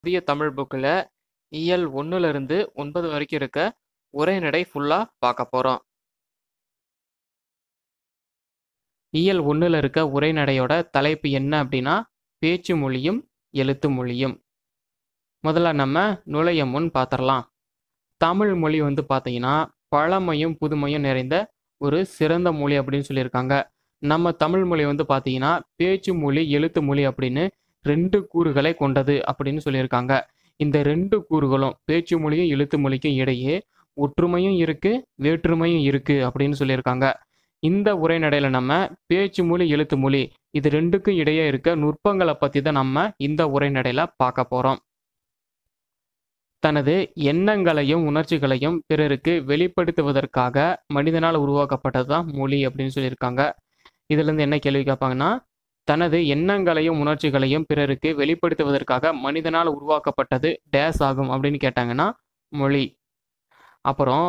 புதிய தமிழ் புக்கில் இயல் ஒன்றுல இருந்து ஒன்பது வரைக்கும் இருக்க உரைநடை ஃபுல்லாக பார்க்க போகிறோம் இயல் ஒன்றில் இருக்க உரைநடையோட தலைப்பு என்ன அப்படின்னா பேச்சு மொழியும் எழுத்து மொழியும் முதல்ல நம்ம நுழைய முன் பார்த்துடலாம் தமிழ் மொழி வந்து பார்த்தீங்கன்னா பழமையும் புதுமையும் நிறைந்த ஒரு சிறந்த மொழி அப்படின்னு சொல்லியிருக்காங்க நம்ம தமிழ் மொழி வந்து பார்த்தீங்கன்னா பேச்சு மொழி எழுத்து மொழி அப்படின்னு ரெண்டு கூறுகளை கொண்டது அப்படின்னு சொல்லியிருக்காங்க இந்த ரெண்டு கூறுகளும் பேச்சு மொழியும் எழுத்து மொழிக்கும் இடையே ஒற்றுமையும் இருக்கு வேற்றுமையும் இருக்கு அப்படின்னு சொல்லியிருக்காங்க இந்த உரைநடையில நம்ம பேச்சு மொழி எழுத்து மொழி இது ரெண்டுக்கும் இடையே இருக்க நுட்பங்களை பத்தி தான் நம்ம இந்த உரைநடையில பார்க்க போறோம் தனது எண்ணங்களையும் உணர்ச்சிகளையும் பிறருக்கு வெளிப்படுத்துவதற்காக மனிதனால் உருவாக்கப்பட்டது தான் மொழி அப்படின்னு சொல்லியிருக்காங்க இதுல இருந்து என்ன கேள்வி கேட்பாங்கன்னா தனது எண்ணங்களையும் உணர்ச்சிகளையும் பிறருக்கு வெளிப்படுத்துவதற்காக மனிதனால் உருவாக்கப்பட்டது டேஸ் ஆகும் அப்படின்னு கேட்டாங்கன்னா மொழி அப்புறம்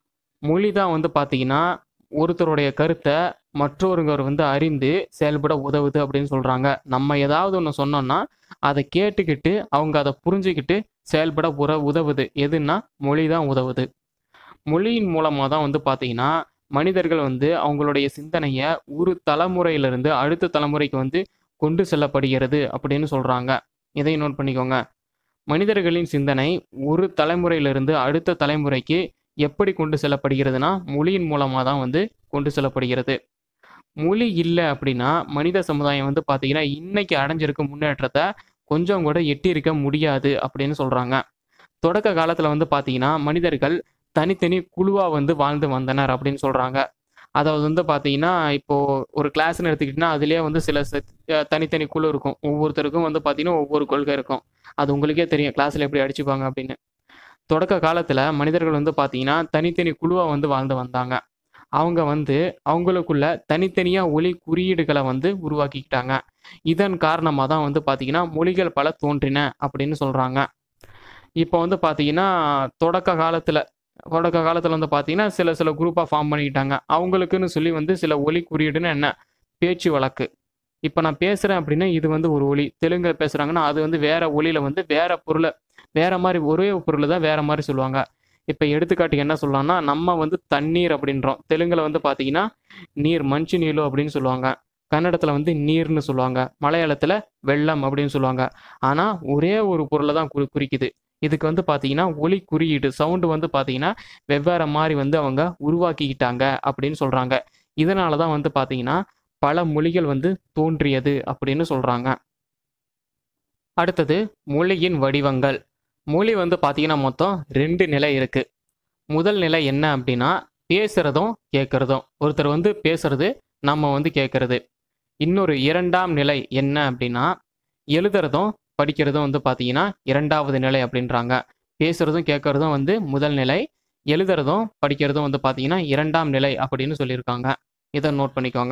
மொழி தான் வந்து பார்த்தீங்கன்னா ஒருத்தருடைய கருத்தை மற்றொருவர் வந்து அறிந்து செயல்பட உதவுது அப்படின்னு சொல்கிறாங்க நம்ம ஏதாவது ஒன்று சொன்னோம்னா அதை கேட்டுக்கிட்டு அவங்க அதை புரிஞ்சுக்கிட்டு செயல்பட உற உதவுது எதுன்னா மொழி தான் உதவுது மொழியின் மூலமாக தான் வந்து பார்த்தீங்கன்னா மனிதர்கள் வந்து அவங்களுடைய சிந்தனையை ஒரு தலைமுறையிலிருந்து அடுத்த தலைமுறைக்கு வந்து கொண்டு செல்லப்படுகிறது அப்படின்னு சொல்கிறாங்க இதை நோட் பண்ணிக்கோங்க மனிதர்களின் சிந்தனை ஒரு தலைமுறையிலிருந்து அடுத்த தலைமுறைக்கு எப்படி கொண்டு செல்லப்படுகிறதுனா மொழியின் மூலமாக தான் வந்து கொண்டு செல்லப்படுகிறது மொழி இல்லை அப்படின்னா மனித சமுதாயம் வந்து பார்த்தீங்கன்னா இன்னைக்கு அடைஞ்சிருக்க முன்னேற்றத்தை கொஞ்சம் கூட எட்டியிருக்க முடியாது அப்படின்னு சொல்கிறாங்க தொடக்க காலத்தில் வந்து பார்த்தீங்கன்னா மனிதர்கள் தனித்தனி குழுவாக வந்து வாழ்ந்து வந்தனர் அப்படின்னு சொல்கிறாங்க அதாவது வந்து பார்த்தீங்கன்னா இப்போது ஒரு கிளாஸ்னு எடுத்துக்கிட்டிங்கன்னா அதுலேயே வந்து சில தனித்தனி குழு இருக்கும் ஒவ்வொருத்தருக்கும் வந்து பார்த்தீங்கன்னா ஒவ்வொரு கொள்கை இருக்கும் அது உங்களுக்கே தெரியும் கிளாஸில் எப்படி அடிச்சுப்பாங்க அப்படின்னு தொடக்க காலத்தில் மனிதர்கள் வந்து பார்த்தீங்கன்னா தனித்தனி குழுவாக வந்து வாழ்ந்து வந்தாங்க அவங்க வந்து அவங்களுக்குள்ள தனித்தனியாக ஒலி குறியீடுகளை வந்து உருவாக்கிக்கிட்டாங்க இதன் காரணமாக தான் வந்து பார்த்தீங்கன்னா மொழிகள் பல தோன்றின அப்படின்னு சொல்கிறாங்க இப்போ வந்து பார்த்தீங்கன்னா தொடக்க காலத்தில் தொடக்க காலத்தில் வந்து பார்த்தீங்கன்னா சில சில குரூப்பாக ஃபார்ம் பண்ணிக்கிட்டாங்க அவங்களுக்குன்னு சொல்லி வந்து சில ஒலி குறியீடுன்னு என்ன பேச்சு வழக்கு இப்போ நான் பேசுகிறேன் அப்படின்னா இது வந்து ஒரு ஒலி தெலுங்குல பேசுகிறாங்கன்னா அது வந்து வேற ஒலியில் வந்து வேற பொருளை வேற மாதிரி ஒரே பொருளை தான் வேற மாதிரி சொல்லுவாங்க இப்போ எடுத்துக்காட்டுக்கு என்ன சொல்லலாம்னா நம்ம வந்து தண்ணீர் அப்படின்றோம் தெலுங்குல வந்து பார்த்தீங்கன்னா நீர் மஞ்சு நீலோ அப்படின்னு சொல்லுவாங்க கன்னடத்தில் வந்து நீர்னு சொல்லுவாங்க மலையாளத்தில் வெள்ளம் அப்படின்னு சொல்லுவாங்க ஆனால் ஒரே ஒரு பொருளை தான் குறி குறிக்குது இதுக்கு வந்து பார்த்தீங்கன்னா ஒலி குறியீடு சவுண்டு வந்து பார்த்தீங்கன்னா வெவ்வேறு மாதிரி வந்து அவங்க உருவாக்கிக்கிட்டாங்க அப்படின்னு சொல்கிறாங்க இதனால தான் வந்து பார்த்தீங்கன்னா பல மொழிகள் வந்து தோன்றியது அப்படின்னு சொல்கிறாங்க அடுத்தது மொழியின் வடிவங்கள் மொழி வந்து பார்த்தீங்கன்னா மொத்தம் ரெண்டு நிலை இருக்கு முதல் நிலை என்ன அப்படின்னா பேசுறதும் கேட்கறதும் ஒருத்தர் வந்து பேசுறது நம்ம வந்து கேட்கறது இன்னொரு இரண்டாம் நிலை என்ன அப்படின்னா எழுதுறதும் படிக்கிறதும் வந்து பார்த்தீங்கன்னா இரண்டாவது நிலை அப்படின்றாங்க பேசுறதும் கேட்கறதும் வந்து முதல் நிலை எழுதுறதும் படிக்கிறதும் வந்து பார்த்தீங்கன்னா இரண்டாம் நிலை அப்படின்னு சொல்லியிருக்காங்க இதை நோட் பண்ணிக்கோங்க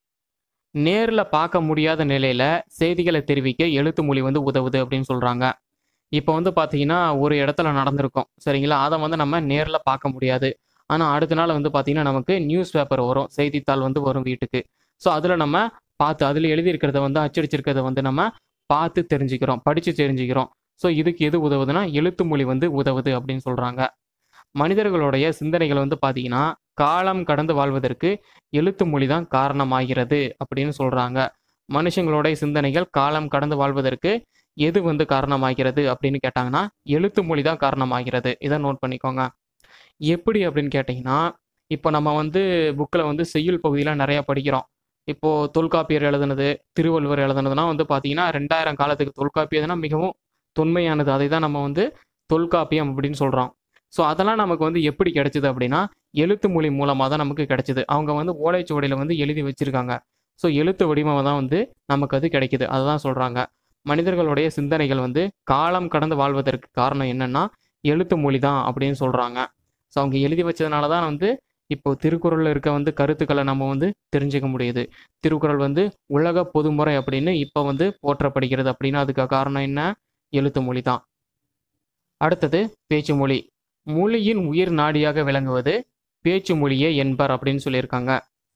நேரில் பார்க்க முடியாத நிலையில் செய்திகளை தெரிவிக்க எழுத்து மொழி வந்து உதவுது அப்படின்னு சொல்கிறாங்க இப்போ வந்து பார்த்தீங்கன்னா ஒரு இடத்துல நடந்திருக்கும் சரிங்களா அதை வந்து நம்ம நேரில் பார்க்க முடியாது ஆனால் அடுத்த நாள் வந்து பார்த்தீங்கன்னா நமக்கு நியூஸ் பேப்பர் வரும் செய்தித்தாள் வந்து வரும் வீட்டுக்கு ஸோ அதில் நம்ம பார்த்து அதில் எழுதியிருக்கிறத வந்து அச்சடிச்சிருக்கிறத வந்து நம்ம பார்த்து தெரிஞ்சுக்கிறோம் படித்து தெரிஞ்சுக்கிறோம் ஸோ இதுக்கு எது உதவுதுன்னா எழுத்து மொழி வந்து உதவுது அப்படின்னு சொல்கிறாங்க மனிதர்களுடைய சிந்தனைகள் வந்து பார்த்தீங்கன்னா காலம் கடந்து வாழ்வதற்கு எழுத்து மொழி தான் காரணமாகிறது அப்படின்னு சொல்கிறாங்க மனுஷங்களுடைய சிந்தனைகள் காலம் கடந்து வாழ்வதற்கு எது வந்து காரணமாகிறது அப்படின்னு கேட்டாங்கன்னா எழுத்து மொழி தான் காரணமாகிறது இதை நோட் பண்ணிக்கோங்க எப்படி அப்படின்னு கேட்டிங்கன்னா இப்போ நம்ம வந்து புக்கில் வந்து செய்யுள் பகுதியில் நிறையா படிக்கிறோம் இப்போது தொல்காப்பியர் எழுதுனது திருவள்ளுவர் எழுதுனதுனா வந்து பார்த்தீங்கன்னா ரெண்டாயிரம் காலத்துக்கு தொல்காப்பியதுனா மிகவும் தொன்மையானது அதை தான் நம்ம வந்து தொல்காப்பியம் அப்படின்னு சொல்கிறோம் ஸோ அதெல்லாம் நமக்கு வந்து எப்படி கிடைச்சிது அப்படின்னா எழுத்து மொழி மூலமாக தான் நமக்கு கிடைச்சிது அவங்க வந்து ஓலைச்சுவடியில் வந்து எழுதி வச்சிருக்காங்க ஸோ எழுத்து வடிவமாக தான் வந்து நமக்கு அது கிடைக்குது அதை தான் சொல்கிறாங்க மனிதர்களுடைய சிந்தனைகள் வந்து காலம் கடந்து வாழ்வதற்கு காரணம் என்னன்னா எழுத்து மொழி தான் அப்படின்னு சொல்கிறாங்க ஸோ அவங்க எழுதி வச்சதுனால தான் வந்து இப்போ திருக்குறளில் இருக்க வந்து கருத்துக்களை நம்ம வந்து தெரிஞ்சுக்க முடியுது திருக்குறள் வந்து உலக பொதுமுறை அப்படின்னு இப்போ வந்து போற்றப்படுகிறது அப்படின்னு அதுக்கு காரணம் என்ன எழுத்து மொழி தான் அடுத்தது பேச்சு மொழி மொழியின் உயிர் நாடியாக விளங்குவது பேச்சு மொழியே என்பர் அப்படின்னு சொல்லியிருக்காங்க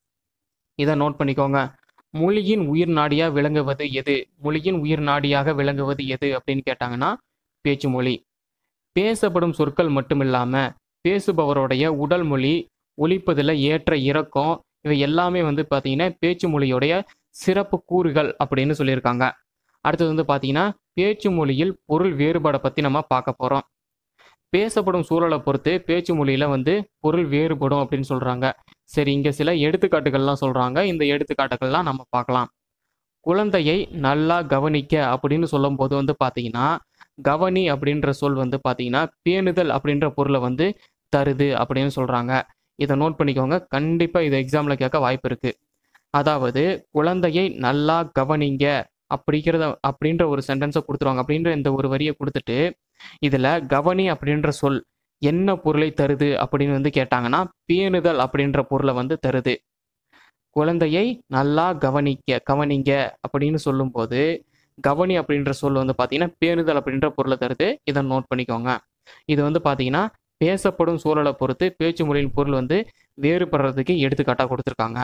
இதை நோட் பண்ணிக்கோங்க மொழியின் உயிர் நாடியாக விளங்குவது எது மொழியின் உயிர் நாடியாக விளங்குவது எது அப்படின்னு கேட்டாங்கன்னா பேச்சு மொழி பேசப்படும் சொற்கள் மட்டும் இல்லாமல் பேசுபவருடைய உடல் மொழி ஒலிப்பதில் ஏற்ற இறக்கம் இவை எல்லாமே வந்து பார்த்தீங்கன்னா பேச்சு மொழியுடைய சிறப்பு கூறுகள் அப்படின்னு சொல்லியிருக்காங்க அடுத்தது வந்து பார்த்தீங்கன்னா பேச்சு மொழியில் பொருள் வேறுபாடை பற்றி நம்ம பார்க்க போகிறோம் பேசப்படும் சூழலை பொறுத்து பேச்சு மொழியில் வந்து பொருள் வேறுபடும் அப்படின்னு சொல்கிறாங்க சரி இங்கே சில எடுத்துக்காட்டுகள்லாம் சொல்கிறாங்க இந்த எடுத்துக்காட்டுகள்லாம் நம்ம பார்க்கலாம் குழந்தையை நல்லா கவனிக்க அப்படின்னு சொல்லும்போது வந்து பார்த்தீங்கன்னா கவனி அப்படின்ற சொல் வந்து பார்த்தீங்கன்னா பேணுதல் அப்படின்ற பொருளை வந்து தருது அப்படின்னு சொல்கிறாங்க இதை நோட் பண்ணிக்கோங்க கண்டிப்பாக இது எக்ஸாமில் கேட்க வாய்ப்பு இருக்குது அதாவது குழந்தையை நல்லா கவனிங்க அப்படிங்கிறத அப்படின்ற ஒரு சென்டென்ஸை கொடுத்துருவாங்க அப்படின்ற இந்த ஒரு வரியை கொடுத்துட்டு இதில் கவனி அப்படின்ற சொல் என்ன பொருளை தருது அப்படின்னு வந்து கேட்டாங்கன்னா பேணுதல் அப்படின்ற பொருளை வந்து தருது குழந்தையை நல்லா கவனிக்க கவனிங்க அப்படின்னு சொல்லும்போது கவனி அப்படின்ற சொல் வந்து பார்த்தீங்கன்னா பேணுதல் அப்படின்ற பொருளை தருது இதை நோட் பண்ணிக்கோங்க இது வந்து பார்த்தீங்கன்னா பேசப்படும் சூழலை பொறுத்து பேச்சு மொழியின் பொருள் வந்து வேறுபடுறதுக்கு எடுத்துக்காட்டாக கொடுத்துருக்காங்க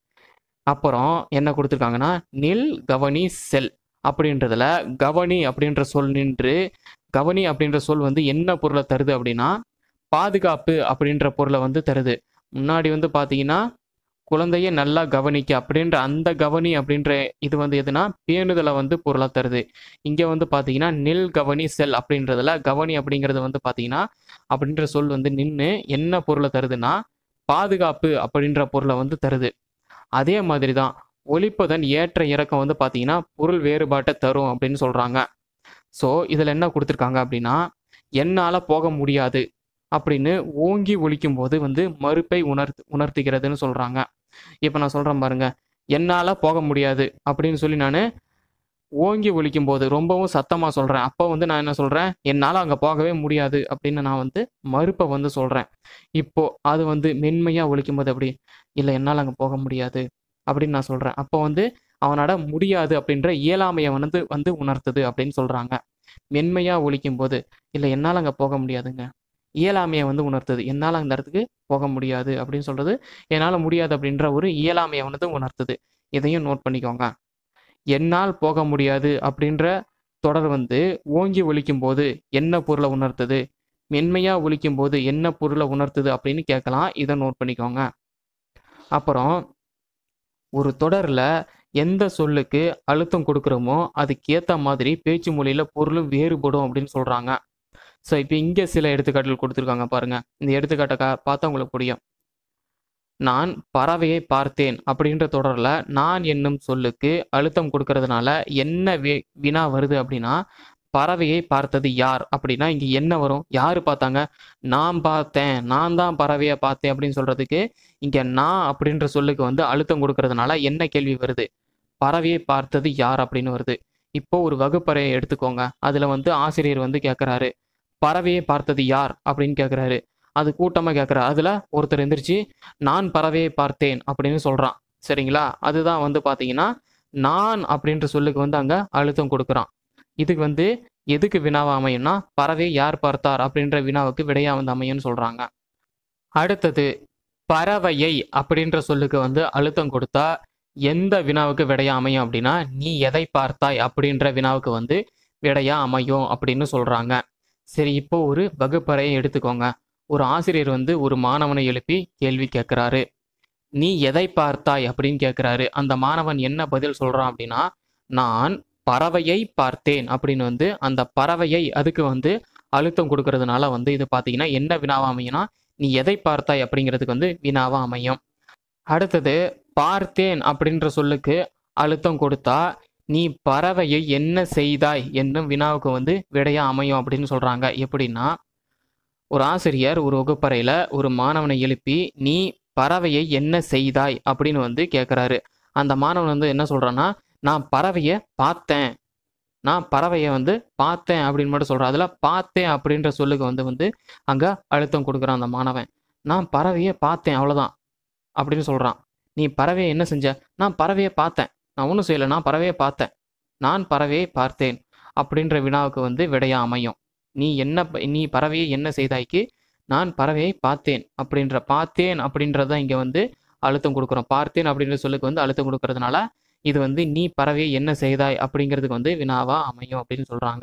அப்புறம் என்ன கொடுத்துருக்காங்கன்னா நில் கவனி செல் அப்படின்றதுல கவனி அப்படின்ற சொல் நின்று கவனி அப்படின்ற சொல் வந்து என்ன பொருளை தருது அப்படின்னா பாதுகாப்பு அப்படின்ற பொருளை வந்து தருது முன்னாடி வந்து பார்த்தீங்கன்னா குழந்தைய நல்லா கவனிக்க அப்படின்ற அந்த கவனி அப்படின்ற இது வந்து எதுனா பேணுதலை வந்து பொருளாக தருது இங்கே வந்து பார்த்தீங்கன்னா நெல் கவனி செல் அப்படின்றதுல கவனி அப்படிங்கிறது வந்து பார்த்தீங்கன்னா அப்படின்ற சொல் வந்து நின்று என்ன பொருளை தருதுன்னா பாதுகாப்பு அப்படின்ற பொருளை வந்து தருது அதே மாதிரி தான் ஒலிப்பதன் ஏற்ற இறக்கம் வந்து பார்த்தீங்கன்னா பொருள் வேறுபாட்டை தரும் அப்படின்னு சொல்கிறாங்க ஸோ இதில் என்ன கொடுத்துருக்காங்க அப்படின்னா என்னால் போக முடியாது அப்படின்னு ஓங்கி ஒலிக்கும் போது வந்து மறுப்பை உணர்த்து உணர்த்துகிறதுன்னு சொல்கிறாங்க இப்போ நான் சொல்கிறேன் பாருங்க என்னால் போக முடியாது அப்படின்னு சொல்லி நான் ஓங்கி ஒலிக்கும் போது ரொம்பவும் சத்தமாக சொல்கிறேன் அப்போ வந்து நான் என்ன சொல்கிறேன் என்னால் அங்கே போகவே முடியாது அப்படின்னு நான் வந்து மறுப்பை வந்து சொல்கிறேன் இப்போ அது வந்து மென்மையாக ஒலிக்கும் போது அப்படி இல்லை என்னால் அங்கே போக முடியாது அப்படின்னு நான் சொல்கிறேன் அப்போ வந்து அவனோட முடியாது அப்படின்ற இயலாமையை வந்து வந்து உணர்த்துது அப்படின்னு சொல்கிறாங்க மென்மையாக ஒலிக்கும் போது இல்லை என்னால் அங்கே போக முடியாதுங்க இயலாமையை வந்து உணர்த்துது என்னால் அந்த இடத்துக்கு போக முடியாது அப்படின்னு சொல்கிறது என்னால் முடியாது அப்படின்ற ஒரு இயலாமையை வந்து உணர்த்துது இதையும் நோட் பண்ணிக்கோங்க என்னால் போக முடியாது அப்படின்ற தொடர் வந்து ஓங்கி ஒலிக்கும் போது என்ன பொருளை உணர்த்துது மென்மையாக ஒலிக்கும் போது என்ன பொருளை உணர்த்துது அப்படின்னு கேட்கலாம் இதை நோட் பண்ணிக்கோங்க அப்புறம் ஒரு தொடரில் எந்த சொல்லுக்கு அழுத்தம் கொடுக்குறோமோ அதுக்கேற்ற மாதிரி பேச்சு மொழியில் பொருளும் வேறுபடும் அப்படின்னு சொல்கிறாங்க ஸோ இப்போ இங்கே சில எடுத்துக்காட்டுகள் கொடுத்துருக்காங்க பாருங்கள் இந்த எடுத்துக்காட்டை கா பார்த்தா உங்களுக்கு புரியும் நான் பறவையை பார்த்தேன் அப்படின்ற தொடரில் நான் என்னும் சொல்லுக்கு அழுத்தம் கொடுக்கறதுனால என்ன வி வினா வருது அப்படின்னா பறவையை பார்த்தது யார் அப்படின்னா இங்கே என்ன வரும் யார் பார்த்தாங்க நான் பார்த்தேன் நான் தான் பறவையை பார்த்தேன் அப்படின்னு சொல்கிறதுக்கு இங்கே நான் அப்படின்ற சொல்லுக்கு வந்து அழுத்தம் கொடுக்கறதுனால என்ன கேள்வி வருது பறவையை பார்த்தது யார் அப்படின்னு வருது இப்போ ஒரு வகுப்பறையை எடுத்துக்கோங்க அதில் வந்து ஆசிரியர் வந்து கேட்குறாரு பறவையை பார்த்தது யார் அப்படின்னு கேட்குறாரு அது கூட்டமாக கேட்குறாரு அதில் ஒருத்தர் எந்திரிச்சு நான் பறவையை பார்த்தேன் அப்படின்னு சொல்கிறான் சரிங்களா அதுதான் வந்து பார்த்தீங்கன்னா நான் அப்படின்ற சொல்லுக்கு வந்து அங்கே அழுத்தம் கொடுக்குறான் இதுக்கு வந்து எதுக்கு வினாவா அமையும்னா பறவை யார் பார்த்தார் அப்படின்ற வினாவுக்கு விடையா வந்து அமையும்னு சொல்கிறாங்க அடுத்தது பறவையை அப்படின்ற சொல்லுக்கு வந்து அழுத்தம் கொடுத்தா எந்த வினாவுக்கு விடையா அமையும் அப்படின்னா நீ எதை பார்த்தாய் அப்படின்ற வினாவுக்கு வந்து விடையா அமையும் அப்படின்னு சொல்கிறாங்க சரி இப்போ ஒரு வகுப்பறையை எடுத்துக்கோங்க ஒரு ஆசிரியர் வந்து ஒரு மாணவனை எழுப்பி கேள்வி கேட்குறாரு நீ எதை பார்த்தாய் அப்படின்னு கேட்குறாரு அந்த மாணவன் என்ன பதில் சொல்கிறான் அப்படின்னா நான் பறவையை பார்த்தேன் அப்படின்னு வந்து அந்த பறவையை அதுக்கு வந்து அழுத்தம் கொடுக்கறதுனால வந்து இது பார்த்தீங்கன்னா என்ன வினாவா அமையும்னா நீ எதை பார்த்தாய் அப்படிங்கிறதுக்கு வந்து வினாவா அமையும் அடுத்தது பார்த்தேன் அப்படின்ற சொல்லுக்கு அழுத்தம் கொடுத்தா நீ பறவையை என்ன செய்தாய் என்னும் வினாவுக்கு வந்து விடையா அமையும் அப்படின்னு சொல்றாங்க எப்படின்னா ஒரு ஆசிரியர் ஒரு வகுப்பறையில் ஒரு மாணவனை எழுப்பி நீ பறவையை என்ன செய்தாய் அப்படின்னு வந்து கேட்குறாரு அந்த மாணவன் வந்து என்ன சொல்றான்னா நான் பறவையை பார்த்தேன் நான் பறவையை வந்து பார்த்தேன் அப்படின்னு மட்டும் சொல்கிறேன் அதில் பார்த்தேன் அப்படின்ற சொல்லுக்கு வந்து வந்து அங்கே அழுத்தம் கொடுக்குறான் அந்த மாணவன் நான் பறவையை பார்த்தேன் அவ்வளோதான் அப்படின்னு சொல்கிறான் நீ பறவையை என்ன செஞ்ச நான் பறவையை பார்த்தேன் நான் ஒன்றும் செய்யலை நான் பறவையை பார்த்தேன் நான் பறவையை பார்த்தேன் அப்படின்ற வினாவுக்கு வந்து விடையா அமையும் நீ என்ன ப- நீ பறவையை என்ன செய்தாய்க்கு நான் பறவையை பார்த்தேன் அப்படின்ற பார்த்தேன் அப்படின்றத இங்கே வந்து அழுத்தம் கொடுக்குறோம் பார்த்தேன் அப்படின்ற சொல்லுக்கு வந்து அழுத்தம் கொடுக்கறதுனால இது வந்து நீ பறவையை என்ன செய்தாய் அப்படிங்கிறதுக்கு வந்து வினாவா அமையும் அப்படின்னு சொல்கிறாங்க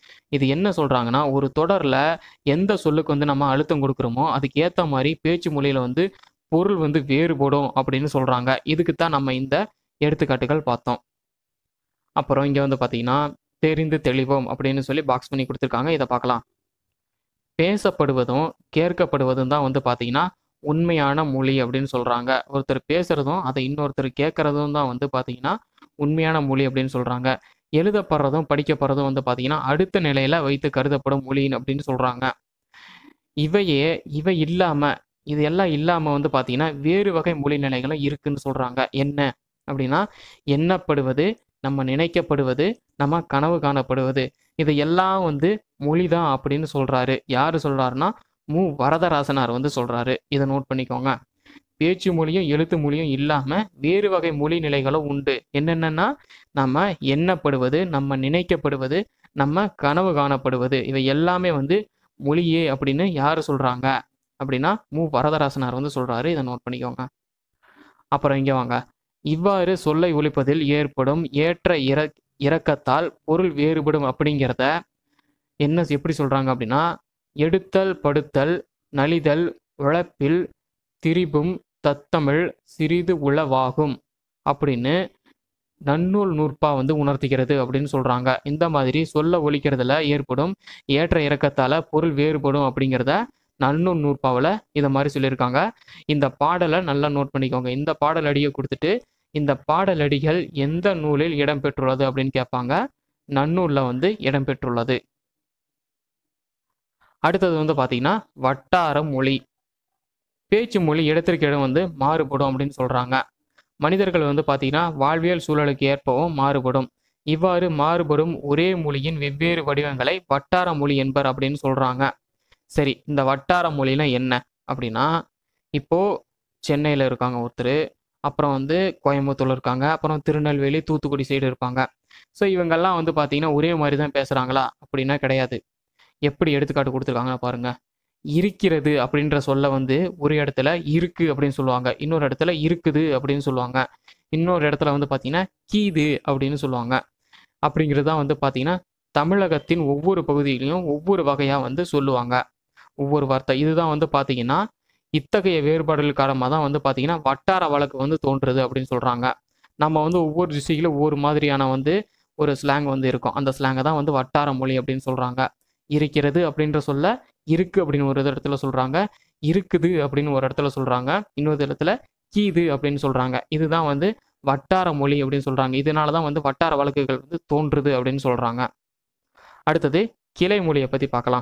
இது என்ன சொல்கிறாங்கன்னா ஒரு தொடரில் எந்த சொல்லுக்கு வந்து நம்ம அழுத்தம் கொடுக்குறோமோ அதுக்கு ஏற்ற மாதிரி பேச்சு மொழியில் வந்து பொருள் வந்து வேறுபடும் அப்படின்னு சொல்கிறாங்க இதுக்கு தான் நம்ம இந்த எடுத்துக்காட்டுகள் பார்த்தோம் அப்புறம் இங்கே வந்து பார்த்தீங்கன்னா தெரிந்து தெளிவோம் அப்படின்னு சொல்லி பாக்ஸ் பண்ணி கொடுத்துருக்காங்க இதை பார்க்கலாம் பேசப்படுவதும் கேட்கப்படுவதும் தான் வந்து பார்த்தீங்கன்னா உண்மையான மொழி அப்படின்னு சொல்கிறாங்க ஒருத்தர் பேசுகிறதும் அதை இன்னொருத்தர் கேட்குறதும் தான் வந்து பார்த்தீங்கன்னா உண்மையான மொழி அப்படின்னு சொல்கிறாங்க எழுதப்படுறதும் படிக்கப்படுறதும் வந்து பார்த்தீங்கன்னா அடுத்த நிலையில் வைத்து கருதப்படும் மொழி அப்படின்னு சொல்கிறாங்க இவையே இவை இல்லாமல் இது எல்லாம் இல்லாமல் வந்து பார்த்தீங்கன்னா வேறு வகை மொழி நிலைகளும் இருக்குன்னு சொல்கிறாங்க என்ன அப்படின்னா எண்ணப்படுவது நம்ம நினைக்கப்படுவது நம்ம கனவு காணப்படுவது இது எல்லாம் வந்து மொழி தான் அப்படின்னு சொல்கிறாரு யார் சொல்கிறாருன்னா மு வரதராசனார் வந்து சொல்கிறாரு இதை நோட் பண்ணிக்கோங்க பேச்சு மொழியும் எழுத்து மொழியும் இல்லாமல் வேறு வகை மொழி நிலைகளும் உண்டு என்னென்னா நம்ம எண்ணப்படுவது நம்ம நினைக்கப்படுவது நம்ம கனவு காணப்படுவது இவை எல்லாமே வந்து மொழியே அப்படின்னு யார் சொல்கிறாங்க அப்படின்னா மு வரதராசனார் வந்து சொல்கிறாரு இதை நோட் பண்ணிக்கோங்க அப்புறம் இங்கே வாங்க இவ்வாறு சொல்லை ஒழிப்பதில் ஏற்படும் ஏற்ற இற இறக்கத்தால் பொருள் வேறுபடும் அப்படிங்கிறத என்ன எப்படி சொல்கிறாங்க அப்படின்னா எடுத்தல் படுத்தல் நலிதல் உழப்பில் திரிபும் தத்தமிழ் சிறிது உளவாகும் அப்படின்னு நன்னூல் நூற்பா வந்து உணர்த்துகிறது அப்படின்னு சொல்கிறாங்க இந்த மாதிரி சொல்ல ஒழிக்கிறதுல ஏற்படும் ஏற்ற இறக்கத்தால் பொருள் வேறுபடும் அப்படிங்கிறத நன்னூல் நூற்பாவில் இதை மாதிரி சொல்லியிருக்காங்க இந்த பாடலை நல்லா நோட் பண்ணிக்கோங்க இந்த பாடல் அடியை கொடுத்துட்டு இந்த பாடலடிகள் எந்த நூலில் இடம்பெற்றுள்ளது அப்படின்னு கேட்பாங்க நன்னூலில் வந்து இடம்பெற்றுள்ளது அடுத்தது வந்து பார்த்தீங்கன்னா வட்டார மொழி பேச்சு மொழி இடத்திற்கு இடம் வந்து மாறுபடும் அப்படின்னு சொல்கிறாங்க மனிதர்கள் வந்து பார்த்தீங்கன்னா வாழ்வியல் சூழலுக்கு ஏற்பவும் மாறுபடும் இவ்வாறு மாறுபடும் ஒரே மொழியின் வெவ்வேறு வடிவங்களை வட்டார மொழி என்பர் அப்படின்னு சொல்கிறாங்க சரி இந்த வட்டார மொழினா என்ன அப்படின்னா இப்போது சென்னையில் இருக்காங்க ஒருத்தர் அப்புறம் வந்து கோயம்புத்தூர் இருக்காங்க அப்புறம் திருநெல்வேலி தூத்துக்குடி சைடு இருப்பாங்க ஸோ இவங்கெல்லாம் வந்து பார்த்தீங்கன்னா ஒரே மாதிரி தான் பேசுகிறாங்களா அப்படின்னா கிடையாது எப்படி எடுத்துக்காட்டு கொடுத்துருக்காங்கன்னு பாருங்க இருக்கிறது அப்படின்ற சொல்ல வந்து ஒரு இடத்துல இருக்கு அப்படின்னு சொல்லுவாங்க இன்னொரு இடத்துல இருக்குது அப்படின்னு சொல்லுவாங்க இன்னொரு இடத்துல வந்து பார்த்தீங்கன்னா கீது அப்படின்னு சொல்லுவாங்க அப்படிங்கிறது தான் வந்து பார்த்தீங்கன்னா தமிழகத்தின் ஒவ்வொரு பகுதியிலையும் ஒவ்வொரு வகையாக வந்து சொல்லுவாங்க ஒவ்வொரு வார்த்தை இதுதான் வந்து பார்த்தீங்கன்னா இத்தகைய வேறுபாடுகள் காரணமாக தான் வந்து பார்த்தீங்கன்னா வட்டார வழக்கு வந்து தோன்றுறது அப்படின்னு சொல்கிறாங்க நம்ம வந்து ஒவ்வொரு டிஸ்ட்ரிக்டில் ஒவ்வொரு மாதிரியான வந்து ஒரு ஸ்லாங் வந்து இருக்கும் அந்த ஸ்லாங்கை தான் வந்து வட்டார மொழி அப்படின்னு சொல்கிறாங்க இருக்கிறது அப்படின்ற சொல்ல இருக்கு அப்படின்னு ஒரு இடத்துல சொல்கிறாங்க இருக்குது அப்படின்னு ஒரு இடத்துல சொல்கிறாங்க இன்னொரு இடத்துல கீது அப்படின்னு சொல்கிறாங்க இதுதான் வந்து வட்டார மொழி அப்படின்னு சொல்கிறாங்க இதனால தான் வந்து வட்டார வழக்குகள் வந்து தோன்றுது அப்படின்னு சொல்கிறாங்க அடுத்தது கிளை மொழியை பற்றி பார்க்கலாம்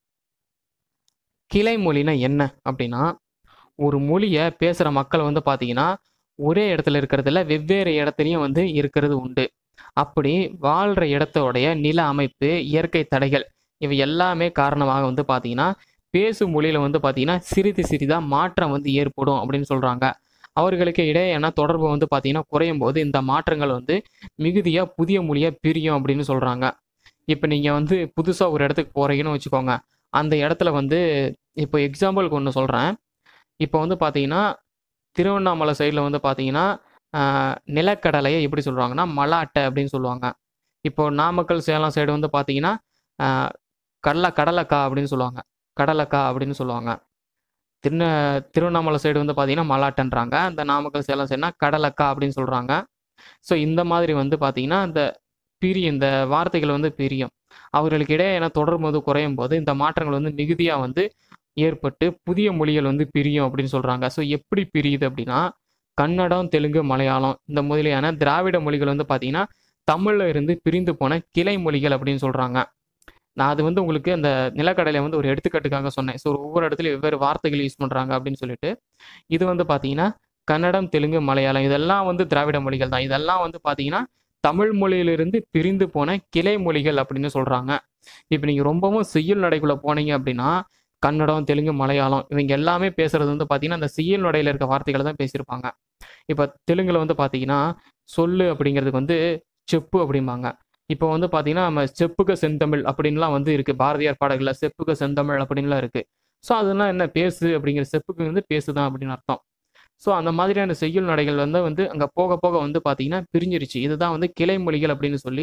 கிளை மொழினா என்ன அப்படின்னா ஒரு மொழியை பேசுகிற மக்கள் வந்து பார்த்தீங்கன்னா ஒரே இடத்துல இருக்கிறதுல வெவ்வேறு இடத்துலையும் வந்து இருக்கிறது உண்டு அப்படி வாழ்கிற இடத்தோடைய நில அமைப்பு இயற்கை தடைகள் இவை எல்லாமே காரணமாக வந்து பார்த்தீங்கன்னா பேசும் மொழியில் வந்து பார்த்தீங்கன்னா சிறிது சிறிதாக மாற்றம் வந்து ஏற்படும் அப்படின்னு சொல்கிறாங்க அவர்களுக்கு இடையேயான தொடர்பு வந்து பார்த்தீங்கன்னா குறையும் போது இந்த மாற்றங்கள் வந்து மிகுதியாக புதிய மொழியாக பிரியும் அப்படின்னு சொல்கிறாங்க இப்போ நீங்கள் வந்து புதுசாக ஒரு இடத்துக்கு போகிறீங்கன்னு வச்சுக்கோங்க அந்த இடத்துல வந்து இப்போ எக்ஸாம்பிளுக்கு ஒன்று சொல்கிறேன் இப்போ வந்து பார்த்தீங்கன்னா திருவண்ணாமலை சைடில் வந்து பார்த்தீங்கன்னா நிலக்கடலையை எப்படி சொல்லுவாங்கன்னா மலாட்டை அப்படின்னு சொல்லுவாங்க இப்போ நாமக்கல் சேலம் சைடு வந்து பார்த்தீங்கன்னா கடலை கடலைக்கா அப்படின்னு சொல்லுவாங்க கடலைக்கா அப்படின்னு சொல்லுவாங்க திருந திருவண்ணாமலை சைடு வந்து பார்த்தீங்கன்னா மலாட்டன்றாங்க இந்த நாமக்கல் சேலம் சைடுனா கடலைக்கா அப்படின்னு சொல்கிறாங்க ஸோ இந்த மாதிரி வந்து பார்த்தீங்கன்னா இந்த பிரியும் இந்த வார்த்தைகள் வந்து பிரியும் அவர்களுக்கு இடையே என தொடர்பு வந்து குறையும் போது இந்த மாற்றங்கள் வந்து மிகுதியாக வந்து ஏற்பட்டு புதிய மொழிகள் வந்து பிரியும் அப்படின்னு சொல்கிறாங்க ஸோ எப்படி பிரியுது அப்படின்னா கன்னடம் தெலுங்கு மலையாளம் இந்த முதலியான திராவிட மொழிகள் வந்து பார்த்தீங்கன்னா தமிழில் இருந்து பிரிந்து போன கிளை மொழிகள் அப்படின்னு சொல்கிறாங்க நான் அது வந்து உங்களுக்கு அந்த நிலக்கடலை வந்து ஒரு எடுத்துக்காட்டுக்காக சொன்னேன் ஸோ ஒவ்வொரு இடத்துலையும் வெவ்வேறு வார்த்தைகள் யூஸ் பண்ணுறாங்க அப்படின்னு சொல்லிட்டு இது வந்து பார்த்தீங்கன்னா கன்னடம் தெலுங்கு மலையாளம் இதெல்லாம் வந்து திராவிட மொழிகள் தான் இதெல்லாம் வந்து பார்த்தீங்கன்னா தமிழ் மொழியிலிருந்து பிரிந்து போன கிளை மொழிகள் அப்படின்னு சொல்கிறாங்க இப்போ நீங்கள் ரொம்பவும் செய்யுள் நடைக்குள்ளே போனீங்க அப்படின்னா கன்னடம் தெலுங்கு மலையாளம் இவங்க எல்லாமே பேசுறது வந்து பார்த்தீங்கன்னா அந்த செய்யுள் நடையில் இருக்க வார்த்தைகளை தான் பேசியிருப்பாங்க இப்போ தெலுங்கில் வந்து பார்த்தீங்கன்னா சொல்லு அப்படிங்கிறதுக்கு வந்து செப்பு அப்படிம்பாங்க இப்போ வந்து பார்த்தீங்கன்னா நம்ம செப்புக செந்தமிழ் அப்படின்லாம் வந்து இருக்குது பாரதியார் பாடல்களில் செப்புக செந்தமிழ் அப்படின்லாம் இருக்குது ஸோ அதெல்லாம் என்ன பேசு அப்படிங்கிற செப்புக்கு வந்து பேசுதான் அப்படின்னு அர்த்தம் ஸோ அந்த மாதிரியான செய்யுள் நடைகள் வந்து வந்து அங்கே போக போக வந்து பார்த்தீங்கன்னா பிரிஞ்சிருச்சு இதுதான் வந்து கிளை மொழிகள் அப்படின்னு சொல்லி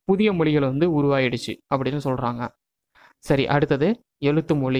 புதிய மொழிகள் வந்து உருவாயிடுச்சு அப்படின்னு சொல்கிறாங்க சரி அடுத்தது எழுத்து மொழி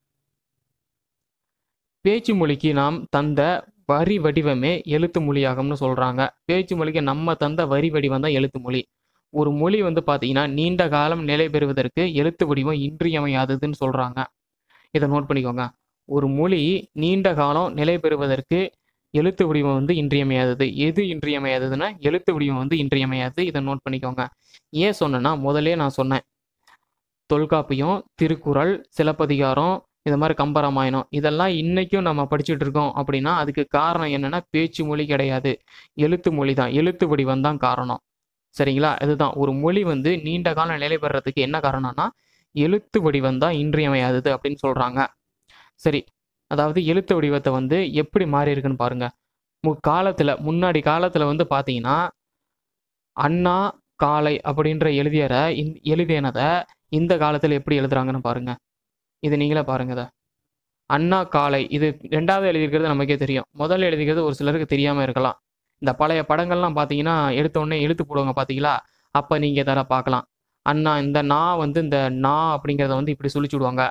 பேச்சு மொழிக்கு நாம் தந்த வரி வடிவமே எழுத்து மொழியாகும்னு சொல்கிறாங்க பேச்சு மொழிக்கு நம்ம தந்த வரி வடிவம் தான் எழுத்து மொழி ஒரு மொழி வந்து பார்த்தீங்கன்னா நீண்ட காலம் நிலை பெறுவதற்கு எழுத்து வடிவம் இன்றியமையாததுன்னு சொல்கிறாங்க இதை நோட் பண்ணிக்கோங்க ஒரு மொழி நீண்ட காலம் நிலை பெறுவதற்கு எழுத்து வடிவம் வந்து இன்றியமையாதது எது இன்றியமையாததுன்னா எழுத்து வடிவம் வந்து இன்றியமையாதது இதை நோட் பண்ணிக்கோங்க ஏன் சொன்னேன்னா முதல்லே நான் சொன்னேன் தொல்காப்பியம் திருக்குறள் சிலப்பதிகாரம் இது மாதிரி கம்பராமாயணம் இதெல்லாம் இன்னைக்கும் நம்ம படிச்சுட்டு இருக்கோம் அப்படின்னா அதுக்கு காரணம் என்னன்னா பேச்சு மொழி கிடையாது எழுத்து மொழி தான் எழுத்து வடிவம் தான் காரணம் சரிங்களா இதுதான் ஒரு மொழி வந்து நீண்ட காலம் நிலை பெறறதுக்கு என்ன காரணம்னா எழுத்து வடிவம் தான் இன்றியமையாதது அப்படின்னு சொல்றாங்க சரி அதாவது எழுத்து வடிவத்தை வந்து எப்படி மாறி இருக்குன்னு பாருங்க மு காலத்துல முன்னாடி காலத்துல வந்து பாத்தீங்கன்னா அண்ணா காலை அப்படின்ற எழுதியற இந் எழுதியனதை இந்த காலத்துல எப்படி எழுதுறாங்கன்னு பாருங்க இது நீங்களே பாருங்க இதை அண்ணா காலை இது ரெண்டாவது எழுதியிருக்கிறது நமக்கே தெரியும் முதல்ல எழுதிக்கிறது ஒரு சிலருக்கு தெரியாம இருக்கலாம் இந்த பழைய படங்கள்லாம் பார்த்தீங்கன்னா எடுத்த உடனே இழுத்து போடுவாங்க பார்த்தீங்களா அப்போ நீங்கள் தர பார்க்கலாம் அண்ணா இந்த நா வந்து இந்த நா அப்படிங்கிறத வந்து இப்படி சொல்லிச்சு விடுவாங்க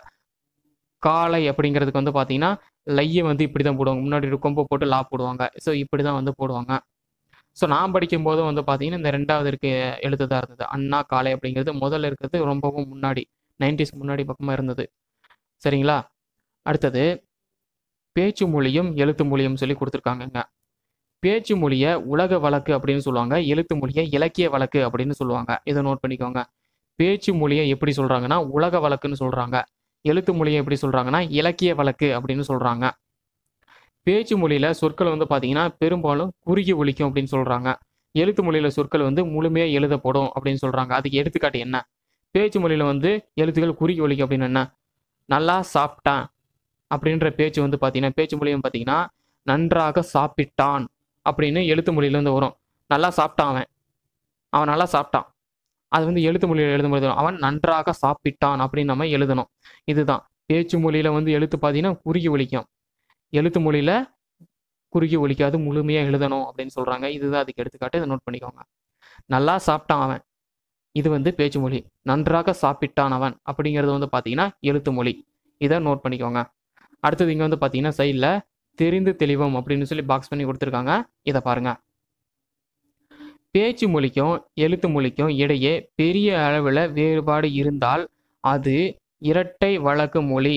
காலை அப்படிங்கிறதுக்கு வந்து பார்த்தீங்கன்னா லையை வந்து இப்படி தான் போடுவாங்க முன்னாடி ஒரு கொம்பை போட்டு லா போடுவாங்க ஸோ இப்படி தான் வந்து போடுவாங்க ஸோ நான் படிக்கும் போதும் வந்து பார்த்தீங்கன்னா இந்த ரெண்டாவது இருக்க எழுத்து தான் இருந்தது அண்ணா காலை அப்படிங்கிறது முதல்ல இருக்கிறது ரொம்பவும் முன்னாடி நைன்டிஸ் முன்னாடி பக்கமாக இருந்தது சரிங்களா அடுத்தது பேச்சு மொழியும் எழுத்து மொழியும் சொல்லி கொடுத்துருக்காங்கங்க பேச்சு மொழியை உலக வழக்கு அப்படின்னு சொல்லுவாங்க எழுத்து மொழியை இலக்கிய வழக்கு அப்படின்னு சொல்லுவாங்க இதை நோட் பண்ணிக்கோங்க பேச்சு மொழியை எப்படி சொல்றாங்கன்னா உலக வழக்குன்னு சொல்றாங்க எழுத்து மொழியை எப்படி சொல்றாங்கன்னா இலக்கிய வழக்கு அப்படின்னு சொல்றாங்க பேச்சு மொழியில சொற்கள் வந்து பாத்தீங்கன்னா பெரும்பாலும் குறுகி ஒலிக்கும் அப்படின்னு சொல்றாங்க எழுத்து மொழியில சொற்கள் வந்து முழுமையா எழுதப்படும் அப்படின்னு சொல்றாங்க அதுக்கு எடுத்துக்காட்டு என்ன பேச்சு மொழியில வந்து எழுத்துக்கள் குறுகி ஒலிக்கும் அப்படின்னு என்ன நல்லா சாப்பிட்டான் அப்படின்ற பேச்சு வந்து பார்த்தீங்கன்னா பேச்சு மொழியும் பார்த்தீங்கன்னா நன்றாக சாப்பிட்டான் அப்படின்னு எழுத்து மொழியிலேருந்து வரும் நல்லா சாப்பிட்டான் அவன் அவன் நல்லா சாப்பிட்டான் அது வந்து எழுத்து மொழியில் எழுதும் போது அவன் நன்றாக சாப்பிட்டான் அப்படின்னு நம்ம எழுதணும் இதுதான் பேச்சு மொழியில வந்து எழுத்து பார்த்தீங்கன்னா குறுகி ஒலிக்கும் எழுத்து மொழியில குறுகி ஒலிக்காது முழுமையாக எழுதணும் அப்படின்னு சொல்றாங்க இதுதான் அதுக்கு எடுத்துக்காட்டு இதை நோட் பண்ணிக்கோங்க நல்லா சாப்பிட்டான் அவன் இது வந்து பேச்சு மொழி நன்றாக சாப்பிட்டான் அவன் அப்படிங்கிறது வந்து பார்த்தீங்கன்னா எழுத்து மொழி இதை நோட் பண்ணிக்கோங்க அடுத்தது இங்கே வந்து பார்த்தீங்கன்னா சைடில் தெரிந்து தெளிவம் அப்படின்னு சொல்லி பாக்ஸ் பண்ணி கொடுத்துருக்காங்க இதை பாருங்க பேச்சு மொழிக்கும் எழுத்து மொழிக்கும் இடையே பெரிய அளவில் வேறுபாடு இருந்தால் அது இரட்டை வழக்கு மொழி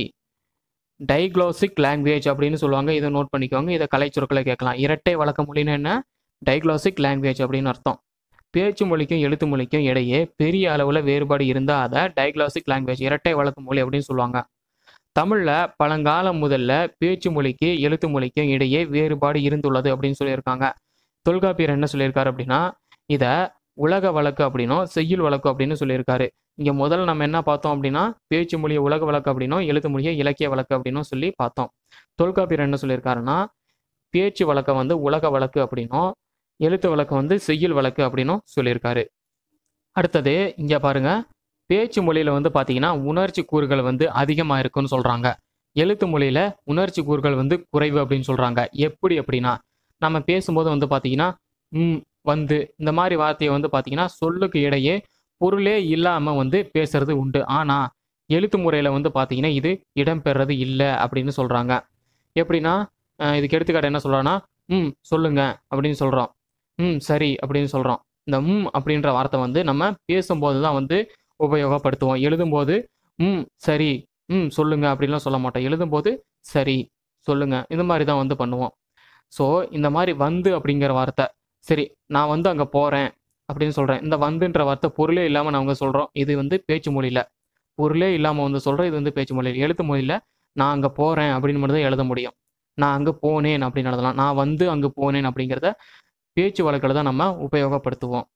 டைக்ளோசிக் லாங்குவேஜ் அப்படின்னு சொல்லுவாங்க இதை நோட் பண்ணிக்கோங்க இதை கலைச்சுருக்களை கேட்கலாம் இரட்டை வழக்கு மொழின்னு என்ன டைக்ளோசிக் லாங்குவேஜ் அப்படின்னு அர்த்தம் பேச்சு மொழிக்கும் எழுத்து மொழிக்கும் இடையே பெரிய அளவில் வேறுபாடு இருந்தால் அதை டைக்ளாசிக் லாங்குவேஜ் இரட்டை வழக்கு மொழி அப்படின்னு சொல்லுவாங்க தமிழில் பழங்காலம் முதல்ல பேச்சு மொழிக்கு எழுத்து மொழிக்கும் இடையே வேறுபாடு இருந்துள்ளது அப்படின்னு சொல்லியிருக்காங்க தொல்காப்பியர் என்ன சொல்லியிருக்காரு அப்படின்னா இதை உலக வழக்கு அப்படின்னும் செய்யுள் வழக்கு அப்படின்னு சொல்லியிருக்காரு இங்கே முதல்ல நம்ம என்ன பார்த்தோம் அப்படின்னா பேச்சு மொழியை உலக வழக்கு அப்படின்னும் எழுத்து மொழியை இலக்கிய வழக்கு அப்படின்னும் சொல்லி பார்த்தோம் தொல்காப்பியர் என்ன சொல்லியிருக்காருன்னா பேச்சு வழக்கை வந்து உலக வழக்கு அப்படின்னும் எழுத்து வழக்கு வந்து செய்யுள் வழக்கு அப்படின்னும் சொல்லியிருக்காரு அடுத்தது இங்கே பாருங்க பேச்சு மொழியில வந்து பார்த்தீங்கன்னா உணர்ச்சி கூறுகள் வந்து அதிகமாக இருக்குன்னு சொல்றாங்க எழுத்து மொழியில உணர்ச்சி கூறுகள் வந்து குறைவு அப்படின்னு சொல்றாங்க எப்படி அப்படின்னா நம்ம பேசும்போது வந்து பார்த்தீங்கன்னா ம் வந்து இந்த மாதிரி வார்த்தையை வந்து பார்த்தீங்கன்னா சொல்லுக்கு இடையே பொருளே இல்லாமல் வந்து பேசுறது உண்டு ஆனால் எழுத்து முறையில் வந்து பார்த்தீங்கன்னா இது இடம்பெறது இல்லை அப்படின்னு சொல்கிறாங்க எப்படின்னா அஹ் இதுக்கு எடுத்துக்காட்டு என்ன சொல்கிறான்னா ம் சொல்லுங்க அப்படின்னு சொல்கிறோம் ம் சரி அப்படின்னு சொல்கிறோம் இந்த ம் அப்படின்ற வார்த்தை வந்து நம்ம பேசும்போது தான் வந்து உபயோகப்படுத்துவோம் எழுதும்போது ம் சரி ம் சொல்லுங்க அப்படின்லாம் சொல்ல மாட்டோம் எழுதும்போது சரி சொல்லுங்க இந்த மாதிரி தான் வந்து பண்ணுவோம் ஸோ இந்த மாதிரி வந்து அப்படிங்கிற வார்த்தை சரி நான் வந்து அங்கே போகிறேன் அப்படின்னு சொல்கிறேன் இந்த வந்துன்ற வார்த்தை பொருளே இல்லாமல் நான் அவங்க சொல்கிறோம் இது வந்து பேச்சு மொழியில் பொருளே இல்லாமல் வந்து சொல்கிறோம் இது வந்து பேச்சு மொழியில் எழுத்து மொழியில் நான் அங்கே போகிறேன் அப்படின்னு மட்டும் தான் எழுத முடியும் நான் அங்கே போனேன் அப்படின்னு எழுதலாம் நான் வந்து அங்கே போனேன் அப்படிங்கிறத பேச்சு வழக்கில் தான் நம்ம உபயோகப்படுத்துவோம்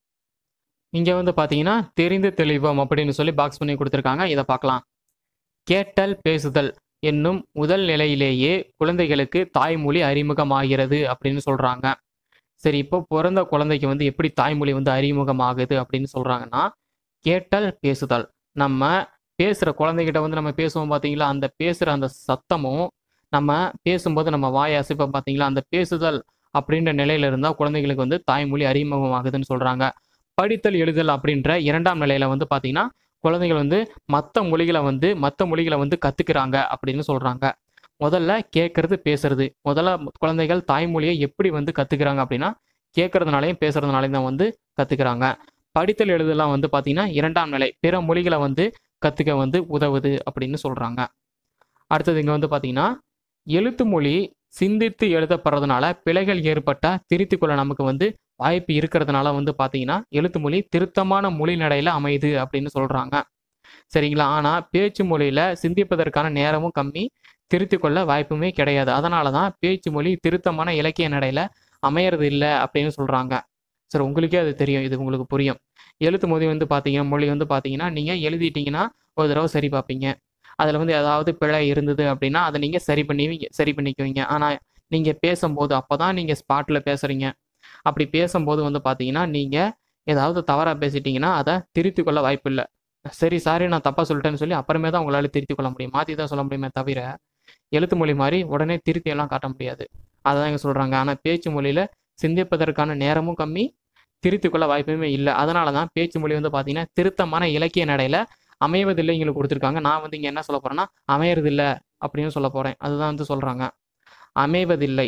இங்கே வந்து பார்த்தீங்கன்னா தெரிந்து தெளிவோம் அப்படின்னு சொல்லி பாக்ஸ் பண்ணி கொடுத்துருக்காங்க இதை பார்க்கலாம் கேட்டல் பேசுதல் என்னும் முதல் நிலையிலேயே குழந்தைகளுக்கு தாய்மொழி அறிமுகமாகிறது அப்படின்னு சொல்கிறாங்க சரி இப்போ பிறந்த குழந்தைக்கு வந்து எப்படி தாய்மொழி வந்து அறிமுகமாகுது அப்படின்னு சொல்கிறாங்கன்னா கேட்டல் பேசுதல் நம்ம பேசுகிற குழந்தைகிட்ட வந்து நம்ம பேசுவோம் பார்த்தீங்களா அந்த பேசுகிற அந்த சத்தமும் நம்ம பேசும்போது நம்ம வாய் அசைப்போம் பார்த்தீங்களா அந்த பேசுதல் அப்படின்ற நிலையில இருந்தால் குழந்தைகளுக்கு வந்து தாய்மொழி அறிமுகமாகுதுன்னு சொல்கிறாங்க படித்தல் எழுதல் அப்படின்ற இரண்டாம் நிலையில வந்து பார்த்தீங்கன்னா குழந்தைகள் வந்து மற்ற மொழிகளை வந்து மற்ற மொழிகளை வந்து கற்றுக்கிறாங்க அப்படின்னு சொல்கிறாங்க முதல்ல கேட்கறது பேசுறது முதல்ல குழந்தைகள் தாய்மொழியை எப்படி வந்து கற்றுக்கிறாங்க அப்படின்னா கேட்கறதுனாலையும் பேசுறதுனாலையும் தான் வந்து கற்றுக்கிறாங்க படித்தல் எழுதலாம் வந்து பார்த்தீங்கன்னா இரண்டாம் நிலை பிற மொழிகளை வந்து கற்றுக்க வந்து உதவுது அப்படின்னு சொல்கிறாங்க அடுத்தது இங்கே வந்து பார்த்தீங்கன்னா எழுத்து மொழி சிந்தித்து எழுதப்படுறதுனால பிழைகள் ஏற்பட்டால் திருத்திக் கொள்ள நமக்கு வந்து வாய்ப்பு இருக்கிறதுனால வந்து பார்த்தீங்கன்னா எழுத்து மொழி திருத்தமான மொழி நடையில் அமையுது அப்படின்னு சொல்கிறாங்க சரிங்களா ஆனால் பேச்சு மொழியில் சிந்திப்பதற்கான நேரமும் கம்மி திருத்திக் கொள்ள வாய்ப்புமே கிடையாது அதனால தான் பேச்சு மொழி திருத்தமான இலக்கிய நடையில் அமையறது இல்லை அப்படின்னு சொல்கிறாங்க சரி உங்களுக்கே அது தெரியும் இது உங்களுக்கு புரியும் எழுத்து மொழி வந்து பார்த்தீங்கன்னா மொழி வந்து பார்த்தீங்கன்னா நீங்கள் எழுதிட்டீங்கன்னா ஒரு தடவை சரி பார்ப்பீங்க அதில் வந்து ஏதாவது பிழை இருந்தது அப்படின்னா அதை நீங்கள் சரி பண்ணி சரி பண்ணிக்குவீங்க ஆனால் நீங்கள் பேசும்போது அப்போ தான் நீங்கள் ஸ்பாட்டில் பேசுகிறீங்க அப்படி பேசும்போது வந்து பார்த்தீங்கன்னா நீங்கள் ஏதாவது தவறாக பேசிட்டீங்கன்னா அதை திருத்திக் கொள்ள வாய்ப்பு இல்லை சரி சாரி நான் தப்பாக சொல்லிட்டேன்னு சொல்லி அப்புறமே தான் உங்களால் திருத்திக் கொள்ள முடியும் மாற்றி தான் சொல்ல முடியுமே தவிர எழுத்து மொழி மாதிரி உடனே திருத்தி எல்லாம் காட்ட முடியாது அதான் இங்கே சொல்கிறாங்க ஆனால் பேச்சு மொழியில் சிந்திப்பதற்கான நேரமும் கம்மி திருத்திக் கொள்ள வாய்ப்புமே இல்லை அதனால தான் பேச்சு மொழி வந்து பார்த்தீங்கன்னா திருத்தமான இலக்கிய நடையில் அமைவதில்லை எங்களுக்கு கொடுத்துருக்காங்க நான் வந்து இங்கே என்ன சொல்ல போகிறேன்னா அமையறதில்லை அப்படின்னு சொல்ல போகிறேன் அதுதான் வந்து சொல்கிறாங்க அமைவதில்லை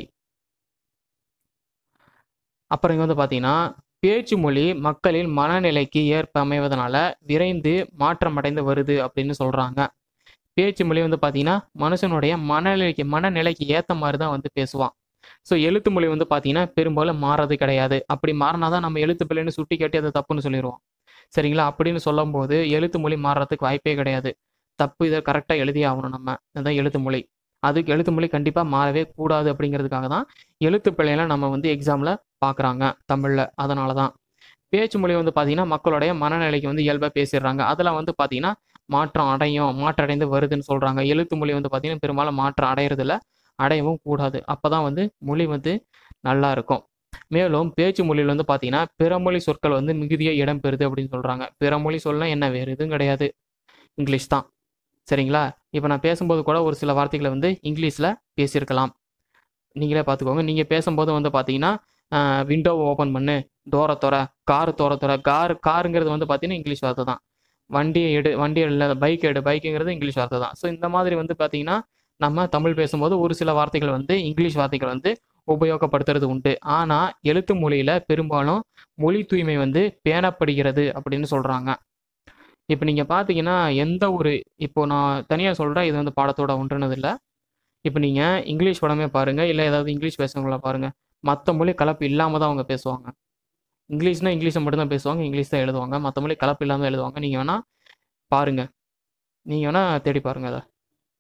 அப்புறம் இங்கே வந்து பார்த்தீங்கன்னா பேச்சு மொழி மக்களின் மனநிலைக்கு ஏற்ப அமைவதனால விரைந்து மாற்றம் அடைந்து வருது அப்படின்னு சொல்கிறாங்க பேச்சு மொழி வந்து பார்த்தீங்கன்னா மனுஷனுடைய மனநிலைக்கு மனநிலைக்கு ஏற்ற மாதிரி தான் வந்து பேசுவான் ஸோ எழுத்து மொழி வந்து பார்த்தீங்கன்னா பெரும்பாலும் மாறது கிடையாது அப்படி மாறினா தான் நம்ம எழுத்து பிள்ளைன்னு சுட்டி காட்டி அதை தப்புன்னு சொல்லிடுவோம் சரிங்களா அப்படின்னு சொல்லும்போது எழுத்து மொழி மாறுறதுக்கு வாய்ப்பே கிடையாது தப்பு இதை கரெக்டாக எழுதி ஆகணும் நம்ம இதுதான் எழுத்து மொழி அதுக்கு எழுத்து மொழி கண்டிப்பாக மாறவே கூடாது அப்படிங்கிறதுக்காக தான் எழுத்து பிள்ளையெல்லாம் நம்ம வந்து எக்ஸாமில் பார்க்குறாங்க தமிழில் அதனால தான் பேச்சு மொழி வந்து பார்த்தீங்கன்னா மக்களுடைய மனநிலைக்கு வந்து இயல்பாக பேசிடுறாங்க அதில் வந்து பார்த்தீங்கன்னா மாற்றம் அடையும் மாற்றம் அடைந்து வருதுன்னு சொல்கிறாங்க எழுத்து மொழி வந்து பார்த்தீங்கன்னா பெரும்பாலும் மாற்றம் அடையிறதில்ல அடையவும் கூடாது அப்போ தான் வந்து மொழி வந்து நல்லா இருக்கும் மேலும் பேச்சு மொழியில் வந்து பார்த்தீங்கன்னா பிறமொழி சொற்கள் வந்து மிகுதியாக இடம் பெறுது அப்படின்னு சொல்கிறாங்க பிறமொழி சொல்ல என்ன வேறு எதுவும் கிடையாது இங்கிலீஷ் தான் சரிங்களா இப்போ நான் பேசும்போது கூட ஒரு சில வார்த்தைகளை வந்து இங்கிலீஷில் பேசியிருக்கலாம் நீங்களே பார்த்துக்கோங்க நீங்கள் பேசும்போது வந்து பார்த்தீங்கன்னா விண்டோவை ஓப்பன் பண்ணு டோரை தோற காரு தோற தோற கார் காருங்கிறது வந்து பார்த்தீங்கன்னா இங்கிலீஷ் வார்த்தை தான் வண்டியை எடு வண்டி இல்லை பைக் எடு பைக்குங்கிறது இங்கிலீஷ் வார்த்தை தான் ஸோ இந்த மாதிரி வந்து பார்த்தீங்கன்னா நம்ம தமிழ் பேசும்போது ஒரு சில வார்த்தைகள் வந்து இங்கிலீஷ் வார்த்தைகள் வந்து உபயோகப்படுத்துறது உண்டு ஆனால் எழுத்து மொழியில் பெரும்பாலும் மொழி தூய்மை வந்து பேணப்படுகிறது அப்படின்னு சொல்கிறாங்க இப்போ நீங்கள் பார்த்தீங்கன்னா எந்த ஒரு இப்போ நான் தனியாக சொல்கிறேன் இது வந்து பாடத்தோட ஒன்றுனது இல்லை இப்போ நீங்கள் இங்கிலீஷ் படமே பாருங்கள் இல்லை ஏதாவது இங்கிலீஷ் பேசுகிறவங்கள பாருங்கள் மற்ற மொழி கலப்பு இல்லாமல் தான் அவங்க பேசுவாங்க இங்கிலீஷ்னால் இங்கிலீஷை மட்டும்தான் பேசுவாங்க இங்கிலீஷ் தான் எழுதுவாங்க மற்ற மொழி கலப்பு இல்லாமல் எழுதுவாங்க நீங்கள் வேணால் பாருங்கள் நீங்கள் வேணால் தேடி பாருங்கள் அதை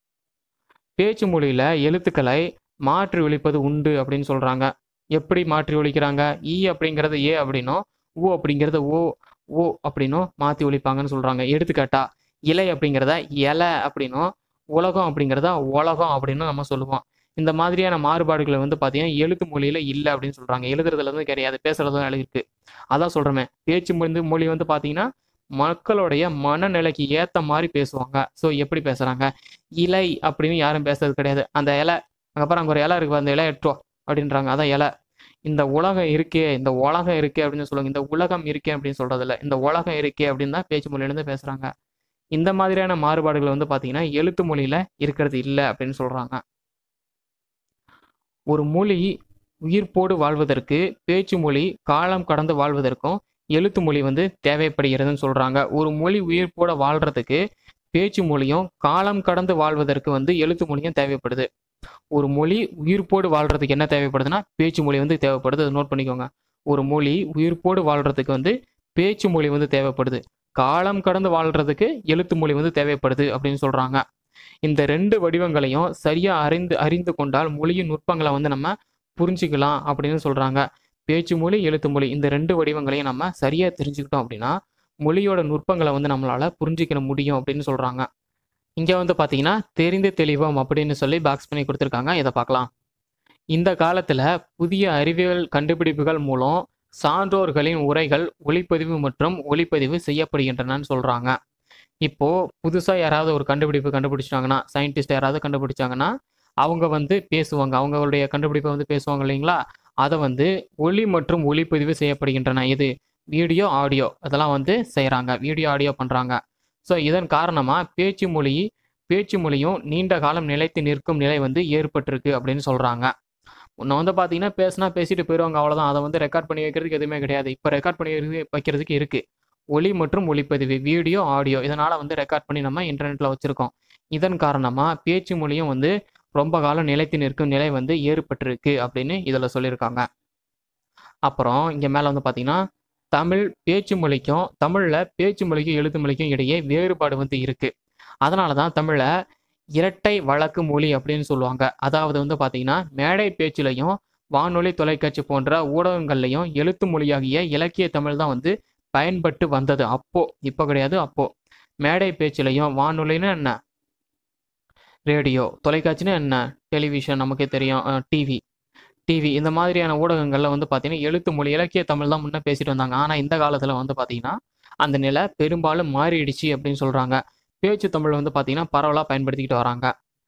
பேச்சு மொழியில் எழுத்துக்களை மாற்றி ஒழிப்பது உண்டு அப்படின்னு சொல்கிறாங்க எப்படி மாற்றி ஒழிக்கிறாங்க ஈ அப்படிங்கிறது ஏ அப்படின்னும் ஊ அப்படிங்கிறத ஓ ஓ அப்படின்னும் மாற்றி ஒழிப்பாங்கன்னு சொல்கிறாங்க எடுத்துக்காட்டா இலை அப்படிங்கிறத இலை அப்படின்னும் உலகம் அப்படிங்கிறத உலகம் அப்படின்னு நம்ம சொல்லுவோம் இந்த மாதிரியான மாறுபாடுகளை வந்து பார்த்தீங்கன்னா எழுத்து மொழியில் இல்லை அப்படின்னு சொல்கிறாங்க எழுதுறதுல இருந்து கிடையாது பேசுறதும் இருக்கு அதான் சொல்கிறேன் பேச்சு மொழி மொழி வந்து பார்த்தீங்கன்னா மக்களுடைய மனநிலைக்கு ஏற்ற மாதிரி பேசுவாங்க ஸோ எப்படி பேசுகிறாங்க இலை அப்படின்னு யாரும் பேசுறது கிடையாது அந்த இலை அப்புறம் அங்கே ஒரு இலை இருக்கு அந்த இலை எட்டுவா அப்படின்றாங்க அதான் இலை இந்த உலகம் இருக்கே இந்த உலகம் இருக்கே அப்படின்னு சொல்லுவாங்க இந்த உலகம் இருக்கே அப்படின்னு சொல்றது இல்லை இந்த உலகம் இருக்கே அப்படின்னு தான் பேச்சு மொழியிலேருந்து பேசுகிறாங்க இந்த மாதிரியான மாறுபாடுகள் வந்து பார்த்தீங்கன்னா எழுத்து மொழியில் இருக்கிறது இல்லை அப்படின்னு சொல்கிறாங்க ஒரு மொழி உயிர்ப்போடு வாழ்வதற்கு பேச்சு மொழி காலம் கடந்து வாழ்வதற்கும் எழுத்து மொழி வந்து தேவைப்படுகிறதுன்னு சொல்கிறாங்க ஒரு மொழி உயிர்ப்போட வாழ்கிறதுக்கு பேச்சு மொழியும் காலம் கடந்து வாழ்வதற்கு வந்து எழுத்து மொழியும் தேவைப்படுது ஒரு மொழி உயிர்ப்போடு வாழ்கிறதுக்கு என்ன தேவைப்படுதுன்னா பேச்சு மொழி வந்து தேவைப்படுது அதை நோட் பண்ணிக்கோங்க ஒரு மொழி உயிர்ப்போடு வாழ்கிறதுக்கு வந்து பேச்சு மொழி வந்து தேவைப்படுது காலம் கடந்து வாழ்கிறதுக்கு எழுத்து மொழி வந்து தேவைப்படுது அப்படின்னு சொல்கிறாங்க இந்த ரெண்டு வடிவங்களையும் சரியாக அறிந்து அறிந்து கொண்டால் மொழியின் நுட்பங்களை வந்து நம்ம புரிஞ்சுக்கலாம் அப்படின்னு சொல்கிறாங்க பேச்சு மொழி எழுத்து மொழி இந்த ரெண்டு வடிவங்களையும் நம்ம சரியாக தெரிஞ்சுக்கிட்டோம் அப்படின்னா மொழியோட நுட்பங்களை வந்து நம்மளால் புரிஞ்சிக்க முடியும் அப்படின்னு சொல்கிறாங்க இங்கே வந்து பார்த்தீங்கன்னா தெரிந்து தெளிவோம் அப்படின்னு சொல்லி பாக்ஸ் பண்ணி கொடுத்துருக்காங்க இதை பார்க்கலாம் இந்த காலத்தில் புதிய அறிவியல் கண்டுபிடிப்புகள் மூலம் சான்றோர்களின் உரைகள் ஒளிப்பதிவு மற்றும் ஒளிப்பதிவு செய்யப்படுகின்றனன்னு சொல்கிறாங்க இப்போது புதுசாக யாராவது ஒரு கண்டுபிடிப்பு கண்டுபிடிச்சாங்கன்னா சயின்டிஸ்ட் யாராவது கண்டுபிடிச்சாங்கன்னா அவங்க வந்து பேசுவாங்க அவங்களுடைய கண்டுபிடிப்பை வந்து பேசுவாங்க இல்லைங்களா அதை வந்து ஒளி மற்றும் ஒளிப்பதிவு செய்யப்படுகின்றன இது வீடியோ ஆடியோ இதெல்லாம் வந்து செய்கிறாங்க வீடியோ ஆடியோ பண்ணுறாங்க ஸோ இதன் காரணமாக பேச்சு மொழி பேச்சு மொழியும் நீண்ட காலம் நிலைத்து நிற்கும் நிலை வந்து ஏற்பட்டிருக்கு அப்படின்னு சொல்கிறாங்க முன்ன வந்து பார்த்தீங்கன்னா பேசினா பேசிட்டு போயிடுவாங்க அவ்வளோதான் அதை வந்து ரெக்கார்ட் பண்ணி வைக்கிறதுக்கு எதுவுமே கிடையாது இப்போ ரெக்கார்ட் பண்ணி வைக்கிறது- வைக்கிறதுக்கு இருக்குது ஒலி மற்றும் ஒளிப்பதிவு வீடியோ ஆடியோ இதனால் வந்து ரெக்கார்ட் பண்ணி நம்ம இன்டர்நெட்டில் வச்சுருக்கோம் இதன் காரணமாக பேச்சு மொழியும் வந்து ரொம்ப காலம் நிலைத்து நிற்கும் நிலை வந்து ஏற்பட்டிருக்கு அப்படின்னு இதில் சொல்லியிருக்காங்க அப்புறம் இங்கே மேலே வந்து பார்த்தீங்கன்னா தமிழ் பேச்சு மொழிக்கும் தமிழில் பேச்சு மொழிக்கும் எழுத்து மொழிக்கும் இடையே வேறுபாடு வந்து இருக்குது அதனால தான் தமிழை இரட்டை வழக்கு மொழி அப்படின்னு சொல்லுவாங்க அதாவது வந்து பார்த்தீங்கன்னா மேடை பேச்சிலையும் வானொலி தொலைக்காட்சி போன்ற ஊடகங்கள்லையும் எழுத்து மொழியாகிய இலக்கிய தமிழ் தான் வந்து பயன்பட்டு வந்தது அப்போ இப்போ கிடையாது அப்போ மேடை பேச்சிலையும் வானொலின்னு என்ன ரேடியோ தொலைக்காட்சினா என்ன டெலிவிஷன் நமக்கே தெரியும் டிவி டிவி இந்த மாதிரியான ஊடகங்களில் வந்து பார்த்தீங்கன்னா எழுத்து மொழி இலக்கிய தமிழ் தான் முன்னே பேசிட்டு வந்தாங்க ஆனால் இந்த காலத்தில் வந்து பார்த்தீங்கன்னா அந்த நிலை பெரும்பாலும் மாறிடுச்சு அப்படின்னு சொல்கிறாங்க பேச்சு தமிழ் வந்து பார்த்தீங்கன்னா பரவலாக பயன்படுத்திக்கிட்டு வராங்க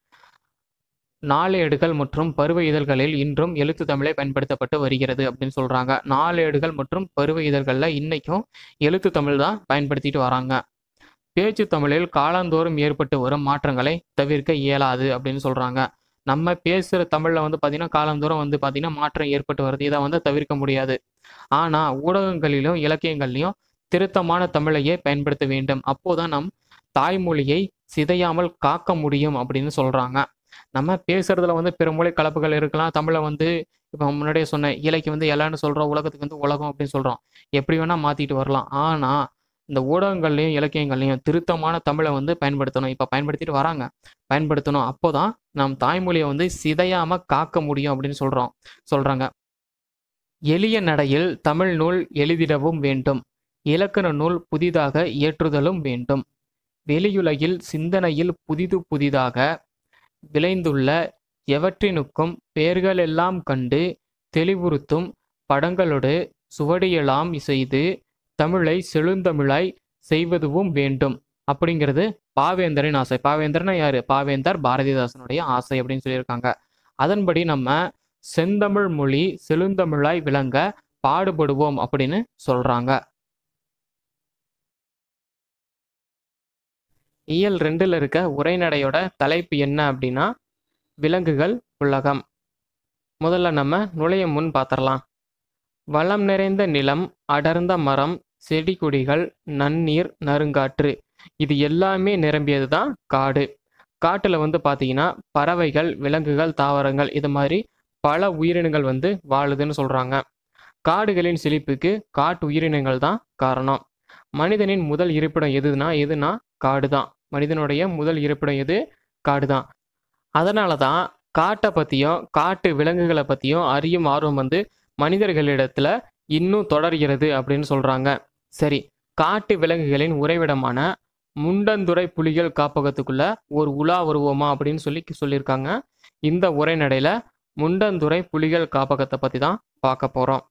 நாளேடுகள் மற்றும் பருவ இதழ்களில் இன்றும் எழுத்து தமிழே பயன்படுத்தப்பட்டு வருகிறது அப்படின்னு சொல்கிறாங்க நாளேடுகள் மற்றும் பருவ இதழ்களில் இன்னைக்கும் எழுத்து தமிழ் தான் பயன்படுத்திட்டு வராங்க பேச்சு தமிழில் காலந்தோறும் ஏற்பட்டு வரும் மாற்றங்களை தவிர்க்க இயலாது அப்படின்னு சொல்கிறாங்க நம்ம பேசுகிற தமிழில் வந்து பார்த்திங்கன்னா காலந்தோறும் வந்து பார்த்திங்கன்னா மாற்றம் ஏற்பட்டு வருது இதை வந்து தவிர்க்க முடியாது ஆனால் ஊடகங்களிலும் இலக்கியங்கள்லையும் திருத்தமான தமிழையே பயன்படுத்த வேண்டும் அப்போதான் நம் தாய்மொழியை சிதையாமல் காக்க முடியும் அப்படின்னு சொல்கிறாங்க நம்ம பேசுறதுல வந்து பிறமொழி கலப்புகள் இருக்கலாம் தமிழை வந்து இப்போ முன்னாடியே சொன்னேன் இலக்கியம் வந்து எல்லான்னு சொல்கிறோம் உலகத்துக்கு வந்து உலகம் அப்படின்னு சொல்கிறோம் எப்படி வேணால் மாற்றிட்டு வரலாம் ஆனால் இந்த ஊடகங்கள்லையும் இலக்கியங்கள்லையும் திருத்தமான தமிழை வந்து பயன்படுத்தணும் இப்போ பயன்படுத்திட்டு வராங்க பயன்படுத்தணும் அப்போதான் நம் தாய்மொழியை வந்து சிதையாம காக்க முடியும் அப்படின்னு சொல்றோம் சொல்றாங்க எளிய நடையில் தமிழ் நூல் எழுதிடவும் வேண்டும் இலக்கண நூல் புதிதாக இயற்றுதலும் வேண்டும் வெளியுலகில் சிந்தனையில் புதிது புதிதாக விளைந்துள்ள எவற்றினுக்கும் பெயர்களெல்லாம் கண்டு தெளிவுறுத்தும் படங்களோடு சுவடியெல்லாம் செய்து தமிழை செழுந்தமிழாய் செய்வதுவும் வேண்டும் அப்படிங்கிறது பாவேந்தரின் ஆசை பாவேந்தர்னா யாரு பாவேந்தர் பாரதிதாசனுடைய ஆசை அப்படின்னு சொல்லியிருக்காங்க அதன்படி நம்ம செந்தமிழ் மொழி செழுந்தமிழாய் விளங்க பாடுபடுவோம் அப்படின்னு சொல்றாங்க இயல் ரெண்டுல இருக்க உரைநடையோட தலைப்பு என்ன அப்படின்னா விலங்குகள் உலகம் முதல்ல நம்ம நுழைய முன் பார்த்துடலாம் வளம் நிறைந்த நிலம் அடர்ந்த மரம் செடி கொடிகள் நன்னீர் நறுங்காற்று இது எல்லாமே நிரம்பியது தான் காடு காட்டில் வந்து பார்த்தீங்கன்னா பறவைகள் விலங்குகள் தாவரங்கள் இது மாதிரி பல உயிரினங்கள் வந்து வாழுதுன்னு சொல்கிறாங்க காடுகளின் செழிப்புக்கு காட்டு உயிரினங்கள் தான் காரணம் மனிதனின் முதல் இருப்பிடம் எதுனா எதுனா காடு தான் மனிதனுடைய முதல் இருப்பிடம் எது காடு தான் அதனால தான் காட்டை பற்றியும் காட்டு விலங்குகளை பற்றியும் அறியும் ஆர்வம் வந்து மனிதர்களிடத்துல இன்னும் தொடர்கிறது அப்படின்னு சொல்கிறாங்க சரி காட்டு விலங்குகளின் உறைவிடமான முண்டந்துறை புலிகள் காப்பகத்துக்குள்ள ஒரு உலா வருவோமா அப்படின்னு சொல்லி சொல்லியிருக்காங்க இந்த உரைநடையில முண்டந்துறை புலிகள் காப்பகத்தை பற்றி தான் பார்க்க போகிறோம்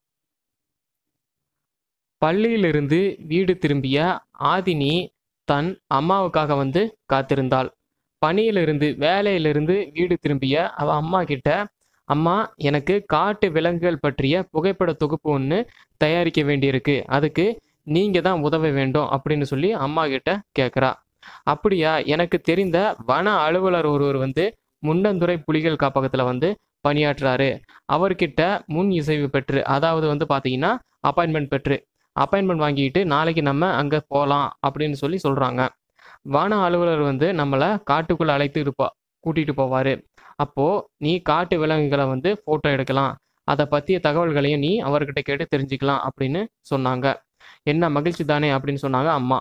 பள்ளியிலிருந்து வீடு திரும்பிய ஆதினி தன் அம்மாவுக்காக வந்து காத்திருந்தாள் பணியிலிருந்து வேலையிலிருந்து வீடு திரும்பிய அவ அம்மா கிட்ட அம்மா எனக்கு காட்டு விலங்குகள் பற்றிய புகைப்பட தொகுப்பு ஒன்று தயாரிக்க வேண்டியிருக்கு அதுக்கு நீங்க தான் உதவ வேண்டும் அப்படின்னு சொல்லி அம்மா கிட்ட கேட்குறா அப்படியா எனக்கு தெரிந்த வன அலுவலர் ஒருவர் வந்து முண்டந்துறை புலிகள் காப்பகத்தில் வந்து பணியாற்றுறாரு அவர்கிட்ட முன் இசைவு பெற்று அதாவது வந்து பார்த்தீங்கன்னா அப்பாயின்மெண்ட் பெற்று அப்பாயின்மெண்ட் வாங்கிட்டு நாளைக்கு நம்ம அங்கே போகலாம் அப்படின்னு சொல்லி சொல்கிறாங்க வன அலுவலர் வந்து நம்மளை காட்டுக்குள்ளே அழைத்து இருப்பா கூட்டிகிட்டு போவார் அப்போது நீ காட்டு விலங்குகளை வந்து ஃபோட்டோ எடுக்கலாம் அதை பற்றிய தகவல்களையும் நீ அவர்கிட்ட கேட்டு தெரிஞ்சுக்கலாம் அப்படின்னு சொன்னாங்க என்ன மகிழ்ச்சி தானே அப்படின்னு சொன்னாங்க அம்மா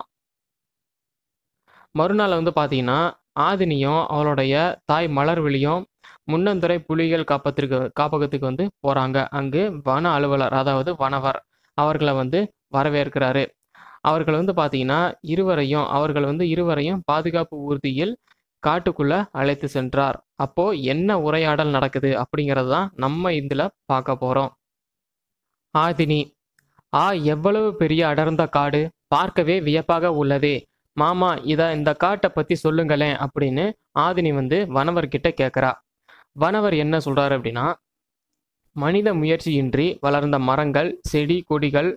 மறுநாள் வந்து பார்த்தீங்கன்னா ஆதினியும் அவளுடைய தாய் மலர்விழியும் முன்னந்துறை புலிகள் காப்பத்திற்கு காப்பகத்துக்கு வந்து போகிறாங்க அங்கு வன அலுவலர் அதாவது வனவர் அவர்களை வந்து வரவேற்கிறாரு அவர்கள் வந்து பார்த்தீங்கன்னா இருவரையும் அவர்கள் வந்து இருவரையும் பாதுகாப்பு ஊர்தியில் காட்டுக்குள்ள அழைத்து சென்றார் அப்போ என்ன உரையாடல் நடக்குது அப்படிங்கிறது தான் நம்ம இதில் பார்க்க போகிறோம் ஆதினி ஆ எவ்வளவு பெரிய அடர்ந்த காடு பார்க்கவே வியப்பாக உள்ளதே மாமா இத இந்த காட்டை பத்தி சொல்லுங்களேன் அப்படின்னு ஆதினி வந்து வனவர்கிட்ட கேட்குறா வனவர் என்ன சொல்றாரு அப்படின்னா மனித முயற்சியின்றி வளர்ந்த மரங்கள் செடி கொடிகள்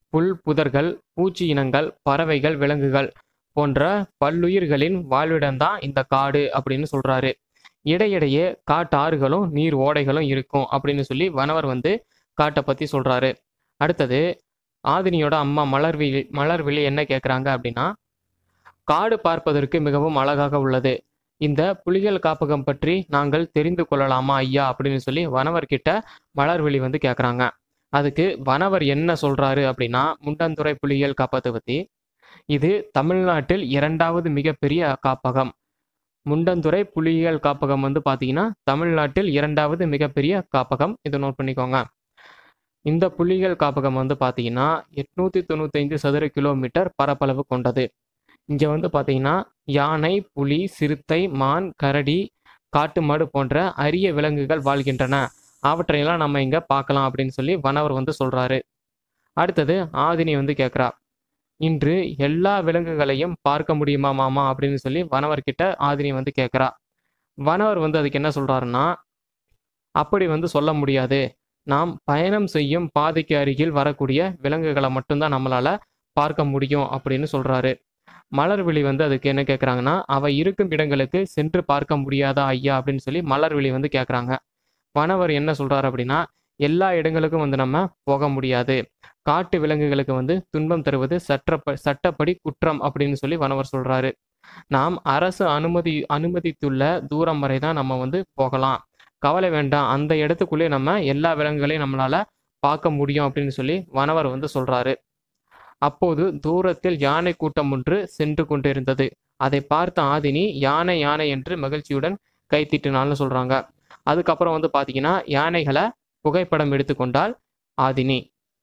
புல் புதர்கள் பூச்சி இனங்கள் பறவைகள் விலங்குகள் போன்ற பல்லுயிர்களின் வாழ்விடம்தான் இந்த காடு அப்படின்னு சொல்றாரு இடையிடையே காட்டாறுகளும் நீர் ஓடைகளும் இருக்கும் அப்படின்னு சொல்லி வனவர் வந்து காட்டை பத்தி சொல்றாரு அடுத்தது ஆதினியோட அம்மா மலர்விழி மலர்விழி என்ன கேட்குறாங்க அப்படின்னா காடு பார்ப்பதற்கு மிகவும் அழகாக உள்ளது இந்த புலிகள் காப்பகம் பற்றி நாங்கள் தெரிந்து கொள்ளலாமா ஐயா அப்படின்னு சொல்லி வனவர் கிட்ட மலர்விழி வந்து கேட்குறாங்க அதுக்கு வனவர் என்ன சொல்றாரு அப்படின்னா முண்டந்துறை புலிகள் காப்பகத்தை பத்தி இது தமிழ்நாட்டில் இரண்டாவது மிகப்பெரிய காப்பகம் முண்டந்துறை புலிகள் காப்பகம் வந்து பார்த்தீங்கன்னா தமிழ்நாட்டில் இரண்டாவது மிகப்பெரிய காப்பகம் இதை நோட் பண்ணிக்கோங்க இந்த புலிகள் காப்பகம் வந்து பார்த்தீங்கன்னா எட்நூத்தி தொண்ணூத்தைந்து சதுர கிலோமீட்டர் பரப்பளவு கொண்டது இங்கே வந்து பார்த்தீங்கன்னா யானை புலி சிறுத்தை மான் கரடி காட்டு மாடு போன்ற அரிய விலங்குகள் வாழ்கின்றன அவற்றையெல்லாம் நம்ம இங்கே பார்க்கலாம் அப்படின்னு சொல்லி வனவர் வந்து சொல்றாரு அடுத்தது ஆதினி வந்து கேட்குறா இன்று எல்லா விலங்குகளையும் பார்க்க முடியுமா மாமா அப்படின்னு சொல்லி வனவர்கிட்ட ஆதினி வந்து கேட்குறா வனவர் வந்து அதுக்கு என்ன சொல்றாருன்னா அப்படி வந்து சொல்ல முடியாது நாம் பயணம் செய்யும் பாதைக்கு அருகில் வரக்கூடிய விலங்குகளை மட்டும்தான் நம்மளால பார்க்க முடியும் அப்படின்னு சொல்றாரு மலர்விழி வந்து அதுக்கு என்ன கேட்குறாங்கன்னா அவ இருக்கும் இடங்களுக்கு சென்று பார்க்க முடியாதா ஐயா அப்படின்னு சொல்லி மலர்விழி வந்து கேட்குறாங்க வனவர் என்ன சொல்றாரு அப்படின்னா எல்லா இடங்களுக்கும் வந்து நம்ம போக முடியாது காட்டு விலங்குகளுக்கு வந்து துன்பம் தருவது சட்ட சட்டப்படி குற்றம் அப்படின்னு சொல்லி வனவர் சொல்றாரு நாம் அரசு அனுமதி அனுமதித்துள்ள தூரம் வரை தான் நம்ம வந்து போகலாம் கவலை வேண்டாம் அந்த இடத்துக்குள்ளே நம்ம எல்லா விலங்குகளையும் நம்மளால பார்க்க முடியும் அப்படின்னு சொல்லி வனவர் வந்து சொல்றாரு அப்போது தூரத்தில் யானை கூட்டம் ஒன்று சென்று கொண்டிருந்தது அதை பார்த்த ஆதினி யானை யானை என்று மகிழ்ச்சியுடன் கைத்திட்டினால்னு சொல்றாங்க அதுக்கப்புறம் வந்து பாத்தீங்கன்னா யானைகளை புகைப்படம் எடுத்துக்கொண்டால் ஆதினி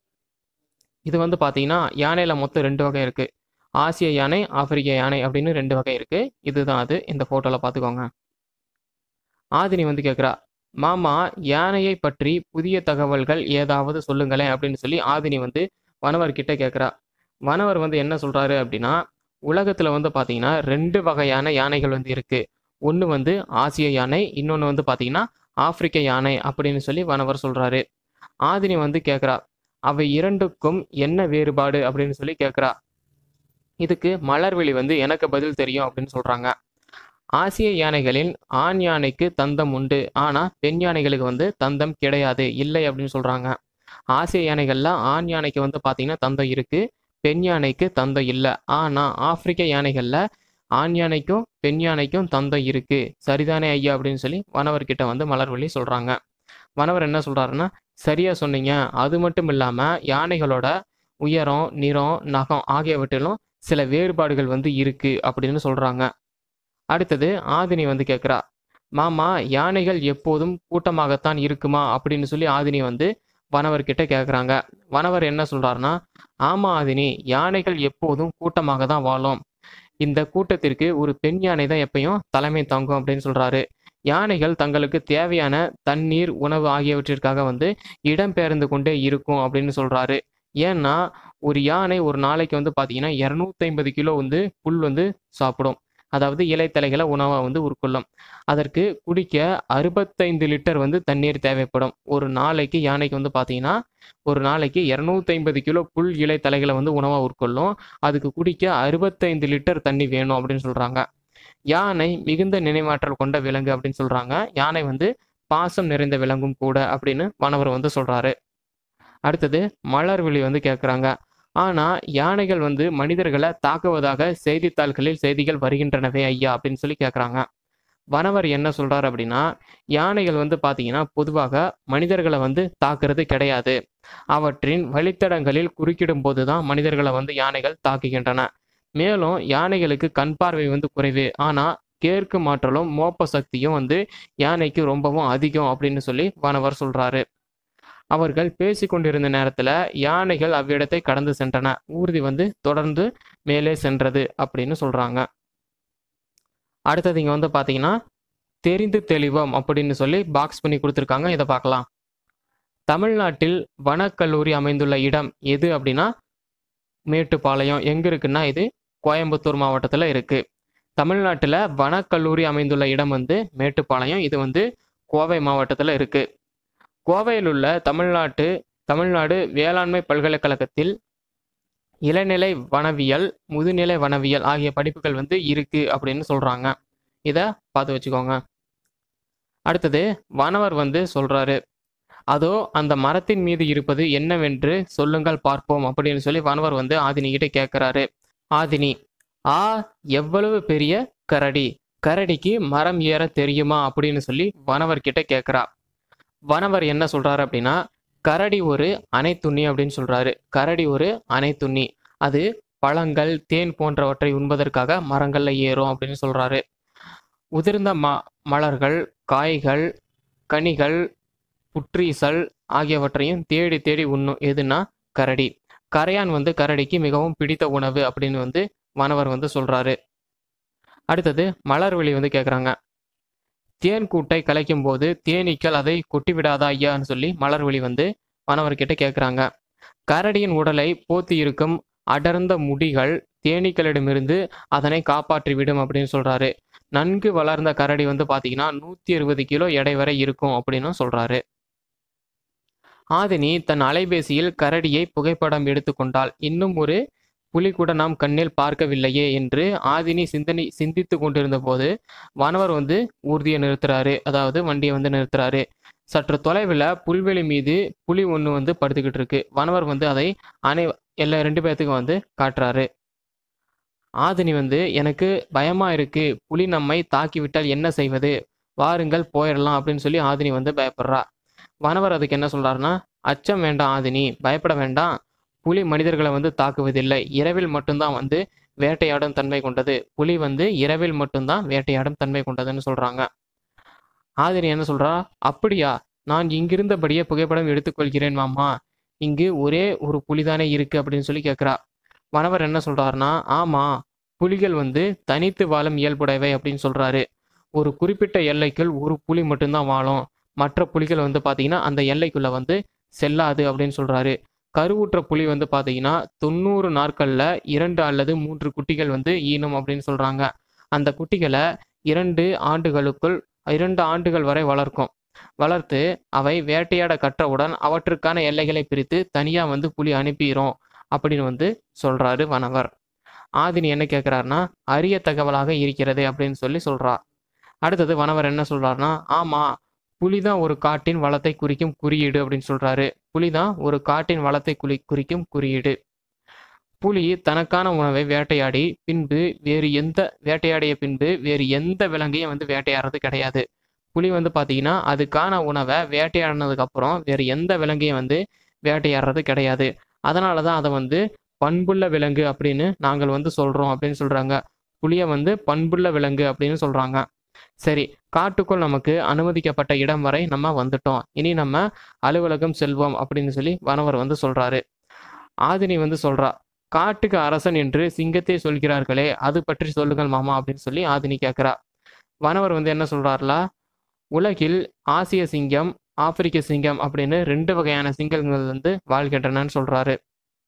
இது வந்து பாத்தீங்கன்னா யானையில மொத்தம் ரெண்டு வகை இருக்கு ஆசிய யானை ஆப்பிரிக்க யானை அப்படின்னு ரெண்டு வகை இருக்கு இதுதான் அது இந்த போட்டோல பாத்துக்கோங்க ஆதினி வந்து கேட்குறா மாமா யானையை பற்றி புதிய தகவல்கள் ஏதாவது சொல்லுங்களேன் அப்படின்னு சொல்லி ஆதினி வந்து வனவர் கிட்ட கேட்குறா வனவர் வந்து என்ன சொல்றாரு அப்படின்னா உலகத்துல வந்து பாத்தீங்கன்னா ரெண்டு வகையான யானைகள் வந்து இருக்கு ஒன்று வந்து ஆசிய யானை இன்னொன்று வந்து பாத்தீங்கன்னா ஆப்பிரிக்க யானை அப்படின்னு சொல்லி வனவர் சொல்றாரு ஆதினி வந்து கேட்குறா அவை இரண்டுக்கும் என்ன வேறுபாடு அப்படின்னு சொல்லி கேட்குறா இதுக்கு மலர்விழி வந்து எனக்கு பதில் தெரியும் அப்படின்னு சொல்றாங்க ஆசிய யானைகளில் ஆண் யானைக்கு தந்தம் உண்டு ஆனா பெண் யானைகளுக்கு வந்து தந்தம் கிடையாது இல்லை அப்படின்னு சொல்றாங்க ஆசிய யானைகள்ல ஆண் யானைக்கு வந்து பாத்தீங்கன்னா தந்தம் இருக்கு பெண் யானைக்கு தந்தம் இல்லை ஆனா ஆப்பிரிக்க யானைகள்ல ஆண் யானைக்கும் பெண் யானைக்கும் தந்தம் இருக்கு சரிதானே ஐயா அப்படின்னு சொல்லி வனவர்கிட்ட வந்து மலர்வழி சொல்றாங்க வனவர் என்ன சொல்றாருன்னா சரியா சொன்னீங்க அது மட்டும் இல்லாம யானைகளோட உயரம் நிறம் நகம் ஆகியவற்றிலும் சில வேறுபாடுகள் வந்து இருக்கு அப்படின்னு சொல்றாங்க அடுத்தது ஆதினி வந்து கேட்குறா மாமா யானைகள் எப்போதும் கூட்டமாகத்தான் இருக்குமா அப்படின்னு சொல்லி ஆதினி வந்து வனவர்கிட்ட கேட்குறாங்க வனவர் என்ன சொல்றாருன்னா ஆமா ஆதினி யானைகள் எப்போதும் கூட்டமாக தான் வாழும் இந்த கூட்டத்திற்கு ஒரு பெண் யானை தான் எப்பயும் தலைமை தாங்கும் அப்படின்னு சொல்றாரு யானைகள் தங்களுக்கு தேவையான தண்ணீர் உணவு ஆகியவற்றிற்காக வந்து இடம்பெயர்ந்து கொண்டே இருக்கும் அப்படின்னு சொல்றாரு ஏன்னா ஒரு யானை ஒரு நாளைக்கு வந்து பார்த்தீங்கன்னா இரநூத்தி ஐம்பது கிலோ வந்து புல் வந்து சாப்பிடும் அதாவது இலைத்தலைகளை உணவை வந்து உட்கொள்ளும் அதற்கு குடிக்க அறுபத்தைந்து லிட்டர் வந்து தண்ணீர் தேவைப்படும் ஒரு நாளைக்கு யானைக்கு வந்து பார்த்தீங்கன்னா ஒரு நாளைக்கு இரநூத்தி ஐம்பது கிலோ புல் இலைத்தலைகளை வந்து உணவாக உட்கொள்ளும் அதுக்கு குடிக்க அறுபத்தைந்து லிட்டர் தண்ணி வேணும் அப்படின்னு சொல்றாங்க யானை மிகுந்த நினைவாற்றல் கொண்ட விலங்கு அப்படின்னு சொல்றாங்க யானை வந்து பாசம் நிறைந்த விலங்கும் கூட அப்படின்னு வனவர் வந்து சொல்றாரு அடுத்தது மலர்விழி வந்து கேட்குறாங்க ஆனா யானைகள் வந்து மனிதர்களை தாக்குவதாக செய்தித்தாள்களில் செய்திகள் வருகின்றனவே ஐயா அப்படின்னு சொல்லி கேட்குறாங்க வனவர் என்ன சொல்றாரு அப்படின்னா யானைகள் வந்து பாத்தீங்கன்னா பொதுவாக மனிதர்களை வந்து தாக்குறது கிடையாது அவற்றின் வழித்தடங்களில் குறுக்கிடும் போதுதான் மனிதர்களை வந்து யானைகள் தாக்குகின்றன மேலும் யானைகளுக்கு கண் பார்வை வந்து குறைவு ஆனா கேர்க்கு மாற்றலும் மோப்ப சக்தியும் வந்து யானைக்கு ரொம்பவும் அதிகம் அப்படின்னு சொல்லி வனவர் சொல்றாரு அவர்கள் பேசி கொண்டிருந்த நேரத்துல யானைகள் அவ்விடத்தை கடந்து சென்றன ஊர்தி வந்து தொடர்ந்து மேலே சென்றது அப்படின்னு சொல்றாங்க அடுத்தது இங்க வந்து பாத்தீங்கன்னா தெரிந்து தெளிவோம் அப்படின்னு சொல்லி பாக்ஸ் பண்ணி கொடுத்துருக்காங்க இதை பார்க்கலாம் தமிழ்நாட்டில் வனக்கல்லூரி அமைந்துள்ள இடம் எது அப்படின்னா மேட்டுப்பாளையம் எங்க இருக்குன்னா இது கோயம்புத்தூர் மாவட்டத்தில் இருக்கு தமிழ்நாட்டில் வனக்கல்லூரி அமைந்துள்ள இடம் வந்து மேட்டுப்பாளையம் இது வந்து கோவை மாவட்டத்தில் இருக்கு கோவையில் உள்ள தமிழ்நாட்டு தமிழ்நாடு வேளாண்மை பல்கலைக்கழகத்தில் இளநிலை வனவியல் முதுநிலை வனவியல் ஆகிய படிப்புகள் வந்து இருக்கு அப்படின்னு சொல்றாங்க இதை பார்த்து வச்சுக்கோங்க அடுத்தது வானவர் வந்து சொல்றாரு அதோ அந்த மரத்தின் மீது இருப்பது என்னவென்று சொல்லுங்கள் பார்ப்போம் அப்படின்னு சொல்லி வானவர் வந்து ஆதினி கிட்ட கேட்கிறாரு ஆதினி ஆ எவ்வளவு பெரிய கரடி கரடிக்கு மரம் ஏற தெரியுமா அப்படின்னு சொல்லி வனவர் கிட்ட கேட்கிறா வனவர் என்ன சொல்றாரு அப்படின்னா கரடி ஒரு அணைத்துண்ணி அப்படின்னு சொல்றாரு கரடி ஒரு அணைத்துண்ணி அது பழங்கள் தேன் போன்றவற்றை உண்பதற்காக மரங்கள்ல ஏறும் அப்படின்னு சொல்றாரு உதிர்ந்த ம மலர்கள் காய்கள் கனிகள் புற்றீசல் ஆகியவற்றையும் தேடி தேடி உண்ணும் எதுனா கரடி கரையான் வந்து கரடிக்கு மிகவும் பிடித்த உணவு அப்படின்னு வந்து வனவர் வந்து சொல்றாரு அடுத்தது மலர்விழி வந்து கேட்குறாங்க தேன் கூட்டை கலைக்கும் போது தேனீக்கள் அதை கொட்டி விடாதா ஐயான்னு சொல்லி மலர்விழி வந்து வனவர்கிட்ட கேட்குறாங்க கரடியின் உடலை போத்தி இருக்கும் அடர்ந்த முடிகள் தேனீக்களிடமிருந்து அதனை காப்பாற்றி விடும் அப்படின்னு சொல்றாரு நன்கு வளர்ந்த கரடி வந்து பாத்தீங்கன்னா நூத்தி இருபது கிலோ எடை வரை இருக்கும் அப்படின்னு சொல்றாரு ஆதினி தன் அலைபேசியில் கரடியை புகைப்படம் எடுத்துக்கொண்டாள் இன்னும் ஒரு புலி கூட நாம் கண்ணில் பார்க்கவில்லையே என்று ஆதினி சிந்தனை சிந்தித்து கொண்டிருந்த போது வானவர் வந்து ஊர்தியை நிறுத்துறாரு அதாவது வண்டியை வந்து நிறுத்துறாரு சற்று தொலைவில் புல்வெளி மீது புலி ஒன்று வந்து படுத்துக்கிட்டு இருக்கு வானவர் வந்து அதை அனை எல்லா ரெண்டு பேர்த்துக்கும் வந்து காட்டுறாரு ஆதினி வந்து எனக்கு பயமா இருக்கு புலி நம்மை தாக்கி விட்டால் என்ன செய்வது வாருங்கள் போயிடலாம் அப்படின்னு சொல்லி ஆதினி வந்து பயப்படுறா வனவர் அதுக்கு என்ன சொல்றாருன்னா அச்சம் வேண்டாம் ஆதினி பயப்பட வேண்டாம் புலி மனிதர்களை வந்து தாக்குவதில்லை இரவில் மட்டும்தான் வந்து வேட்டையாடும் தன்மை கொண்டது புலி வந்து இரவில் மட்டும்தான் வேட்டையாடும் தன்மை கொண்டதுன்னு சொல்றாங்க ஆதினி என்ன சொல்றா அப்படியா நான் இங்கிருந்தபடியே புகைப்படம் எடுத்துக்கொள்கிறேன் மாமா இங்கு ஒரே ஒரு புலிதானே இருக்கு அப்படின்னு சொல்லி கேட்குறா வனவர் என்ன சொல்றாருன்னா ஆமா புலிகள் வந்து தனித்து வாழும் இயல்புடையவை அப்படின்னு சொல்றாரு ஒரு குறிப்பிட்ட எல்லைக்குள் ஒரு புலி மட்டும்தான் வாழும் மற்ற புலிகள் வந்து பார்த்தீங்கன்னா அந்த எல்லைக்குள்ள வந்து செல்லாது அப்படின்னு சொல்றாரு கருவுற்ற புலி வந்து பார்த்தீங்கன்னா தொண்ணூறு நாட்களில் இரண்டு அல்லது மூன்று குட்டிகள் வந்து ஈனும் அப்படின்னு சொல்றாங்க அந்த குட்டிகளை இரண்டு ஆண்டுகளுக்குள் இரண்டு ஆண்டுகள் வரை வளர்க்கும் வளர்த்து அவை வேட்டையாட கற்றவுடன் அவற்றுக்கான எல்லைகளை பிரித்து தனியாக வந்து புலி அனுப்பிடும் அப்படின்னு வந்து சொல்றாரு வனவர் ஆதினி என்ன கேட்குறாருன்னா அரிய தகவலாக இருக்கிறது அப்படின்னு சொல்லி சொல்றா அடுத்தது வனவர் என்ன சொல்றாருன்னா ஆமா புலிதான் ஒரு காட்டின் வளத்தை குறிக்கும் குறியீடு அப்படின்னு சொல்றாரு புலிதான் ஒரு காட்டின் வளத்தை குறி குறிக்கும் குறியீடு புலி தனக்கான உணவை வேட்டையாடி பின்பு வேறு எந்த வேட்டையாடிய பின்பு வேறு எந்த விலங்கையும் வந்து வேட்டையாடுறது கிடையாது புலி வந்து பார்த்தீங்கன்னா அதுக்கான உணவை வேட்டையாடினதுக்கு அப்புறம் வேறு எந்த விலங்கையும் வந்து வேட்டையாடுறது கிடையாது அதனால தான் அதை வந்து பண்புள்ள விலங்கு அப்படின்னு நாங்கள் வந்து சொல்றோம் அப்படின்னு சொல்றாங்க புலியை வந்து பண்புள்ள விலங்கு அப்படின்னு சொல்றாங்க சரி காட்டுக்குள் நமக்கு அனுமதிக்கப்பட்ட இடம் வரை நம்ம வந்துட்டோம் இனி நம்ம அலுவலகம் செல்வோம் அப்படின்னு சொல்லி வனவர் வந்து சொல்றாரு ஆதினி வந்து சொல்றா காட்டுக்கு அரசன் என்று சிங்கத்தை சொல்கிறார்களே அது பற்றி சொல்லுங்கள் மாமா அப்படின்னு சொல்லி ஆதினி கேட்கிறா வனவர் வந்து என்ன சொல்றாருல உலகில் ஆசிய சிங்கம் ஆப்பிரிக்க சிங்கம் அப்படின்னு ரெண்டு வகையான சிங்கங்கள் வந்து வாழ்கின்றனன்னு சொல்றாரு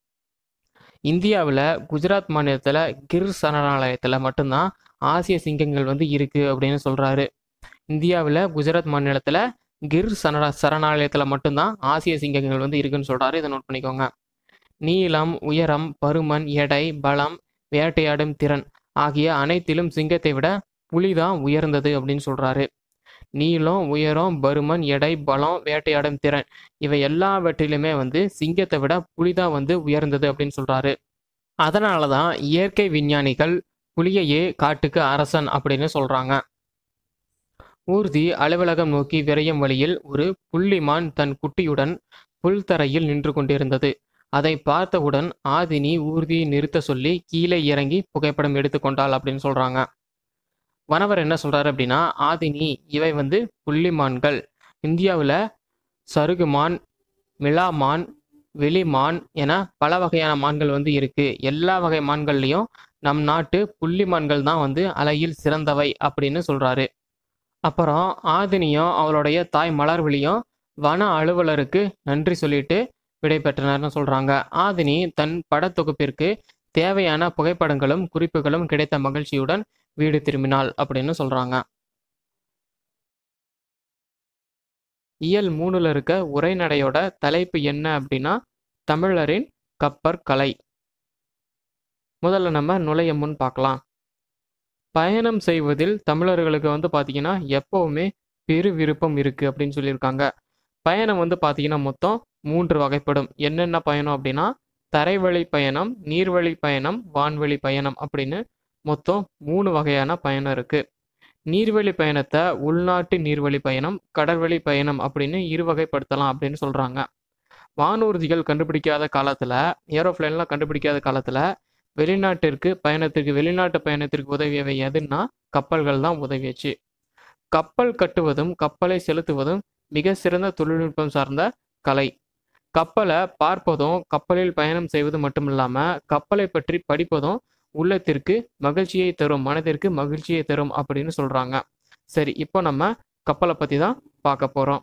இந்தியாவில் குஜராத் மாநிலத்தில் கிர் சரணாலயத்தில் மட்டும்தான் ஆசிய சிங்கங்கள் வந்து இருக்கு அப்படின்னு சொல்றாரு இந்தியாவில் குஜராத் மாநிலத்தில் கிர் சரண சரணாலயத்தில் மட்டும்தான் ஆசிய சிங்கங்கள் வந்து இருக்குன்னு சொல்றாரு இதை நோட் பண்ணிக்கோங்க நீளம் உயரம் பருமன் எடை பலம் வேட்டையாடும் திறன் ஆகிய அனைத்திலும் சிங்கத்தை விட புலிதான் உயர்ந்தது அப்படின்னு சொல்றாரு நீளம் உயரம் பருமன் எடை பலம் வேட்டையாடும் திறன் இவை எல்லாவற்றிலுமே வந்து சிங்கத்தை விட புலிதான் வந்து உயர்ந்தது அப்படின்னு சொல்றாரு அதனால தான் இயற்கை விஞ்ஞானிகள் புலியையே காட்டுக்கு அரசன் அப்படின்னு சொல்றாங்க ஊர்தி அலுவலகம் நோக்கி விரையும் வழியில் ஒரு புள்ளிமான் தன் குட்டியுடன் புல்தரையில் நின்று கொண்டிருந்தது அதை பார்த்தவுடன் ஆதினி ஊர்தியை நிறுத்த சொல்லி கீழே இறங்கி புகைப்படம் எடுத்துக்கொண்டாள் அப்படின்னு சொல்றாங்க வனவர் என்ன சொல்றாரு அப்படின்னா ஆதினி இவை வந்து புள்ளிமான்கள் இந்தியாவில் சருகுமான் மிலாமான் வெளிமான் என பல வகையான மான்கள் வந்து இருக்கு எல்லா வகை மான்கள்லையும் நம் நாட்டு புள்ளிமான்கள் தான் வந்து அலையில் சிறந்தவை அப்படின்னு சொல்றாரு அப்புறம் ஆதினியும் அவளுடைய தாய் மலர்விழியும் வன அலுவலருக்கு நன்றி சொல்லிட்டு விடை பெற்றனர்னு சொல்றாங்க ஆதினி தன் படத்தொகுப்பிற்கு தேவையான புகைப்படங்களும் குறிப்புகளும் கிடைத்த மகிழ்ச்சியுடன் வீடு திரும்பினாள் அப்படின்னு சொல்றாங்க இயல் மூணுல இருக்க உரைநடையோட தலைப்பு என்ன அப்படின்னா தமிழரின் கப்பற்கலை முதல்ல நம்ம நுழைய முன் பார்க்கலாம் பயணம் செய்வதில் தமிழர்களுக்கு வந்து பார்த்தீங்கன்னா எப்பவுமே பெரு விருப்பம் இருக்குது அப்படின்னு சொல்லியிருக்காங்க பயணம் வந்து பார்த்தீங்கன்னா மொத்தம் மூன்று வகைப்படும் என்னென்ன பயணம் அப்படின்னா தரைவழி பயணம் நீர்வழி பயணம் வான்வழி பயணம் அப்படின்னு மொத்தம் மூணு வகையான பயணம் இருக்குது நீர்வழி பயணத்தை உள்நாட்டு நீர்வழி பயணம் கடல்வழி பயணம் அப்படின்னு இரு வகைப்படுத்தலாம் அப்படின்னு சொல்கிறாங்க வானூர்திகள் கண்டுபிடிக்காத காலத்தில் ஏரோப்ளைன்லாம் கண்டுபிடிக்காத காலத்தில் வெளிநாட்டிற்கு பயணத்திற்கு வெளிநாட்டு பயணத்திற்கு உதவியவை எதுன்னா கப்பல்கள் தான் உதவியச்சு கப்பல் கட்டுவதும் கப்பலை செலுத்துவதும் மிக சிறந்த தொழில்நுட்பம் சார்ந்த கலை கப்பலை பார்ப்பதும் கப்பலில் பயணம் செய்வது மட்டும் இல்லாமல் கப்பலை பற்றி படிப்பதும் உள்ளத்திற்கு மகிழ்ச்சியை தரும் மனதிற்கு மகிழ்ச்சியை தரும் அப்படின்னு சொல்கிறாங்க சரி இப்போ நம்ம கப்பலை பற்றி தான் பார்க்க போகிறோம்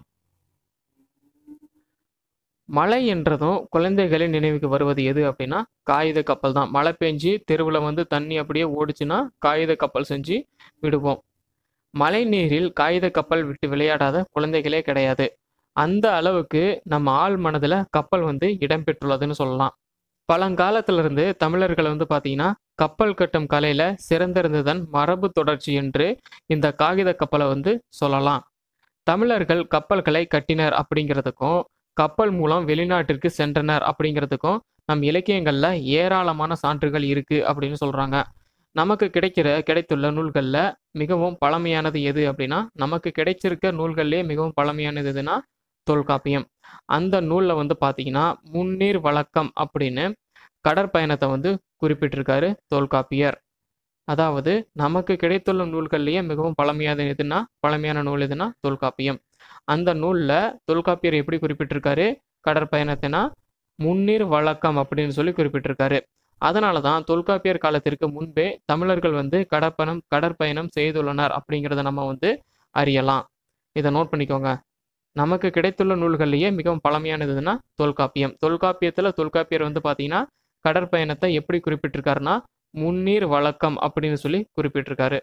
மழை என்றதும் குழந்தைகளின் நினைவுக்கு வருவது எது அப்படின்னா காகித கப்பல் தான் மழை பெஞ்சு தெருவில் வந்து தண்ணி அப்படியே ஓடிச்சுன்னா காகித கப்பல் செஞ்சு விடுவோம் மழை நீரில் காகித கப்பல் விட்டு விளையாடாத குழந்தைகளே கிடையாது அந்த அளவுக்கு நம்ம ஆள் மனதில் கப்பல் வந்து இடம்பெற்றுள்ளதுன்னு சொல்லலாம் பழங்காலத்திலிருந்து தமிழர்கள் வந்து பார்த்தீங்கன்னா கப்பல் கட்டும் கலையில் சிறந்திருந்ததன் மரபு தொடர்ச்சி என்று இந்த காகித கப்பலை வந்து சொல்லலாம் தமிழர்கள் கப்பல்களை கட்டினர் அப்படிங்கிறதுக்கும் கப்பல் மூலம் வெளிநாட்டிற்கு சென்றனர் அப்படிங்கிறதுக்கும் நம் இலக்கியங்களில் ஏராளமான சான்றுகள் இருக்கு அப்படின்னு சொல்றாங்க நமக்கு கிடைக்கிற கிடைத்துள்ள நூல்களில் மிகவும் பழமையானது எது அப்படின்னா நமக்கு கிடைச்சிருக்க நூல்கள்லேயே மிகவும் பழமையானது எதுனா தொல்காப்பியம் அந்த நூலில் வந்து பார்த்தீங்கன்னா முன்னீர் வழக்கம் அப்படின்னு கடற்பயணத்தை வந்து குறிப்பிட்டிருக்காரு தொல்காப்பியர் அதாவது நமக்கு கிடைத்துள்ள நூல்கள்லேயே மிகவும் பழமையான எதுனா பழமையான நூல் எதுனா தொல்காப்பியம் அந்த நூலில் தொல்காப்பியர் எப்படி குறிப்பிட்டிருக்காரு கடற்பயணத்தினா முன்னீர் வழக்கம் அப்படின்னு சொல்லி குறிப்பிட்டிருக்காரு அதனால தான் தொல்காப்பியர் காலத்திற்கு முன்பே தமிழர்கள் வந்து கடற்பயணம் கடற்பயணம் செய்துள்ளனர் அப்படிங்கிறத நம்ம வந்து அறியலாம் இதை நோட் பண்ணிக்கோங்க நமக்கு கிடைத்துள்ள நூல்கள்லேயே மிகவும் பழமையானதுன்னா தொல்காப்பியம் தொல்காப்பியத்தில் தொல்காப்பியர் வந்து பார்த்தீங்கன்னா கடற்பயணத்தை எப்படி குறிப்பிட்டிருக்காருன்னா முன்னீர் வழக்கம் அப்படின்னு சொல்லி குறிப்பிட்டிருக்காரு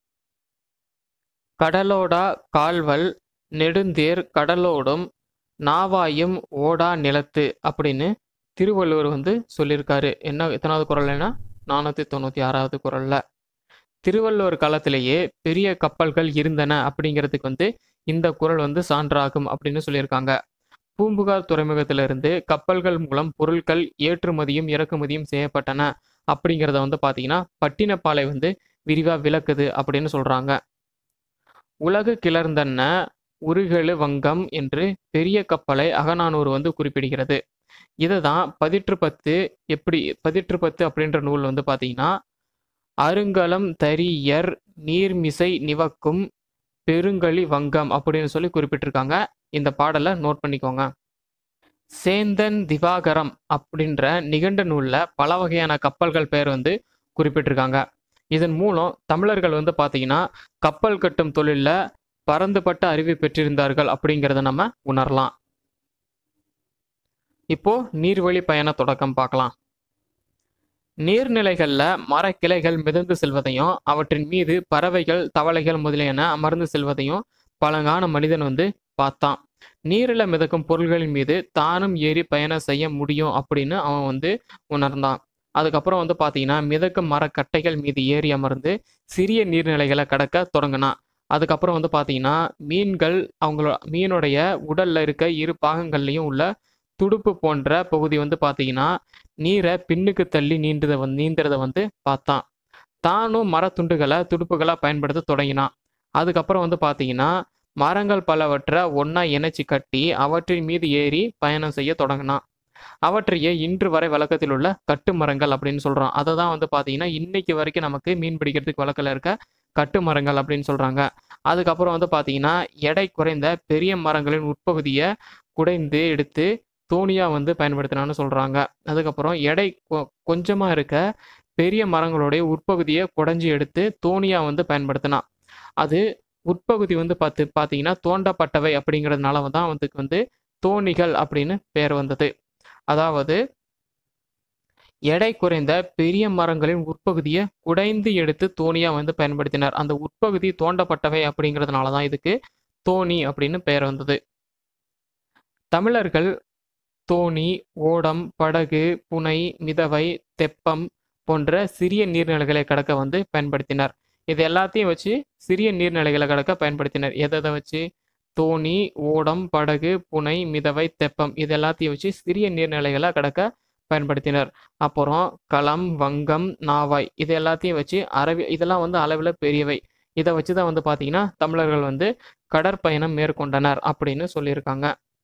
கடலோடா கால்வல் நெடுந்தேர் கடலோடும் நாவாயும் ஓடா நிலத்து அப்படின்னு திருவள்ளுவர் வந்து சொல்லியிருக்காரு என்ன எத்தனாவது குரல்னா நானூற்றி தொண்ணூற்றி ஆறாவது குரலில் திருவள்ளுவர் காலத்திலேயே பெரிய கப்பல்கள் இருந்தன அப்படிங்கிறதுக்கு வந்து இந்த குரல் வந்து சான்றாகும் அப்படின்னு சொல்லியிருக்காங்க பூம்புகார் துறைமுகத்திலிருந்து கப்பல்கள் மூலம் பொருட்கள் ஏற்றுமதியும் இறக்குமதியும் செய்யப்பட்டன அப்படிங்கிறத வந்து பார்த்தீங்கன்னா பட்டினப்பாலை வந்து விரிவாக விளக்குது அப்படின்னு சொல்கிறாங்க உலகு கிளர்ந்தன்ன உருகெழு வங்கம் என்று பெரிய கப்பலை அகநானூறு வந்து குறிப்பிடுகிறது இதை தான் பதிற்று பத்து எப்படி பதிற்று பத்து அப்படின்ற நூல் வந்து பார்த்தீங்கன்னா அருங்கலம் தரியர் நீர்மிசை நிவக்கும் பெருங்கலி வங்கம் அப்படின்னு சொல்லி குறிப்பிட்டிருக்காங்க இந்த பாடலை நோட் பண்ணிக்கோங்க சேந்தன் திவாகரம் அப்படின்ற நிகண்ட நூலில் பல வகையான கப்பல்கள் பெயர் வந்து குறிப்பிட்டிருக்காங்க இதன் மூலம் தமிழர்கள் வந்து பார்த்தீங்கன்னா கப்பல் கட்டும் தொழிலில் பரந்துபட்ட அறிவு பெற்றிருந்தார்கள் அப்படிங்கிறத நம்ம உணரலாம் இப்போ நீர்வழி பயண தொடக்கம் பார்க்கலாம் நீர்நிலைகளில் மரக்கிளைகள் மிதந்து செல்வதையும் அவற்றின் மீது பறவைகள் தவளைகள் முதலியன அமர்ந்து செல்வதையும் பழங்கான மனிதன் வந்து பார்த்தான் நீரில் மிதக்கும் பொருள்களின் மீது தானும் ஏறி பயணம் செய்ய முடியும் அப்படின்னு அவன் வந்து உணர்ந்தான் அதுக்கப்புறம் வந்து பார்த்தீங்கன்னா மிதக்கும் மரக்கட்டைகள் மீது ஏறி அமர்ந்து சிறிய நீர்நிலைகளை கடக்க தொடங்கினான் அதுக்கப்புறம் வந்து பார்த்தீங்கன்னா மீன்கள் அவங்களோட மீனுடைய உடல்ல இருக்க இரு பாகங்கள்லையும் உள்ள துடுப்பு போன்ற பகுதி வந்து பார்த்தீங்கன்னா நீரை பின்னுக்கு தள்ளி நீண்டதை வந்து நீந்துறதை வந்து பார்த்தான் தானும் மரத்துண்டுகளை துடுப்புகளாக பயன்படுத்த தொடங்கினான் அதுக்கப்புறம் வந்து பார்த்தீங்கன்னா மரங்கள் பலவற்றை ஒன்றா இணைச்சி கட்டி அவற்றின் மீது ஏறி பயணம் செய்ய தொடங்கினான் அவற்றையே இன்று வரை வழக்கத்தில் உள்ள கட்டுமரங்கள் அப்படின்னு சொல்கிறோம் அதை தான் வந்து பார்த்தீங்கன்னா இன்னைக்கு வரைக்கும் நமக்கு மீன் பிடிக்கிறதுக்கு வழக்கில் இருக்க கட்டுமரங்கள் அப்படின்னு சொல்கிறாங்க அதுக்கப்புறம் வந்து பார்த்தீங்கன்னா எடை குறைந்த பெரிய மரங்களின் உட்பகுதியை குடைந்து எடுத்து தோணியாக வந்து பயன்படுத்தினான்னு சொல்கிறாங்க அதுக்கப்புறம் எடை கொ- கொஞ்சமாக இருக்க பெரிய மரங்களுடைய உட்பகுதியை குடைஞ்சி எடுத்து தோணியாக வந்து பயன்படுத்தினான் அது உட்பகுதி வந்து பார்த்து பார்த்தீங்கன்னா தோண்டப்பட்டவை அப்படிங்கிறதுனால தான் வந்து வந்து தோணிகள் அப்படின்னு பெயர் வந்தது அதாவது எடை குறைந்த பெரிய மரங்களின் உட்பகுதியை குடைந்து எடுத்து தோணியா வந்து பயன்படுத்தினார் அந்த உட்பகுதி தோண்டப்பட்டவை அப்படிங்கிறதுனால தான் இதுக்கு தோணி அப்படின்னு பெயர் வந்தது தமிழர்கள் தோணி ஓடம் படகு புனை மிதவை தெப்பம் போன்ற சிறிய நீர்நிலைகளை கடக்க வந்து பயன்படுத்தினர் இது எல்லாத்தையும் வச்சு சிறிய நீர்நிலைகளை கடக்க பயன்படுத்தினர் எதை எதை வச்சு தோணி ஓடம் படகு புனை மிதவை தெப்பம் இது எல்லாத்தையும் வச்சு சிறிய நீர்நிலைகளை கடக்க பயன்படுத்தினர் அப்புறம் களம் வங்கம் நாவாய் இது எல்லாத்தையும் வச்சு அரவி இதெல்லாம் வந்து அளவில் பெரியவை இதை வச்சு தான் வந்து பார்த்தீங்கன்னா தமிழர்கள் வந்து கடற்பயணம் மேற்கொண்டனர் அப்படின்னு சொல்லியிருக்காங்க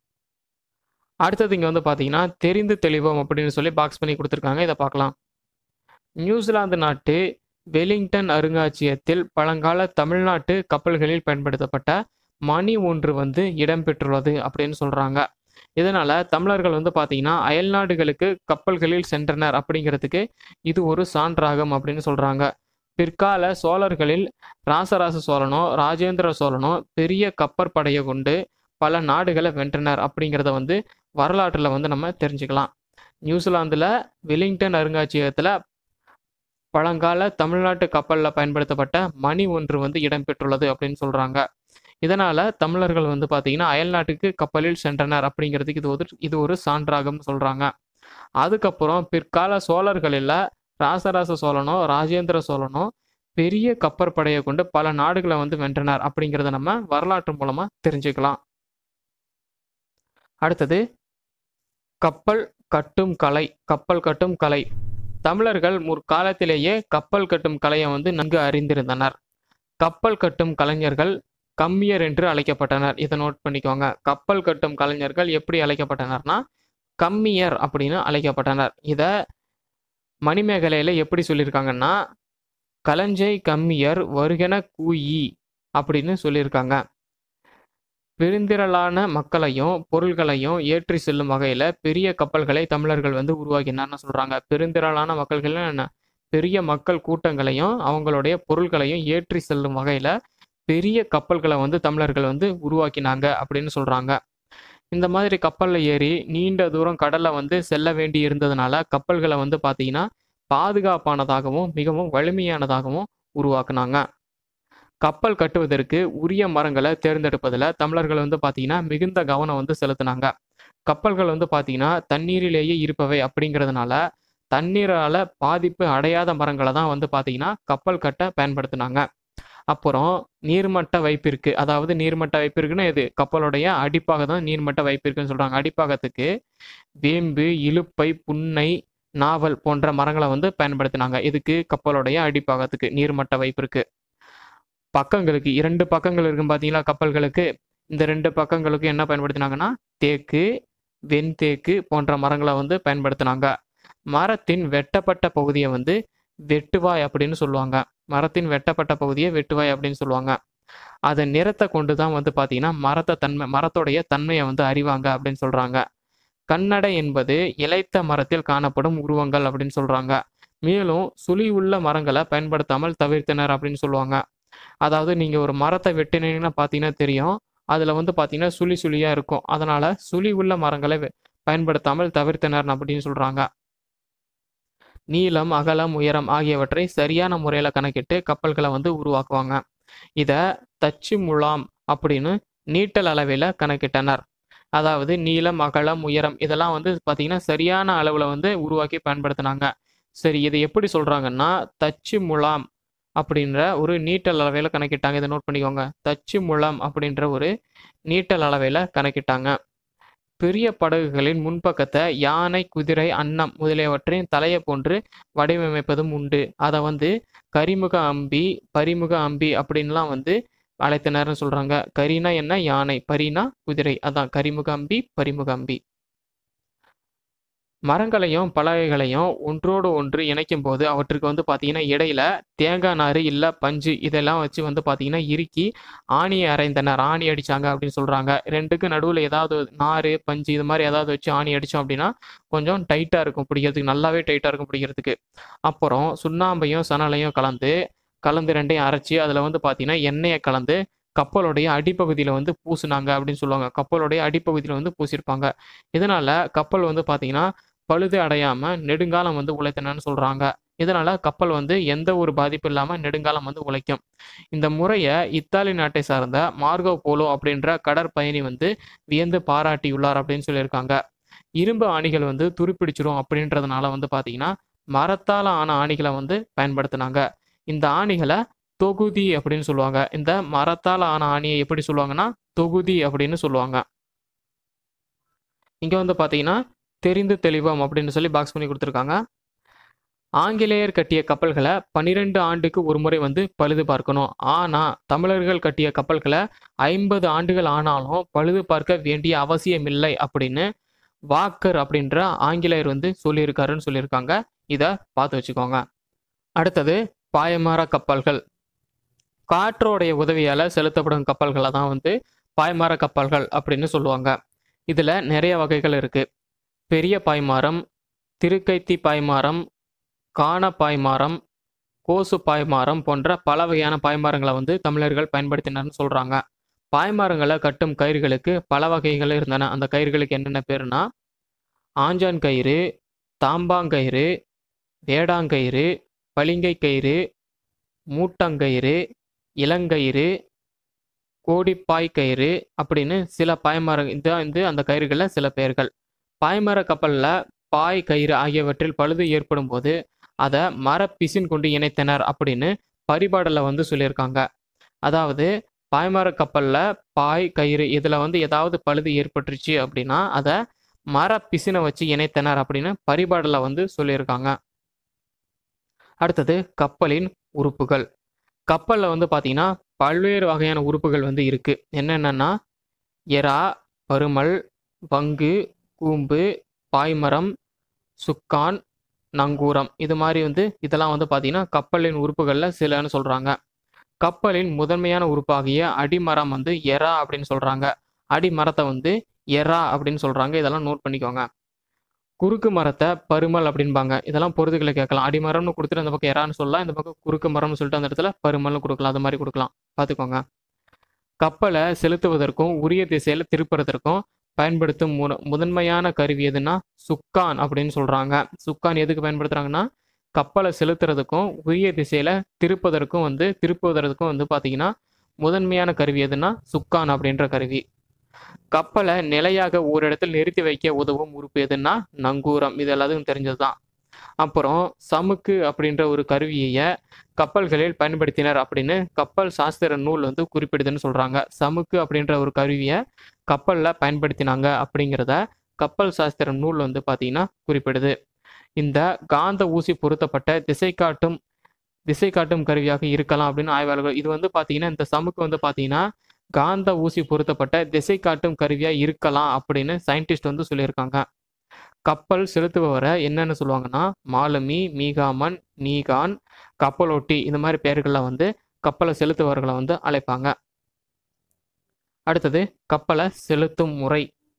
அடுத்தது இங்கே வந்து பார்த்தீங்கன்னா தெரிந்து தெளிவோம் அப்படின்னு சொல்லி பாக்ஸ் பண்ணி கொடுத்துருக்காங்க இதை பார்க்கலாம் நியூசிலாந்து நாட்டு வெலிங்டன் அருங்காட்சியகத்தில் பழங்கால தமிழ்நாட்டு கப்பல்களில் பயன்படுத்தப்பட்ட மணி ஒன்று வந்து இடம்பெற்றுள்ளது அப்படின்னு சொல்கிறாங்க இதனால் தமிழர்கள் வந்து பார்த்தீங்கன்னா அயல்நாடுகளுக்கு கப்பல்களில் சென்றனர் அப்படிங்கிறதுக்கு இது ஒரு சான்றாகும் அப்படின்னு சொல்கிறாங்க பிற்கால சோழர்களில் ராசராச சோழனோ ராஜேந்திர சோழனோ பெரிய கப்பற்படையை கொண்டு பல நாடுகளை வென்றனர் அப்படிங்கிறத வந்து வரலாற்றில் வந்து நம்ம தெரிஞ்சுக்கலாம் நியூசிலாந்தில் வெலிங்டன் அருங்காட்சியகத்தில் பழங்கால தமிழ்நாட்டு கப்பலில் பயன்படுத்தப்பட்ட மணி ஒன்று வந்து இடம்பெற்றுள்ளது அப்படின்னு சொல்கிறாங்க இதனால் தமிழர்கள் வந்து பார்த்திங்கன்னா அயல்நாட்டுக்கு கப்பலில் சென்றனர் அப்படிங்கிறதுக்கு இது ஒரு இது ஒரு சான்றாகம்னு சொல்கிறாங்க அதுக்கப்புறம் பிற்கால சோழர்களில் ராசராச சோழனோ ராஜேந்திர சோழனோ பெரிய கப்பற்படையை கொண்டு பல நாடுகளை வந்து வென்றனர் அப்படிங்கிறத நம்ம வரலாற்று மூலமாக தெரிஞ்சுக்கலாம் அடுத்தது கப்பல் கட்டும் கலை கப்பல் கட்டும் கலை தமிழர்கள் முற்காலத்திலேயே கப்பல் கட்டும் கலையை வந்து நன்கு அறிந்திருந்தனர் கப்பல் கட்டும் கலைஞர்கள் கம்மியர் என்று அழைக்கப்பட்டனர் இதை நோட் பண்ணிக்கோங்க கப்பல் கட்டும் கலைஞர்கள் எப்படி அழைக்கப்பட்டனர்னா கம்மியர் அப்படின்னு அழைக்கப்பட்டனர் இதை மணிமேகலையில் எப்படி சொல்லியிருக்காங்கன்னா களஞ்சை கம்மியர் வருகென கூயி அப்படின்னு சொல்லியிருக்காங்க பெருந்திரளான மக்களையும் பொருள்களையும் ஏற்றி செல்லும் வகையில் பெரிய கப்பல்களை தமிழர்கள் வந்து உருவாக்கினார்னு சொல்கிறாங்க பெருந்திரளான மக்கள்கள் என்ன பெரிய மக்கள் கூட்டங்களையும் அவங்களுடைய பொருள்களையும் ஏற்றி செல்லும் வகையில் பெரிய கப்பல்களை வந்து தமிழர்கள் வந்து உருவாக்கினாங்க அப்படின்னு சொல்கிறாங்க இந்த மாதிரி கப்பலில் ஏறி நீண்ட தூரம் கடலில் வந்து செல்ல வேண்டி இருந்ததுனால கப்பல்களை வந்து பார்த்தீங்கன்னா பாதுகாப்பானதாகவும் மிகவும் வலிமையானதாகவும் உருவாக்குனாங்க கப்பல் கட்டுவதற்கு உரிய மரங்களை தேர்ந்தெடுப்பதில் தமிழர்கள் வந்து பார்த்தீங்கன்னா மிகுந்த கவனம் வந்து செலுத்தினாங்க கப்பல்கள் வந்து பார்த்தீங்கன்னா தண்ணீரிலேயே இருப்பவை அப்படிங்கிறதுனால தண்ணீரால் பாதிப்பு அடையாத மரங்களை தான் வந்து பார்த்தீங்கன்னா கப்பல் கட்ட பயன்படுத்தினாங்க அப்புறம் நீர்மட்ட வைப்பிற்கு அதாவது நீர்மட்ட வைப்பிற்குன்னா எது கப்பலுடைய அடிப்பாக தான் நீர்மட்ட வைப்பிற்குன்னு சொல்கிறாங்க அடிப்பாகத்துக்கு வேம்பு இலுப்பை புன்னை நாவல் போன்ற மரங்களை வந்து பயன்படுத்தினாங்க இதுக்கு கப்பலுடைய அடிப்பாகத்துக்கு நீர்மட்ட வைப்பிற்கு பக்கங்களுக்கு இரண்டு பக்கங்கள் இருக்கும் பார்த்தீங்களா கப்பல்களுக்கு இந்த ரெண்டு பக்கங்களுக்கும் என்ன பயன்படுத்தினாங்கன்னா தேக்கு வெண்தேக்கு போன்ற மரங்களை வந்து பயன்படுத்தினாங்க மரத்தின் வெட்டப்பட்ட பகுதியை வந்து வெட்டுவாய் அப்படின்னு சொல்லுவாங்க மரத்தின் வெட்டப்பட்ட பகுதியை வெட்டுவாய் அப்படின்னு சொல்லுவாங்க அதை நிறத்தை கொண்டு தான் வந்து பார்த்தீங்கன்னா மரத்தை தன்மை மரத்தோடைய தன்மையை வந்து அறிவாங்க அப்படின்னு சொல்கிறாங்க கண்ணடை என்பது இலைத்த மரத்தில் காணப்படும் உருவங்கள் அப்படின்னு சொல்கிறாங்க மேலும் சுழி உள்ள மரங்களை பயன்படுத்தாமல் தவிர்த்தனர் அப்படின்னு சொல்லுவாங்க அதாவது நீங்கள் ஒரு மரத்தை வெட்டினீங்கன்னா பார்த்தீங்கன்னா தெரியும் அதில் வந்து பார்த்தீங்கன்னா சுழி சுழியாக இருக்கும் அதனால் சுழி உள்ள மரங்களை பயன்படுத்தாமல் தவிர்த்தனர் அப்படின்னு சொல்கிறாங்க நீளம் அகலம் உயரம் ஆகியவற்றை சரியான முறையில் கணக்கிட்டு கப்பல்களை வந்து உருவாக்குவாங்க இதை தச்சு முலாம் அப்படின்னு நீட்டல் அளவில் கணக்கிட்டனர் அதாவது நீளம் அகலம் உயரம் இதெல்லாம் வந்து பார்த்தீங்கன்னா சரியான அளவில் வந்து உருவாக்கி பயன்படுத்தினாங்க சரி இதை எப்படி சொல்கிறாங்கன்னா தச்சு முலாம் அப்படின்ற ஒரு நீட்டல் அளவையில் கணக்கிட்டாங்க இதை நோட் பண்ணிக்கோங்க தச்சு முலாம் அப்படின்ற ஒரு நீட்டல் அளவையில் கணக்கிட்டாங்க பெரிய படகுகளின் முன்பக்கத்தை யானை குதிரை அன்னம் முதலியவற்றின் தலையை போன்று வடிவமைப்பதும் உண்டு அதை வந்து கரிமுக அம்பி பரிமுக அம்பி அப்படின்லாம் வந்து அழைத்தனர்னு சொல்கிறாங்க கரினா என்ன யானை பரினா குதிரை அதான் கரிமுக அம்பி பரிமுக அம்பி மரங்களையும் பலகைகளையும் ஒன்றோடு ஒன்று இணைக்கும் போது அவற்றுக்கு வந்து பார்த்தீங்கன்னா இடையில தேங்காய் நார் இல்லை பஞ்சு இதெல்லாம் வச்சு வந்து பார்த்தீங்கன்னா இறுக்கி ஆணியை அரைந்தனர் ஆணி அடித்தாங்க அப்படின்னு சொல்கிறாங்க ரெண்டுக்கு நடுவில் ஏதாவது நார் பஞ்சு இது மாதிரி ஏதாவது வச்சு ஆணி அடித்தோம் அப்படின்னா கொஞ்சம் டைட்டாக இருக்கும் பிடிக்கிறதுக்கு நல்லாவே டைட்டாக இருக்கும் பிடிக்கிறதுக்கு அப்புறம் சுண்ணாம்பையும் சணலையும் கலந்து கலந்து ரெண்டையும் அரைச்சி அதில் வந்து பார்த்தீங்கன்னா எண்ணெயை கலந்து கப்பலுடைய அடிப்பகுதியில் வந்து பூசினாங்க அப்படின்னு சொல்லுவாங்க கப்பலுடைய அடிப்பகுதியில் வந்து பூசியிருப்பாங்க இதனால் கப்பல் வந்து பார்த்தீங்கன்னா பழுது அடையாமல் நெடுங்காலம் வந்து உழைத்தனன்னு சொல்கிறாங்க இதனால் கப்பல் வந்து எந்த ஒரு பாதிப்பு இல்லாமல் நெடுங்காலம் வந்து உழைக்கும் இந்த முறையை இத்தாலி நாட்டை சார்ந்த மார்கோ போலோ அப்படின்ற கடற்பயணி வந்து வியந்து பாராட்டியுள்ளார் அப்படின்னு சொல்லியிருக்காங்க இரும்பு ஆணிகள் வந்து துருப்பிடிச்சிரும் அப்படின்றதுனால வந்து பார்த்தீங்கன்னா மரத்தால் ஆன ஆணிகளை வந்து பயன்படுத்தினாங்க இந்த ஆணிகளை தொகுதி அப்படின்னு சொல்லுவாங்க இந்த மரத்தால் ஆன ஆணியை எப்படி சொல்லுவாங்கன்னா தொகுதி அப்படின்னு சொல்லுவாங்க இங்கே வந்து பார்த்தீங்கன்னா தெரிந்து தெளிவம் அப்படின்னு சொல்லி பாக்ஸ் பண்ணி கொடுத்துருக்காங்க ஆங்கிலேயர் கட்டிய கப்பல்களை பன்னிரெண்டு ஆண்டுக்கு ஒரு முறை வந்து பழுது பார்க்கணும் ஆனால் தமிழர்கள் கட்டிய கப்பல்களை ஐம்பது ஆண்டுகள் ஆனாலும் பழுது பார்க்க வேண்டிய அவசியமில்லை அப்படின்னு வாக்கர் அப்படின்ற ஆங்கிலேயர் வந்து சொல்லியிருக்காருன்னு சொல்லியிருக்காங்க இதை பார்த்து வச்சுக்கோங்க அடுத்தது பாயமர கப்பல்கள் காற்றோடைய உதவியால் செலுத்தப்படும் கப்பல்களை தான் வந்து பாய்மர கப்பல்கள் அப்படின்னு சொல்லுவாங்க இதில் நிறைய வகைகள் இருக்குது பெரிய பாய்மாரம் திருக்கைத்தி பாய்மாரம் காண பாய்மாரம் கோசு பாய்மாரம் போன்ற பல வகையான பாய்மாரங்களை வந்து தமிழர்கள் பயன்படுத்தினார்னு சொல்கிறாங்க பாய்மாரங்களை கட்டும் கயிறுகளுக்கு பல வகைகள் இருந்தன அந்த கயிறுகளுக்கு என்னென்ன பேருனா ஆஞ்சான் கயிறு தாம்பாங்கயிறு வேடாங்கயிறு பளிங்கை கயிறு மூட்டங்கயிறு இளங்கயிறு கோடிப்பாய் கயிறு அப்படின்னு சில பாய்மர இதான் வந்து அந்த கயிறுகளில் சில பெயர்கள் பாய்மர கப்பலில் பாய் கயிறு ஆகியவற்றில் பழுது ஏற்படும் போது அதை மரப்பிசின் கொண்டு இணைத்தனர் அப்படின்னு பரிபாடலில் வந்து சொல்லியிருக்காங்க அதாவது பாய்மர கப்பலில் பாய் கயிறு இதில் வந்து ஏதாவது பழுது ஏற்பட்டுருச்சு அப்படின்னா அதை மரப்பிசினை வச்சு இணைத்தனர் அப்படின்னு பரிபாடலில் வந்து சொல்லியிருக்காங்க அடுத்தது கப்பலின் உறுப்புகள் கப்பலில் வந்து பார்த்தீங்கன்னா பல்வேறு வகையான உறுப்புகள் வந்து இருக்குது என்னென்னா எறா பருமல் வங்கு கூம்பு பாய்மரம் சுக்கான் நங்கூரம் இது மாதிரி வந்து இதெல்லாம் வந்து பார்த்தீங்கன்னா கப்பலின் உறுப்புகளில் சிலன்னு சொல்கிறாங்க கப்பலின் முதன்மையான உறுப்பாகிய அடிமரம் வந்து எறா அப்படின்னு சொல்கிறாங்க அடிமரத்தை வந்து எறா அப்படின்னு சொல்கிறாங்க இதெல்லாம் நோட் பண்ணிக்கோங்க குறுக்கு மரத்தை பருமல் அப்படின்பாங்க இதெல்லாம் பொறுத்துக்களை கேட்கலாம் அடிமரம்னு கொடுத்துட்டு அந்த பக்கம் எறான்னு சொல்லலாம் இந்த பக்கம் குறுக்கு மரம்னு சொல்லிட்டு அந்த இடத்துல பருமல்னு கொடுக்கலாம் அது மாதிரி கொடுக்கலாம் பார்த்துக்கோங்க கப்பலை செலுத்துவதற்கும் உரிய திசையில் திருப்புறதற்கும் பயன்படுத்தும் மு முதன்மையான கருவி எதுனா சுக்கான் அப்படின்னு சொல்கிறாங்க சுக்கான் எதுக்கு பயன்படுத்துகிறாங்கன்னா கப்பலை செலுத்துறதுக்கும் உரிய திசையில் திருப்பதற்கும் வந்து திருப்புவதற்கும் வந்து பார்த்தீங்கன்னா முதன்மையான கருவி எதுனா சுக்கான் அப்படின்ற கருவி கப்பலை நிலையாக ஒரு இடத்தில் நிறுத்தி வைக்க உதவும் உறுப்பு எதுன்னா நங்கூரம் இது எல்லாத்துக்கும் தெரிஞ்சது தான் அப்புறம் சமுக்கு அப்படின்ற ஒரு கருவியை கப்பல்களில் பயன்படுத்தினர் அப்படின்னு கப்பல் சாஸ்திர நூல் வந்து குறிப்பிடுதுன்னு சொல்கிறாங்க சமுக்கு அப்படின்ற ஒரு கருவியை கப்பலில் பயன்படுத்தினாங்க அப்படிங்கிறத கப்பல் சாஸ்திர நூல் வந்து பார்த்தீங்கன்னா குறிப்பிடுது இந்த காந்த ஊசி பொருத்தப்பட்ட திசை காட்டும் திசை காட்டும் கருவியாக இருக்கலாம் அப்படின்னு ஆய்வாளர்கள் இது வந்து பார்த்தீங்கன்னா இந்த சமுக்கு வந்து பார்த்தீங்கன்னா காந்த ஊசி பொருத்தப்பட்ட திசை காட்டும் கருவியாக இருக்கலாம் அப்படின்னு சயின்டிஸ்ட் வந்து சொல்லியிருக்காங்க கப்பல் செலுத்துபவரை என்னென்னு சொல்லுவாங்கன்னா மாலுமி மீகாமன் நீகான் கப்பலோட்டி இந்த மாதிரி பெயர்களில் வந்து கப்பலை செலுத்துபவர்களை வந்து அழைப்பாங்க அடுத்தது கப்பலை செலுத்தும் முறை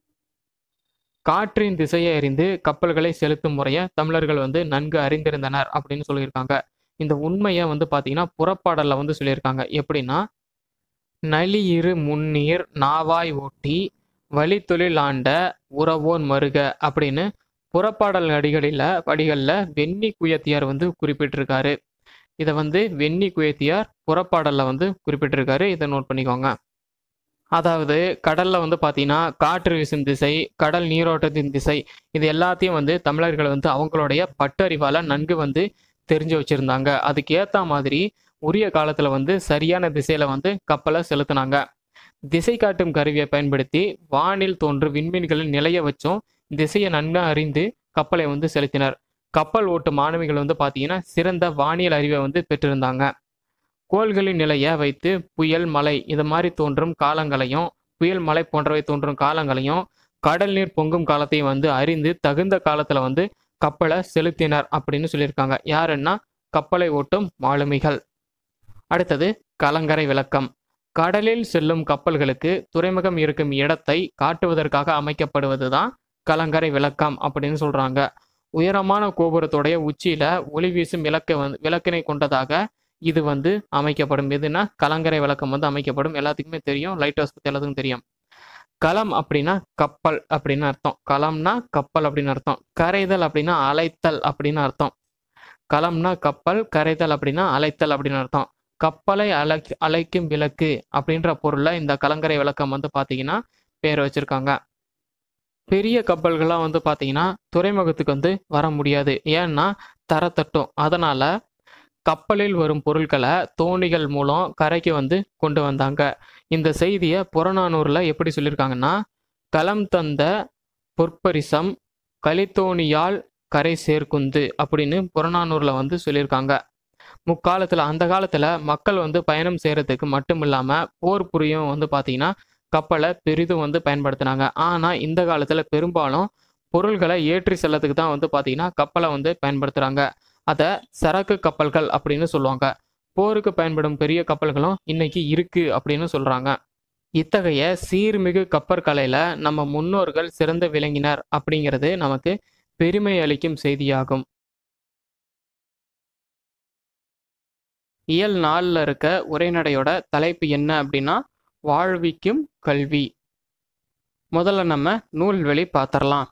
காற்றின் திசையை அறிந்து கப்பல்களை செலுத்தும் முறையை தமிழர்கள் வந்து நன்கு அறிந்திருந்தனர் அப்படின்னு சொல்லியிருக்காங்க இந்த உண்மையை வந்து பார்த்தீங்கன்னா புறப்பாடலில் வந்து சொல்லியிருக்காங்க எப்படின்னா நலியிரு முன்னீர் நாவாய் ஓட்டி வழித்தொழில் ஆண்ட உறவோன் மருக அப்படின்னு புறப்பாடல் அடிகளில் அடிகளில் வெண்ணி குயத்தியார் வந்து குறிப்பிட்டிருக்காரு இதை வந்து வெண்ணி குயத்தியார் புறப்பாடலில் வந்து குறிப்பிட்டிருக்காரு இதை நோட் பண்ணிக்கோங்க அதாவது கடல்ல வந்து பார்த்தீங்கன்னா காற்று வீசும் திசை கடல் நீரோட்டத்தின் திசை இது எல்லாத்தையும் வந்து தமிழர்கள் வந்து அவங்களுடைய பட்டறிவால நன்கு வந்து தெரிஞ்சு வச்சிருந்தாங்க அதுக்கு ஏற்ற மாதிரி உரிய காலத்துல வந்து சரியான திசையில வந்து கப்பலை செலுத்தினாங்க திசை காட்டும் கருவியை பயன்படுத்தி வானில் தோன்றும் விண்மீன்களின் நிலைய வச்சும் திசையை நன்கு அறிந்து கப்பலை வந்து செலுத்தினர் கப்பல் ஓட்டும் மாணவிகள் வந்து பார்த்தீங்கன்னா சிறந்த வானியல் அறிவை வந்து பெற்றிருந்தாங்க கோள்களின் நிலையை வைத்து புயல் மழை இது மாதிரி தோன்றும் காலங்களையும் புயல் மழை போன்றவை தோன்றும் காலங்களையும் கடல் நீர் பொங்கும் காலத்தையும் வந்து அறிந்து தகுந்த காலத்துல வந்து கப்பலை செலுத்தினர் அப்படின்னு சொல்லியிருக்காங்க யாருன்னா கப்பலை ஓட்டும் மாலுமிகள் அடுத்தது கலங்கரை விளக்கம் கடலில் செல்லும் கப்பல்களுக்கு துறைமுகம் இருக்கும் இடத்தை காட்டுவதற்காக அமைக்கப்படுவது தான் கலங்கரை விளக்கம் அப்படின்னு சொல்றாங்க உயரமான கோபுரத்துடைய உச்சியில ஒளி வீசும் விளக்கை வந்து விளக்கினை கொண்டதாக இது வந்து அமைக்கப்படும் எதுனா கலங்கரை விளக்கம் வந்து அமைக்கப்படும் எல்லாத்துக்குமே தெரியும் லைட் ஹவுஸ் பற்றி எல்லாத்துக்கும் தெரியும் களம் அப்படின்னா கப்பல் அப்படின்னு அர்த்தம் களம்னா கப்பல் அப்படின்னு அர்த்தம் கரைதல் அப்படின்னா அலைத்தல் அப்படின்னு அர்த்தம் களம்னா கப்பல் கரைதல் அப்படின்னா அலைத்தல் அப்படின்னு அர்த்தம் கப்பலை அலை அலைக்கும் விளக்கு அப்படின்ற பொருள்ல இந்த கலங்கரை விளக்கம் வந்து பார்த்தீங்கன்னா பேர் வச்சிருக்காங்க பெரிய கப்பல்கள்லாம் வந்து பார்த்தீங்கன்னா துறைமுகத்துக்கு வந்து வர முடியாது ஏன்னா தர தட்டும் அதனால் கப்பலில் வரும் பொருட்களை தோணிகள் மூலம் கரைக்கு வந்து கொண்டு வந்தாங்க இந்த செய்தியை புறநானூரில் எப்படி சொல்லியிருக்காங்கன்னா களம் தந்த பொற்பரிசம் கலித்தோணியால் கரை சேர்க்குந்து அப்படின்னு புறநானூரில் வந்து சொல்லியிருக்காங்க முக்காலத்தில் அந்த காலத்தில் மக்கள் வந்து பயணம் செய்கிறதுக்கு மட்டும் இல்லாமல் போர் புரியும் வந்து பார்த்தீங்கன்னா கப்பலை பெரிதும் வந்து பயன்படுத்தினாங்க ஆனால் இந்த காலத்தில் பெரும்பாலும் பொருள்களை ஏற்றி செல்லத்துக்கு தான் வந்து பார்த்தீங்கன்னா கப்பலை வந்து பயன்படுத்துகிறாங்க அதை சரக்கு கப்பல்கள் அப்படின்னு சொல்லுவாங்க போருக்கு பயன்படும் பெரிய கப்பல்களும் இன்னைக்கு இருக்கு அப்படின்னு சொல்றாங்க இத்தகைய சீர்மிகு கப்பற்கலையில நம்ம முன்னோர்கள் சிறந்து விளங்கினர் அப்படிங்கிறது நமக்கு பெருமை அளிக்கும் செய்தியாகும் இயல் நாளில் இருக்க உரைநடையோட தலைப்பு என்ன அப்படின்னா வாழ்விக்கும் கல்வி முதல்ல நம்ம நூல்வெளி பார்த்துடலாம்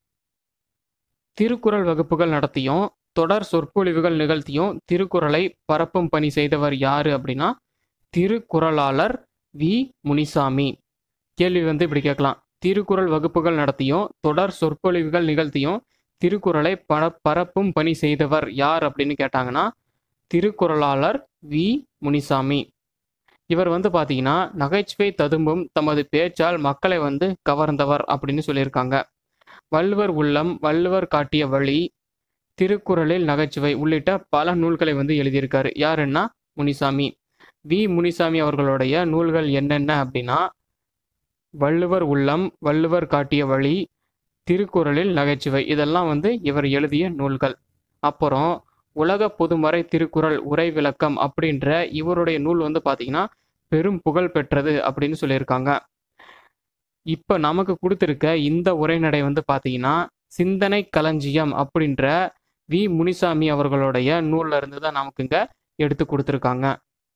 திருக்குறள் வகுப்புகள் நடத்தியும் தொடர் சொற்பொழிவுகள் நிகழ்த்தியும் திருக்குறளை பரப்பும் பணி செய்தவர் யாரு அப்படின்னா திருக்குறளாளர் வி முனிசாமி கேள்வி வந்து இப்படி கேட்கலாம் திருக்குறள் வகுப்புகள் நடத்தியும் தொடர் சொற்பொழிவுகள் நிகழ்த்தியும் திருக்குறளை பர பரப்பும் பணி செய்தவர் யார் அப்படின்னு கேட்டாங்கன்னா திருக்குறளாளர் வி முனிசாமி இவர் வந்து பார்த்தீங்கன்னா நகைச்சுவை ததும்பும் தமது பேச்சால் மக்களை வந்து கவர்ந்தவர் அப்படின்னு சொல்லியிருக்காங்க வள்ளுவர் உள்ளம் வள்ளுவர் காட்டிய வழி திருக்குறளில் நகைச்சுவை உள்ளிட்ட பல நூல்களை வந்து எழுதியிருக்காரு யாருன்னா முனிசாமி வி முனிசாமி அவர்களுடைய நூல்கள் என்னென்ன அப்படின்னா வள்ளுவர் உள்ளம் வள்ளுவர் காட்டிய வழி திருக்குறளில் நகைச்சுவை இதெல்லாம் வந்து இவர் எழுதிய நூல்கள் அப்புறம் உலக பொதுமறை திருக்குறள் உரை விளக்கம் அப்படின்ற இவருடைய நூல் வந்து பார்த்தீங்கன்னா பெரும் புகழ் பெற்றது அப்படின்னு சொல்லியிருக்காங்க இப்போ நமக்கு கொடுத்துருக்க இந்த உரைநடை வந்து பார்த்தீங்கன்னா சிந்தனை களஞ்சியம் அப்படின்ற வி முனிசாமி அவர்களுடைய நூல்ல இருந்து தான் நமக்கு இங்க எடுத்து கொடுத்துருக்காங்க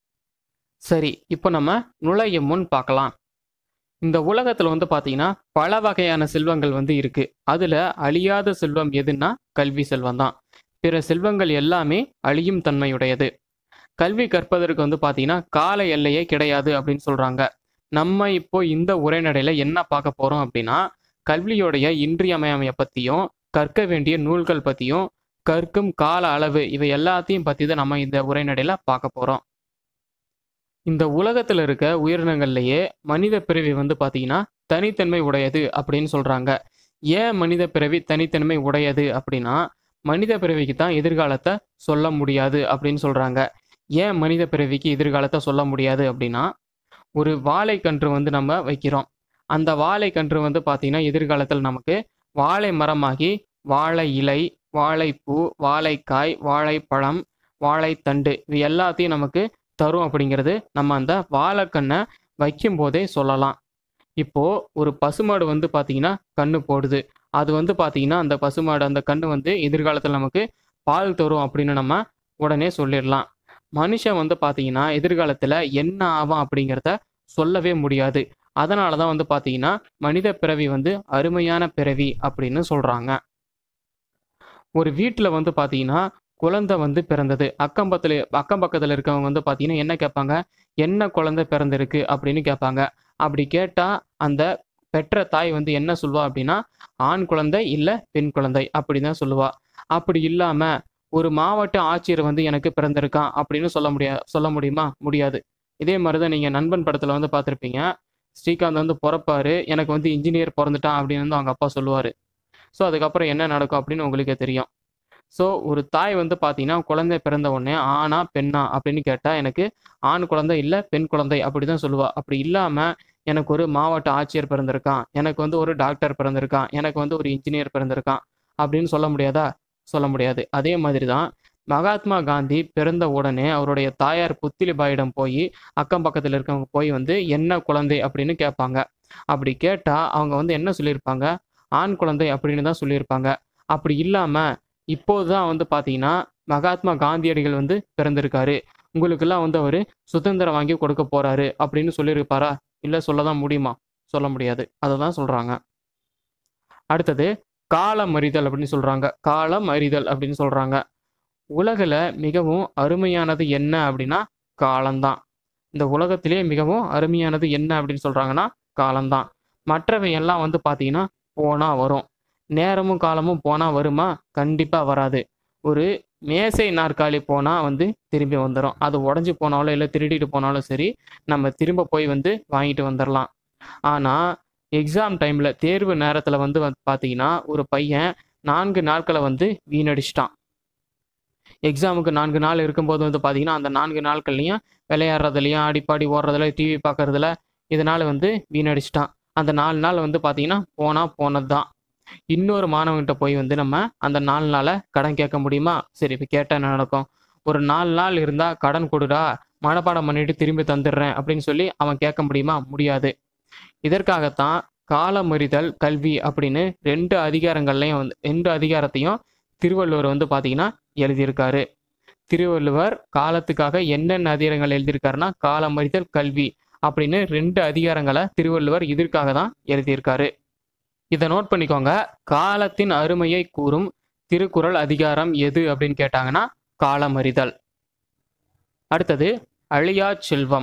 சரி இப்போ நம்ம நுழையும் முன் பார்க்கலாம் இந்த உலகத்துல வந்து பார்த்தீங்கன்னா பல வகையான செல்வங்கள் வந்து இருக்கு அதுல அழியாத செல்வம் எதுன்னா கல்வி செல்வம் தான் பிற செல்வங்கள் எல்லாமே அழியும் தன்மையுடையது கல்வி கற்பதற்கு வந்து பார்த்தீங்கன்னா கால எல்லையே கிடையாது அப்படின்னு சொல்றாங்க நம்ம இப்போ இந்த உரைநடையில என்ன பார்க்க போறோம் அப்படின்னா கல்வியோடைய இன்றியமையாமையை பத்தியும் கற்க வேண்டிய நூல்கள் பத்தியும் கற்கும் கால அளவு இவை எல்லாத்தையும் பத்தி தான் நம்ம இந்த உரைநடையில பார்க்க போறோம் இந்த உலகத்துல இருக்க உயிரினங்கள்லயே மனித பிறவி வந்து பாத்தீங்கன்னா தனித்தன்மை உடையது அப்படின்னு சொல்றாங்க ஏன் மனித பிறவி தனித்தன்மை உடையது அப்படின்னா மனித பிறவிக்கு தான் எதிர்காலத்தை சொல்ல முடியாது அப்படின்னு சொல்றாங்க ஏன் மனித பிறவிக்கு எதிர்காலத்தை சொல்ல முடியாது அப்படின்னா ஒரு வாழைக்கன்று வந்து நம்ம வைக்கிறோம் அந்த வாழைக்கன்று வந்து பார்த்தீங்கன்னா எதிர்காலத்தில் நமக்கு வாழை மரமாகி வாழை இலை வாழைப்பூ வாழைக்காய் வாழைப்பழம் வாழைத்தண்டு இது எல்லாத்தையும் நமக்கு தரும் அப்படிங்கிறது நம்ம அந்த வாழைக்கண்ணை வைக்கும் போதே சொல்லலாம் இப்போ ஒரு பசுமாடு வந்து பார்த்தீங்கன்னா கண்ணு போடுது அது வந்து பார்த்தீங்கன்னா அந்த பசுமாடு அந்த கண்ணு வந்து எதிர்காலத்தில் நமக்கு பால் தரும் அப்படின்னு நம்ம உடனே சொல்லிடலாம் மனுஷன் வந்து பார்த்தீங்கன்னா எதிர்காலத்தில் என்ன ஆகும் அப்படிங்கிறத சொல்லவே முடியாது அதனால தான் வந்து பார்த்தீங்கன்னா மனித பிறவி வந்து அருமையான பிறவி அப்படின்னு சொல்கிறாங்க ஒரு வீட்டில் வந்து பார்த்தீங்கன்னா குழந்தை வந்து பிறந்தது அக்கம் பக்கத்தில் அக்கம் பக்கத்தில் இருக்கவங்க வந்து பார்த்தீங்கன்னா என்ன கேட்பாங்க என்ன குழந்தை பிறந்திருக்கு அப்படின்னு கேட்பாங்க அப்படி கேட்டால் அந்த பெற்ற தாய் வந்து என்ன சொல்லுவா அப்படின்னா ஆண் குழந்தை இல்லை பெண் குழந்தை அப்படி தான் சொல்லுவா அப்படி இல்லாமல் ஒரு மாவட்ட ஆட்சியர் வந்து எனக்கு பிறந்திருக்கான் அப்படின்னு சொல்ல முடியா சொல்ல முடியுமா முடியாது இதே மாதிரி தான் நீங்கள் நண்பன் படத்தில் வந்து பார்த்துருப்பீங்க ஸ்ரீகாந்த் வந்து பிறப்பாரு எனக்கு வந்து இன்ஜினியர் பிறந்துட்டான் அப்படின்னு வந்து அவங்க அப்பா சொல்லுவார் ஸோ அதுக்கப்புறம் என்ன நடக்கும் அப்படின்னு உங்களுக்கே தெரியும் ஸோ ஒரு தாய் வந்து பார்த்தீங்கன்னா குழந்தை பிறந்த உடனே ஆனா பெண்ணா அப்படின்னு கேட்டால் எனக்கு ஆண் குழந்தை இல்லை பெண் குழந்தை அப்படி தான் சொல்லுவா அப்படி இல்லாமல் எனக்கு ஒரு மாவட்ட ஆட்சியர் பிறந்திருக்கான் எனக்கு வந்து ஒரு டாக்டர் பிறந்திருக்கான் எனக்கு வந்து ஒரு இன்ஜினியர் பிறந்திருக்கான் அப்படின்னு சொல்ல முடியாதா சொல்ல முடியாது அதே மாதிரி தான் மகாத்மா காந்தி பிறந்த உடனே அவருடைய தாயார் புத்திலிபாயிடம் போய் அக்கம் பக்கத்தில் இருக்கவங்க போய் வந்து என்ன குழந்தை அப்படின்னு கேட்பாங்க அப்படி கேட்டால் அவங்க வந்து என்ன சொல்லியிருப்பாங்க ஆண் குழந்தை அப்படின்னு தான் சொல்லியிருப்பாங்க அப்படி இல்லாமல் இப்போது தான் வந்து பார்த்தீங்கன்னா மகாத்மா காந்தியடிகள் வந்து பிறந்திருக்காரு உங்களுக்கெல்லாம் வந்து அவர் சுதந்திரம் வாங்கி கொடுக்க போறாரு அப்படின்னு சொல்லியிருப்பாரா இல்லை சொல்ல தான் முடியுமா சொல்ல முடியாது அதை தான் சொல்கிறாங்க அடுத்தது காலம் அறிதல் அப்படின்னு சொல்கிறாங்க காலம் அறிதல் அப்படின்னு சொல்கிறாங்க உலகில் மிகவும் அருமையானது என்ன அப்படின்னா காலம்தான் இந்த உலகத்திலே மிகவும் அருமையானது என்ன அப்படின்னு சொல்கிறாங்கன்னா காலம்தான் மற்றவை எல்லாம் வந்து பார்த்தீங்கன்னா போனால் வரும் நேரமும் காலமும் போனால் வருமா கண்டிப்பாக வராது ஒரு மேசை நாற்காலி போனால் வந்து திரும்பி வந்துடும் அது உடஞ்சி போனாலும் இல்லை திருடிட்டு போனாலும் சரி நம்ம திரும்ப போய் வந்து வாங்கிட்டு வந்துடலாம் ஆனால் எக்ஸாம் டைமில் தேர்வு நேரத்தில் வந்து வந்து பார்த்தீங்கன்னா ஒரு பையன் நான்கு நாட்களை வந்து வீணடிச்சிட்டான் எக்ஸாமுக்கு நான்கு நாள் இருக்கும்போது வந்து பார்த்தீங்கன்னா அந்த நான்கு நாட்கள்லையும் விளையாடுறதுலையும் ஆடிப்பாடி ஓடுறதுல டிவி பார்க்கறதுல இதனால் வந்து வீணடிச்சிட்டான் அந்த நாலு நாள் வந்து பார்த்தீங்கன்னா போனால் போனது தான் இன்னொரு மாணவன்கிட்ட போய் வந்து நம்ம அந்த நாலு நாளை கடன் கேட்க முடியுமா சரி இப்போ கேட்டால் என்ன நடக்கும் ஒரு நாலு நாள் இருந்தால் கடன் கொடுடா மனப்பாடம் பண்ணிட்டு திரும்பி தந்துடுறேன் அப்படின்னு சொல்லி அவன் கேட்க முடியுமா முடியாது இதற்காகத்தான் காலமறிதல் கல்வி அப்படின்னு ரெண்டு அதிகாரங்கள்லையும் வந்து ரெண்டு அதிகாரத்தையும் திருவள்ளுவர் வந்து பார்த்தீங்கன்னா எழுதியிருக்காரு திருவள்ளுவர் காலத்துக்காக என்னென்ன அதிகாரங்கள் எழுதியிருக்காருன்னா காலமறிதல் கல்வி அப்படின்னு ரெண்டு அதிகாரங்களை திருவள்ளுவர் இதற்காக தான் எழுதியிருக்காரு இதை நோட் பண்ணிக்கோங்க காலத்தின் அருமையை கூறும் திருக்குறள் அதிகாரம் எது அப்படின்னு கேட்டாங்கன்னா காலமறிதல் அடுத்தது அழியா செல்வம்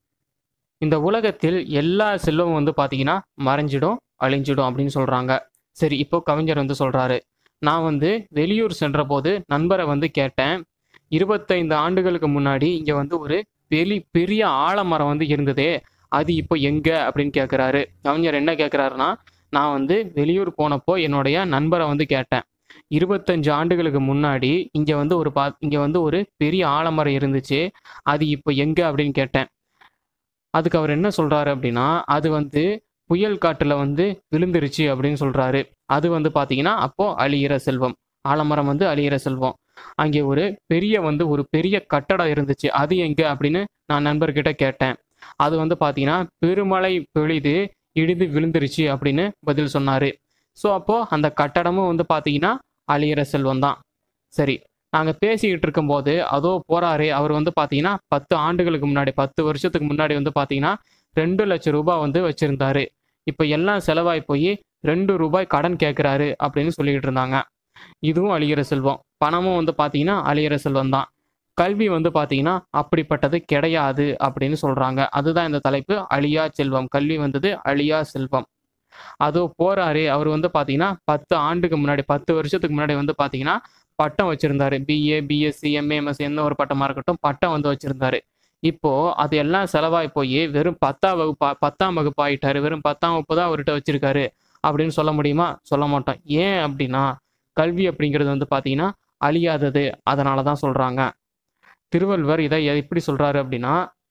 இந்த உலகத்தில் எல்லா செல்வமும் வந்து பார்த்தீங்கன்னா மறைஞ்சிடும் அழிஞ்சிடும் அப்படின்னு சொல்கிறாங்க சரி இப்போ கவிஞர் வந்து சொல்கிறாரு நான் வந்து வெளியூர் சென்ற போது நண்பரை வந்து கேட்டேன் இருபத்தைந்து ஆண்டுகளுக்கு முன்னாடி இங்கே வந்து ஒரு பெரிய பெரிய ஆலமரம் வந்து இருந்ததே அது இப்போ எங்கே அப்படின்னு கேட்குறாரு கவிஞர் என்ன கேட்குறாருன்னா நான் வந்து வெளியூர் போனப்போ என்னுடைய நண்பரை வந்து கேட்டேன் இருபத்தஞ்சு ஆண்டுகளுக்கு முன்னாடி இங்கே வந்து ஒரு பா இங்கே வந்து ஒரு பெரிய ஆலமரம் இருந்துச்சு அது இப்போ எங்கே அப்படின்னு கேட்டேன் அதுக்கு அவர் என்ன சொல்கிறாரு அப்படின்னா அது வந்து புயல் காற்றில் வந்து விழுந்துருச்சு அப்படின்னு சொல்கிறாரு அது வந்து பார்த்தீங்கன்னா அப்போது அழியிற செல்வம் ஆலமரம் வந்து அழியிற செல்வம் அங்கே ஒரு பெரிய வந்து ஒரு பெரிய கட்டடம் இருந்துச்சு அது எங்கே அப்படின்னு நான் நண்பர்கிட்ட கேட்டேன் அது வந்து பார்த்தீங்கன்னா பெருமழை பொழிது இடிந்து விழுந்துருச்சு அப்படின்னு பதில் சொன்னார் ஸோ அப்போது அந்த கட்டடமும் வந்து பார்த்தீங்கன்னா அழியிற செல்வம் தான் சரி நாங்கள் பேசிக்கிட்டு இருக்கும்போது அதோ போறாரு அவர் வந்து பார்த்தீங்கன்னா பத்து ஆண்டுகளுக்கு முன்னாடி பத்து வருஷத்துக்கு முன்னாடி வந்து பார்த்தீங்கன்னா ரெண்டு லட்சம் ரூபாய் வந்து வச்சுருந்தாரு இப்போ எல்லாம் செலவாகி போய் ரெண்டு ரூபாய் கடன் கேட்குறாரு அப்படின்னு சொல்லிக்கிட்டு இருந்தாங்க இதுவும் அழியிற செல்வம் பணமும் வந்து பார்த்தீங்கன்னா அழியிற செல்வம் தான் கல்வி வந்து பார்த்தீங்கன்னா அப்படிப்பட்டது கிடையாது அப்படின்னு சொல்கிறாங்க அதுதான் இந்த தலைப்பு அழியா செல்வம் கல்வி வந்தது அழியா செல்வம் அதோ போறாரு அவர் வந்து பார்த்தீங்கன்னா பத்து ஆண்டுக்கு முன்னாடி பத்து வருஷத்துக்கு முன்னாடி வந்து பார்த்தீங்கன்னா பட்டம் வச்சிருந்தாரு பிஏ பிஎஸ்சி எம்ஏஎம்எஸ் எந்த ஒரு பட்டமா இருக்கட்டும் பட்டம் வந்து வச்சிருந்தாரு இப்போ அது எல்லாம் செலவாகி போய் வெறும் பத்தாம் வகுப்பா பத்தாம் வகுப்பு ஆயிட்டாரு வெறும் பத்தாம் வகுப்பு தான் அவர்கிட்ட வச்சிருக்காரு அப்படின்னு சொல்ல முடியுமா சொல்ல மாட்டோம் ஏன் அப்படின்னா கல்வி அப்படிங்கிறது வந்து பார்த்தீங்கன்னா அழியாதது அதனால தான் சொல்றாங்க திருவள்ளுவர் இதை எப்படி சொல்றாரு அப்படின்னா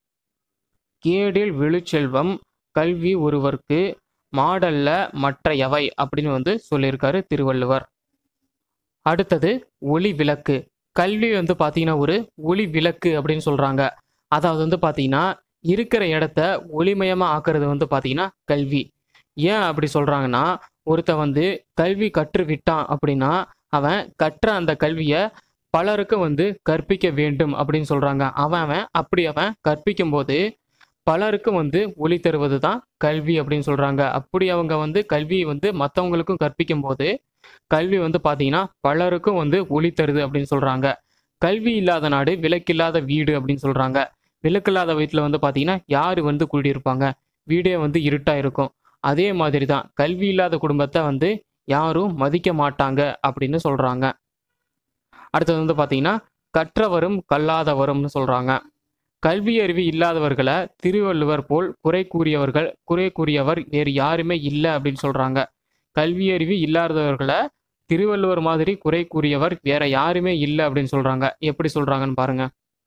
கேடில் விழுச்செல்வம் கல்வி ஒருவர்க்கு மாடல்ல மற்ற எவை அப்படின்னு வந்து சொல்லியிருக்காரு திருவள்ளுவர் அடுத்தது ஒளி விளக்கு கல்வி வந்து பார்த்தீங்கன்னா ஒரு ஒளி விளக்கு அப்படின்னு சொல்றாங்க அதாவது வந்து பார்த்தீங்கன்னா இருக்கிற இடத்த ஒளிமயமாக ஆக்குறது வந்து பார்த்தீங்கன்னா கல்வி ஏன் அப்படி சொல்றாங்கன்னா ஒருத்தன் வந்து கல்வி கற்று விட்டான் அப்படின்னா அவன் கற்ற அந்த கல்வியை பலருக்கு வந்து கற்பிக்க வேண்டும் அப்படின்னு சொல்றாங்க அவன் அவன் அப்படி அவன் கற்பிக்கும் போது பலருக்கு வந்து ஒளி தருவது தான் கல்வி அப்படின்னு சொல்றாங்க அப்படி அவங்க வந்து கல்வி வந்து மற்றவங்களுக்கும் கற்பிக்கும் போது கல்வி வந்து பார்த்தீங்கன்னா பலருக்கும் வந்து ஒளி தருது அப்படின்னு சொல்றாங்க கல்வி இல்லாத நாடு விளக்கில்லாத வீடு அப்படின்னு சொல்றாங்க விளக்கில்லாத வீட்டில் வந்து பார்த்தீங்கன்னா யார் வந்து குடியிருப்பாங்க வீடே வந்து இருட்டாக இருக்கும் அதே மாதிரி தான் கல்வி இல்லாத குடும்பத்தை வந்து யாரும் மதிக்க மாட்டாங்க அப்படின்னு சொல்றாங்க அடுத்தது வந்து பார்த்தீங்கன்னா கற்றவரும் கல்லாதவரும்னு சொல்றாங்க கல்வி அறிவு இல்லாதவர்களை திருவள்ளுவர் போல் குறை கூறியவர்கள் குறை கூறியவர் வேறு யாருமே இல்லை அப்படின்னு சொல்றாங்க கல்வி அறிவு இல்லாதவர்களை திருவள்ளுவர் மாதிரி குறை கூறியவர் வேற யாருமே இல்லை அப்படின்னு சொல்றாங்க எப்படி சொல்றாங்கன்னு பாருங்க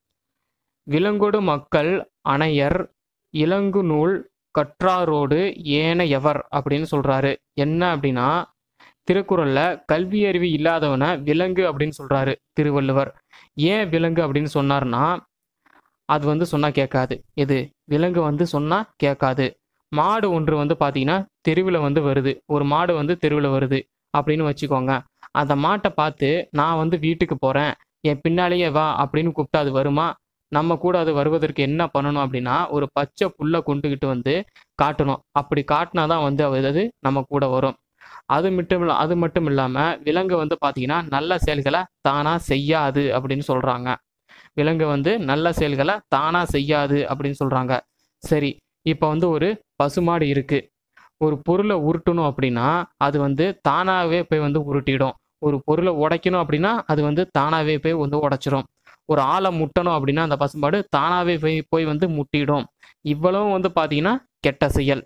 விலங்கொடு மக்கள் அணையர் இளங்கு நூல் கற்றாரோடு ஏன எவர் அப்படின்னு சொல்றாரு என்ன அப்படின்னா திருக்குறள்ல கல்வி அறிவு இல்லாதவனை விலங்கு அப்படின்னு சொல்றாரு திருவள்ளுவர் ஏன் விலங்கு அப்படின்னு சொன்னார்னா அது வந்து சொன்னா கேட்காது எது விலங்கு வந்து சொன்னா கேட்காது மாடு ஒன்று வந்து பார்த்தீங்கன்னா தெருவில் வந்து வருது ஒரு மாடு வந்து தெருவில் வருது அப்படின்னு வச்சுக்கோங்க அந்த மாட்டை பார்த்து நான் வந்து வீட்டுக்கு போகிறேன் என் பின்னாலேயே வா அப்படின்னு கூப்பிட்டு அது வருமா நம்ம கூட அது வருவதற்கு என்ன பண்ணணும் அப்படின்னா ஒரு பச்சை புல்லை கொண்டுகிட்டு வந்து காட்டணும் அப்படி காட்டினா தான் வந்து அது நம்ம கூட வரும் அது மட்டும் இல்ல அது மட்டும் இல்லாமல் விலங்கு வந்து பார்த்தீங்கன்னா நல்ல செயல்களை தானாக செய்யாது அப்படின்னு சொல்கிறாங்க விலங்கு வந்து நல்ல செயல்களை தானாக செய்யாது அப்படின்னு சொல்கிறாங்க சரி இப்போ வந்து ஒரு பசுமாடு இருக்கு ஒரு பொருளை உருட்டணும் அப்படின்னா அது வந்து தானாகவே போய் வந்து உருட்டிடும் ஒரு பொருளை உடைக்கணும் அப்படின்னா அது வந்து தானாகவே போய் வந்து உடைச்சிரும் ஒரு ஆளை முட்டணும் அப்படின்னா அந்த பசுமாடு தானாகவே போய் போய் வந்து முட்டிடும் இவ்வளவும் வந்து பார்த்தீங்கன்னா கெட்ட செயல்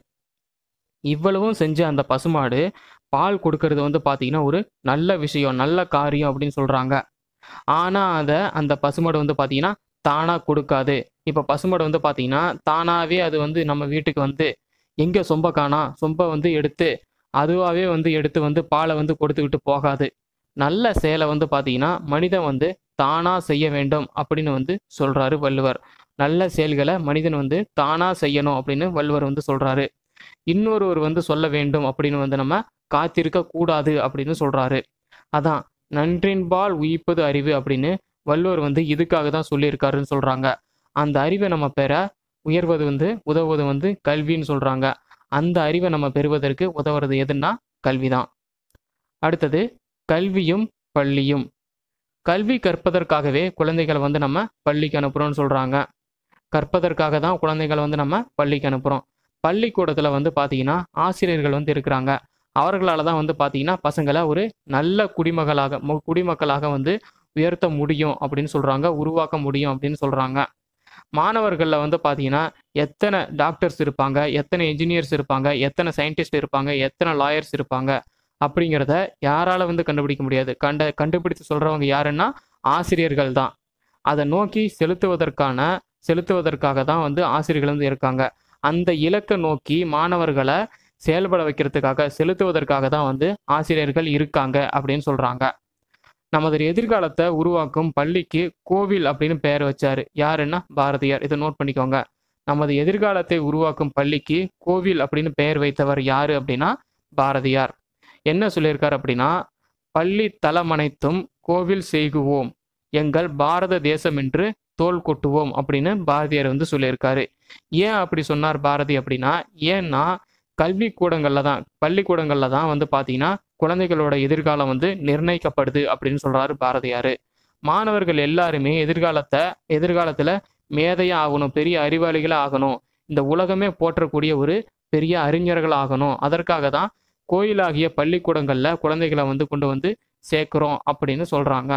இவ்வளவும் செஞ்ச அந்த பசுமாடு பால் கொடுக்கறது வந்து பார்த்தீங்கன்னா ஒரு நல்ல விஷயம் நல்ல காரியம் அப்படின்னு சொல்கிறாங்க ஆனால் அதை அந்த பசுமாடு வந்து பார்த்தீங்கன்னா தானாக கொடுக்காது இப்போ பசுமாடு வந்து பார்த்தீங்கன்னா தானாகவே அது வந்து நம்ம வீட்டுக்கு வந்து எங்கே சொம்ப காணா சொம்பை வந்து எடுத்து அதுவாகவே வந்து எடுத்து வந்து பாலை வந்து கொடுத்துக்கிட்டு போகாது நல்ல செயலை வந்து பார்த்தீங்கன்னா மனிதன் வந்து தானாக செய்ய வேண்டும் அப்படின்னு வந்து சொல்கிறாரு வள்ளுவர் நல்ல செயல்களை மனிதன் வந்து தானாக செய்யணும் அப்படின்னு வள்ளுவர் வந்து சொல்கிறாரு இன்னொருவர் வந்து சொல்ல வேண்டும் அப்படின்னு வந்து நம்ம காத்திருக்க கூடாது அப்படின்னு சொல்கிறாரு அதான் நன்றின்பால் உயிப்பது அறிவு அப்படின்னு வள்ளுவர் வந்து இதுக்காக தான் சொல்லியிருக்காருன்னு சொல்கிறாங்க அந்த அறிவை நம்ம பெற உயர்வது வந்து உதவுவது வந்து கல்வின்னு சொல்கிறாங்க அந்த அறிவை நம்ம பெறுவதற்கு உதவுறது எதுன்னா கல்வி தான் அடுத்தது கல்வியும் பள்ளியும் கல்வி கற்பதற்காகவே குழந்தைகளை வந்து நம்ம பள்ளிக்கு அனுப்புகிறோம்னு சொல்கிறாங்க கற்பதற்காக தான் குழந்தைகளை வந்து நம்ம பள்ளிக்கு அனுப்புகிறோம் பள்ளிக்கூடத்தில் வந்து பார்த்தீங்கன்னா ஆசிரியர்கள் வந்து இருக்கிறாங்க அவர்களால் தான் வந்து பார்த்தீங்கன்னா பசங்களை ஒரு நல்ல குடிமகளாக மு- குடிமக்களாக வந்து உயர்த்த முடியும் அப்படின்னு சொல்கிறாங்க உருவாக்க முடியும் அப்படின்னு சொல்கிறாங்க மாணவர்களில் வந்து பார்த்தீங்கன்னா எத்தனை டாக்டர்ஸ் இருப்பாங்க எத்தனை இன்ஜினியர்ஸ் இருப்பாங்க எத்தனை சயின்டிஸ்ட் இருப்பாங்க எத்தனை லாயர்ஸ் இருப்பாங்க அப்படிங்கிறத யாரால வந்து கண்டுபிடிக்க முடியாது கண்ட கண்டுபிடித்து சொல்கிறவங்க யாருன்னா ஆசிரியர்கள் தான் அதை நோக்கி செலுத்துவதற்கான செலுத்துவதற்காக தான் வந்து ஆசிரியர்கள் வந்து இருக்காங்க அந்த இலக்கை நோக்கி மாணவர்களை செயல்பட வைக்கிறதுக்காக செலுத்துவதற்காக தான் வந்து ஆசிரியர்கள் இருக்காங்க அப்படின்னு சொல்கிறாங்க நமது எதிர்காலத்தை உருவாக்கும் பள்ளிக்கு கோவில் அப்படின்னு பெயர் வச்சாரு யாருன்னா பாரதியார் இதை நோட் பண்ணிக்கோங்க நமது எதிர்காலத்தை உருவாக்கும் பள்ளிக்கு கோவில் அப்படின்னு பெயர் வைத்தவர் யாரு அப்படின்னா பாரதியார் என்ன சொல்லியிருக்கார் அப்படின்னா பள்ளி தலமனைத்தும் கோவில் செய்குவோம் எங்கள் பாரத தேசம் என்று தோல் கொட்டுவோம் அப்படின்னு பாரதியார் வந்து சொல்லியிருக்காரு ஏன் அப்படி சொன்னார் பாரதி அப்படின்னா ஏன்னா கல்வி கூடங்கள்ல தான் பள்ளிக்கூடங்கள்ல தான் வந்து பார்த்தீங்கன்னா குழந்தைகளோட எதிர்காலம் வந்து நிர்ணயிக்கப்படுது அப்படின்னு சொல்றாரு பாரதியார் மாணவர்கள் எல்லாருமே எதிர்காலத்தை எதிர்காலத்துல மேதையா ஆகணும் பெரிய அறிவாளிகளா ஆகணும் இந்த உலகமே போற்றக்கூடிய ஒரு பெரிய அறிஞர்கள் ஆகணும் அதற்காக தான் கோயிலாகிய பள்ளிக்கூடங்கள்ல குழந்தைகளை வந்து கொண்டு வந்து சேர்க்கிறோம் அப்படின்னு சொல்றாங்க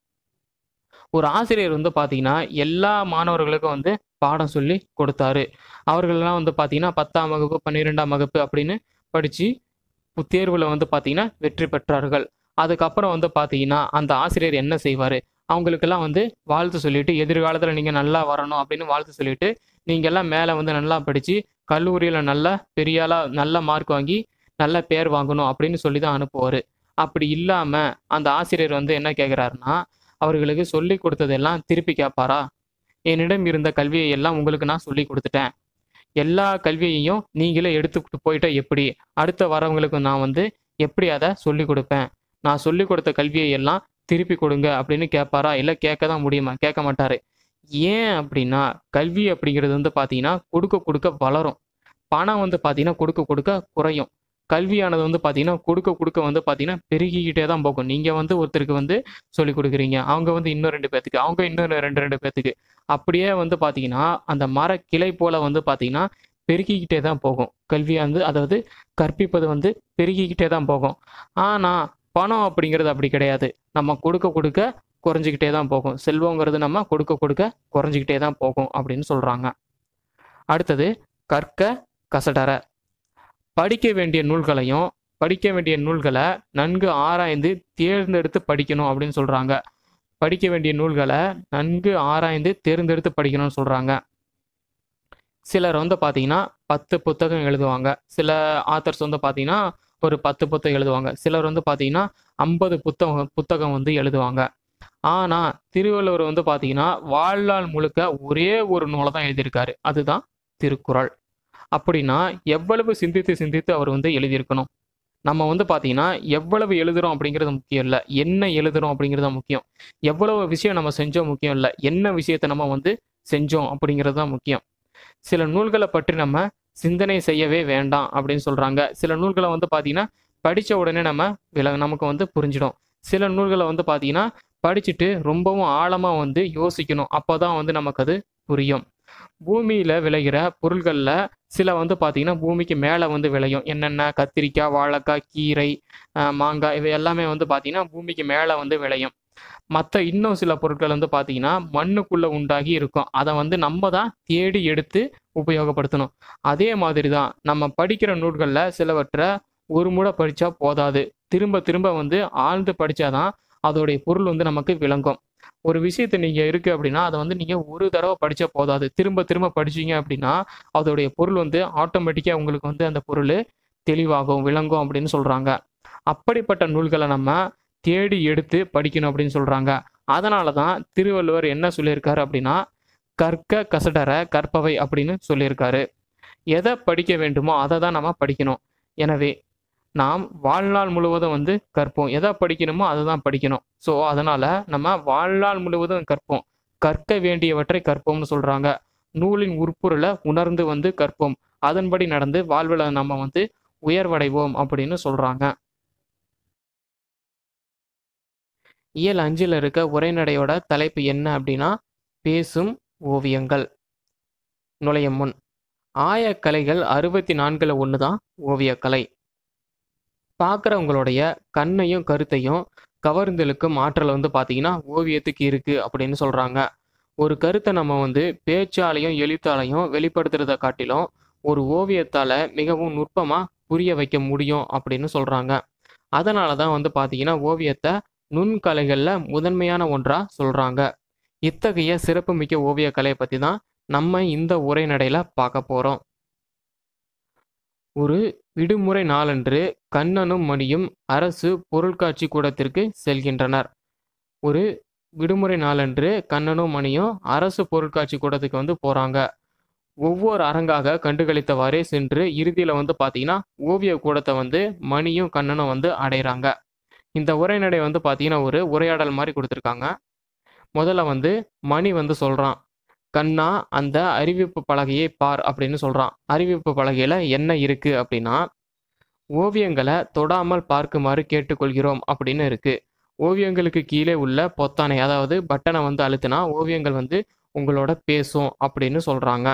ஒரு ஆசிரியர் வந்து பார்த்தீங்கன்னா எல்லா மாணவர்களுக்கும் வந்து பாடம் சொல்லி கொடுத்தாரு அவர்களெல்லாம் வந்து பார்த்தீங்கன்னா பத்தாம் வகுப்பு பன்னிரெண்டாம் வகுப்பு அப்படின்னு படித்து தேர்வில் வந்து பார்த்தீங்கன்னா வெற்றி பெற்றார்கள் அதுக்கப்புறம் வந்து பார்த்தீங்கன்னா அந்த ஆசிரியர் என்ன செய்வார் அவங்களுக்கெல்லாம் வந்து வாழ்த்து சொல்லிட்டு எதிர்காலத்தில் நீங்கள் நல்லா வரணும் அப்படின்னு வாழ்த்து சொல்லிட்டு நீங்கள் எல்லாம் மேலே வந்து நல்லா படித்து கல்லூரியில் நல்லா பெரிய ஆளாக நல்ல மார்க் வாங்கி நல்ல பேர் வாங்கணும் அப்படின்னு சொல்லி தான் அனுப்புவார் அப்படி இல்லாமல் அந்த ஆசிரியர் வந்து என்ன கேட்குறாருன்னா அவர்களுக்கு சொல்லி கொடுத்ததெல்லாம் திருப்பி கேட்பாரா என்னிடம் இருந்த கல்வியை எல்லாம் உங்களுக்கு நான் சொல்லி கொடுத்துட்டேன் எல்லா கல்வியையும் நீங்களே எடுத்துக்கிட்டு போயிட்டா எப்படி அடுத்த வரவங்களுக்கு நான் வந்து எப்படி அதை சொல்லி கொடுப்பேன் நான் சொல்லி கொடுத்த கல்வியை எல்லாம் திருப்பி கொடுங்க அப்படின்னு கேட்பாரா இல்லை கேட்க தான் முடியுமா கேட்க மாட்டாரு ஏன் அப்படின்னா கல்வி அப்படிங்கிறது வந்து பார்த்தீங்கன்னா கொடுக்க கொடுக்க வளரும் பணம் வந்து பார்த்தீங்கன்னா கொடுக்க கொடுக்க குறையும் கல்வியானது வந்து பார்த்தீங்கன்னா கொடுக்க கொடுக்க வந்து பார்த்தீங்கன்னா பெருகிக்கிட்டே தான் போகும் நீங்கள் வந்து ஒருத்தருக்கு வந்து சொல்லி கொடுக்குறீங்க அவங்க வந்து இன்னும் ரெண்டு பேத்துக்கு அவங்க இன்னும் ரெண்டு ரெண்டு பேத்துக்கு அப்படியே வந்து பார்த்தீங்கன்னா அந்த மர கிளை போல வந்து பார்த்தீங்கன்னா பெருக்கிக்கிட்டே தான் போகும் கல்வியானது அதாவது கற்பிப்பது வந்து பெருகிக்கிட்டே தான் போகும் ஆனால் பணம் அப்படிங்கிறது அப்படி கிடையாது நம்ம கொடுக்க கொடுக்க குறைஞ்சிக்கிட்டே தான் போகும் செல்வங்கிறது நம்ம கொடுக்க கொடுக்க குறைஞ்சிக்கிட்டே தான் போகும் அப்படின்னு சொல்கிறாங்க அடுத்தது கற்க கசடர படிக்க வேண்டிய நூல்களையும் படிக்க வேண்டிய நூல்களை நன்கு ஆராய்ந்து தேர்ந்தெடுத்து படிக்கணும் அப்படின்னு சொல்கிறாங்க படிக்க வேண்டிய நூல்களை நன்கு ஆராய்ந்து தேர்ந்தெடுத்து படிக்கணும்னு சொல்கிறாங்க சிலர் வந்து பார்த்தீங்கன்னா பத்து புத்தகம் எழுதுவாங்க சில ஆத்தர்ஸ் வந்து பார்த்தீங்கன்னா ஒரு பத்து புத்தகம் எழுதுவாங்க சிலர் வந்து பார்த்தீங்கன்னா ஐம்பது புத்தகம் புத்தகம் வந்து எழுதுவாங்க ஆனால் திருவள்ளுவர் வந்து பார்த்தீங்கன்னா வாழ்நாள் முழுக்க ஒரே ஒரு நூலை தான் எழுதியிருக்காரு அதுதான் திருக்குறள் அப்படின்னா எவ்வளவு சிந்தித்து சிந்தித்து அவர் வந்து எழுதியிருக்கணும் நம்ம வந்து பார்த்தீங்கன்னா எவ்வளவு எழுதுறோம் அப்படிங்கிறது முக்கியம் இல்லை என்ன எழுதுறோம் அப்படிங்கிறது தான் முக்கியம் எவ்வளவு விஷயம் நம்ம செஞ்சோம் முக்கியம் இல்லை என்ன விஷயத்தை நம்ம வந்து செஞ்சோம் அப்படிங்கிறது தான் முக்கியம் சில நூல்களை பற்றி நம்ம சிந்தனை செய்யவே வேண்டாம் அப்படின்னு சொல்றாங்க சில நூல்களை வந்து பார்த்தீங்கன்னா படித்த உடனே நம்ம வில நமக்கு வந்து புரிஞ்சிடும் சில நூல்களை வந்து பார்த்தீங்கன்னா படிச்சுட்டு ரொம்பவும் ஆழமாக வந்து யோசிக்கணும் அப்போ தான் வந்து நமக்கு அது புரியும் பூமியில் விளைகிற பொருள்களில் சில வந்து பார்த்தீங்கன்னா பூமிக்கு மேலே வந்து விளையும் என்னென்ன கத்திரிக்காய் வாழைக்காய் கீரை அஹ் மாங்காய் இவை எல்லாமே வந்து பார்த்தீங்கன்னா பூமிக்கு மேலே வந்து விளையும் மற்ற இன்னும் சில பொருட்கள் வந்து பார்த்தீங்கன்னா மண்ணுக்குள்ளே உண்டாகி இருக்கும் அதை வந்து நம்ம தான் தேடி எடுத்து உபயோகப்படுத்தணும் அதே மாதிரி தான் நம்ம படிக்கிற நூல்களில் சிலவற்றை ஒரு முறை படித்தா போதாது திரும்ப திரும்ப வந்து ஆழ்ந்து படித்தாதான் அதோடைய பொருள் வந்து நமக்கு விளங்கும் ஒரு விஷயத்தை நீங்கள் இருக்குது அப்படின்னா அதை வந்து நீங்கள் ஒரு தடவை படித்தா போதாது திரும்ப திரும்ப படிச்சீங்க அப்படின்னா அதோடைய பொருள் வந்து ஆட்டோமேட்டிக்காக உங்களுக்கு வந்து அந்த பொருள் தெளிவாகும் விளங்கும் அப்படின்னு சொல்கிறாங்க அப்படிப்பட்ட நூல்களை நம்ம தேடி எடுத்து படிக்கணும் அப்படின்னு சொல்கிறாங்க அதனால தான் திருவள்ளுவர் என்ன சொல்லியிருக்காரு அப்படின்னா கற்க கசடர கற்பவை அப்படின்னு சொல்லியிருக்காரு எதை படிக்க வேண்டுமோ அதை தான் நம்ம படிக்கணும் எனவே நாம் வாழ்நாள் முழுவதும் வந்து கற்போம் எதை படிக்கணுமோ அதை தான் படிக்கணும் ஸோ அதனால் நம்ம வாழ்நாள் முழுவதும் கற்போம் கற்க வேண்டியவற்றை கற்போம்னு சொல்கிறாங்க நூலின் உட்பொருளை உணர்ந்து வந்து கற்போம் அதன்படி நடந்து வாழ்வில் நம்ம வந்து உயர்வடைவோம் அப்படின்னு சொல்கிறாங்க இயல் அஞ்சில் இருக்க உரைநடையோட தலைப்பு என்ன அப்படின்னா பேசும் ஓவியங்கள் நுழையும் முன் ஆயக்கலைகள் அறுபத்தி நான்கில் ஒன்று தான் ஓவியக்கலை பார்க்குறவங்களுடைய கண்ணையும் கருத்தையும் கவர்ந்தெழுக்கும் ஆற்றல் வந்து பார்த்தீங்கன்னா ஓவியத்துக்கு இருக்குது அப்படின்னு சொல்கிறாங்க ஒரு கருத்தை நம்ம வந்து பேச்சாலையும் எழுத்தாலையும் வெளிப்படுத்துறத காட்டிலும் ஒரு ஓவியத்தால் மிகவும் நுட்பமாக புரிய வைக்க முடியும் அப்படின்னு சொல்கிறாங்க அதனால தான் வந்து பார்த்தீங்கன்னா ஓவியத்தை நுண்கலைகளில் முதன்மையான ஒன்றாக சொல்கிறாங்க இத்தகைய சிறப்புமிக்க ஓவியக்கலையை பற்றி தான் நம்ம இந்த உரைநடையில் பார்க்க போகிறோம் ஒரு விடுமுறை நாளன்று கண்ணனும் மணியும் அரசு பொருட்காட்சி கூடத்திற்கு செல்கின்றனர் ஒரு விடுமுறை நாளன்று கண்ணனும் மணியும் அரசு பொருட்காட்சி கூடத்துக்கு வந்து போகிறாங்க ஒவ்வொரு அரங்காக கண்டுகளித்தவாறே சென்று இறுதியில் வந்து பார்த்தீங்கன்னா ஓவிய கூடத்தை வந்து மணியும் கண்ணனும் வந்து அடைகிறாங்க இந்த உரைநடை வந்து பார்த்தீங்கன்னா ஒரு உரையாடல் மாதிரி கொடுத்துருக்காங்க முதல்ல வந்து மணி வந்து சொல்கிறான் கண்ணா அந்த அறிவிப்பு பலகையை பார் அப்படின்னு சொல்கிறான் அறிவிப்பு பலகையில் என்ன இருக்குது அப்படின்னா ஓவியங்களை தொடாமல் பார்க்குமாறு கேட்டுக்கொள்கிறோம் அப்படின்னு இருக்குது ஓவியங்களுக்கு கீழே உள்ள பொத்தானை அதாவது பட்டனை வந்து அழுத்தினா ஓவியங்கள் வந்து உங்களோட பேசும் அப்படின்னு சொல்கிறாங்க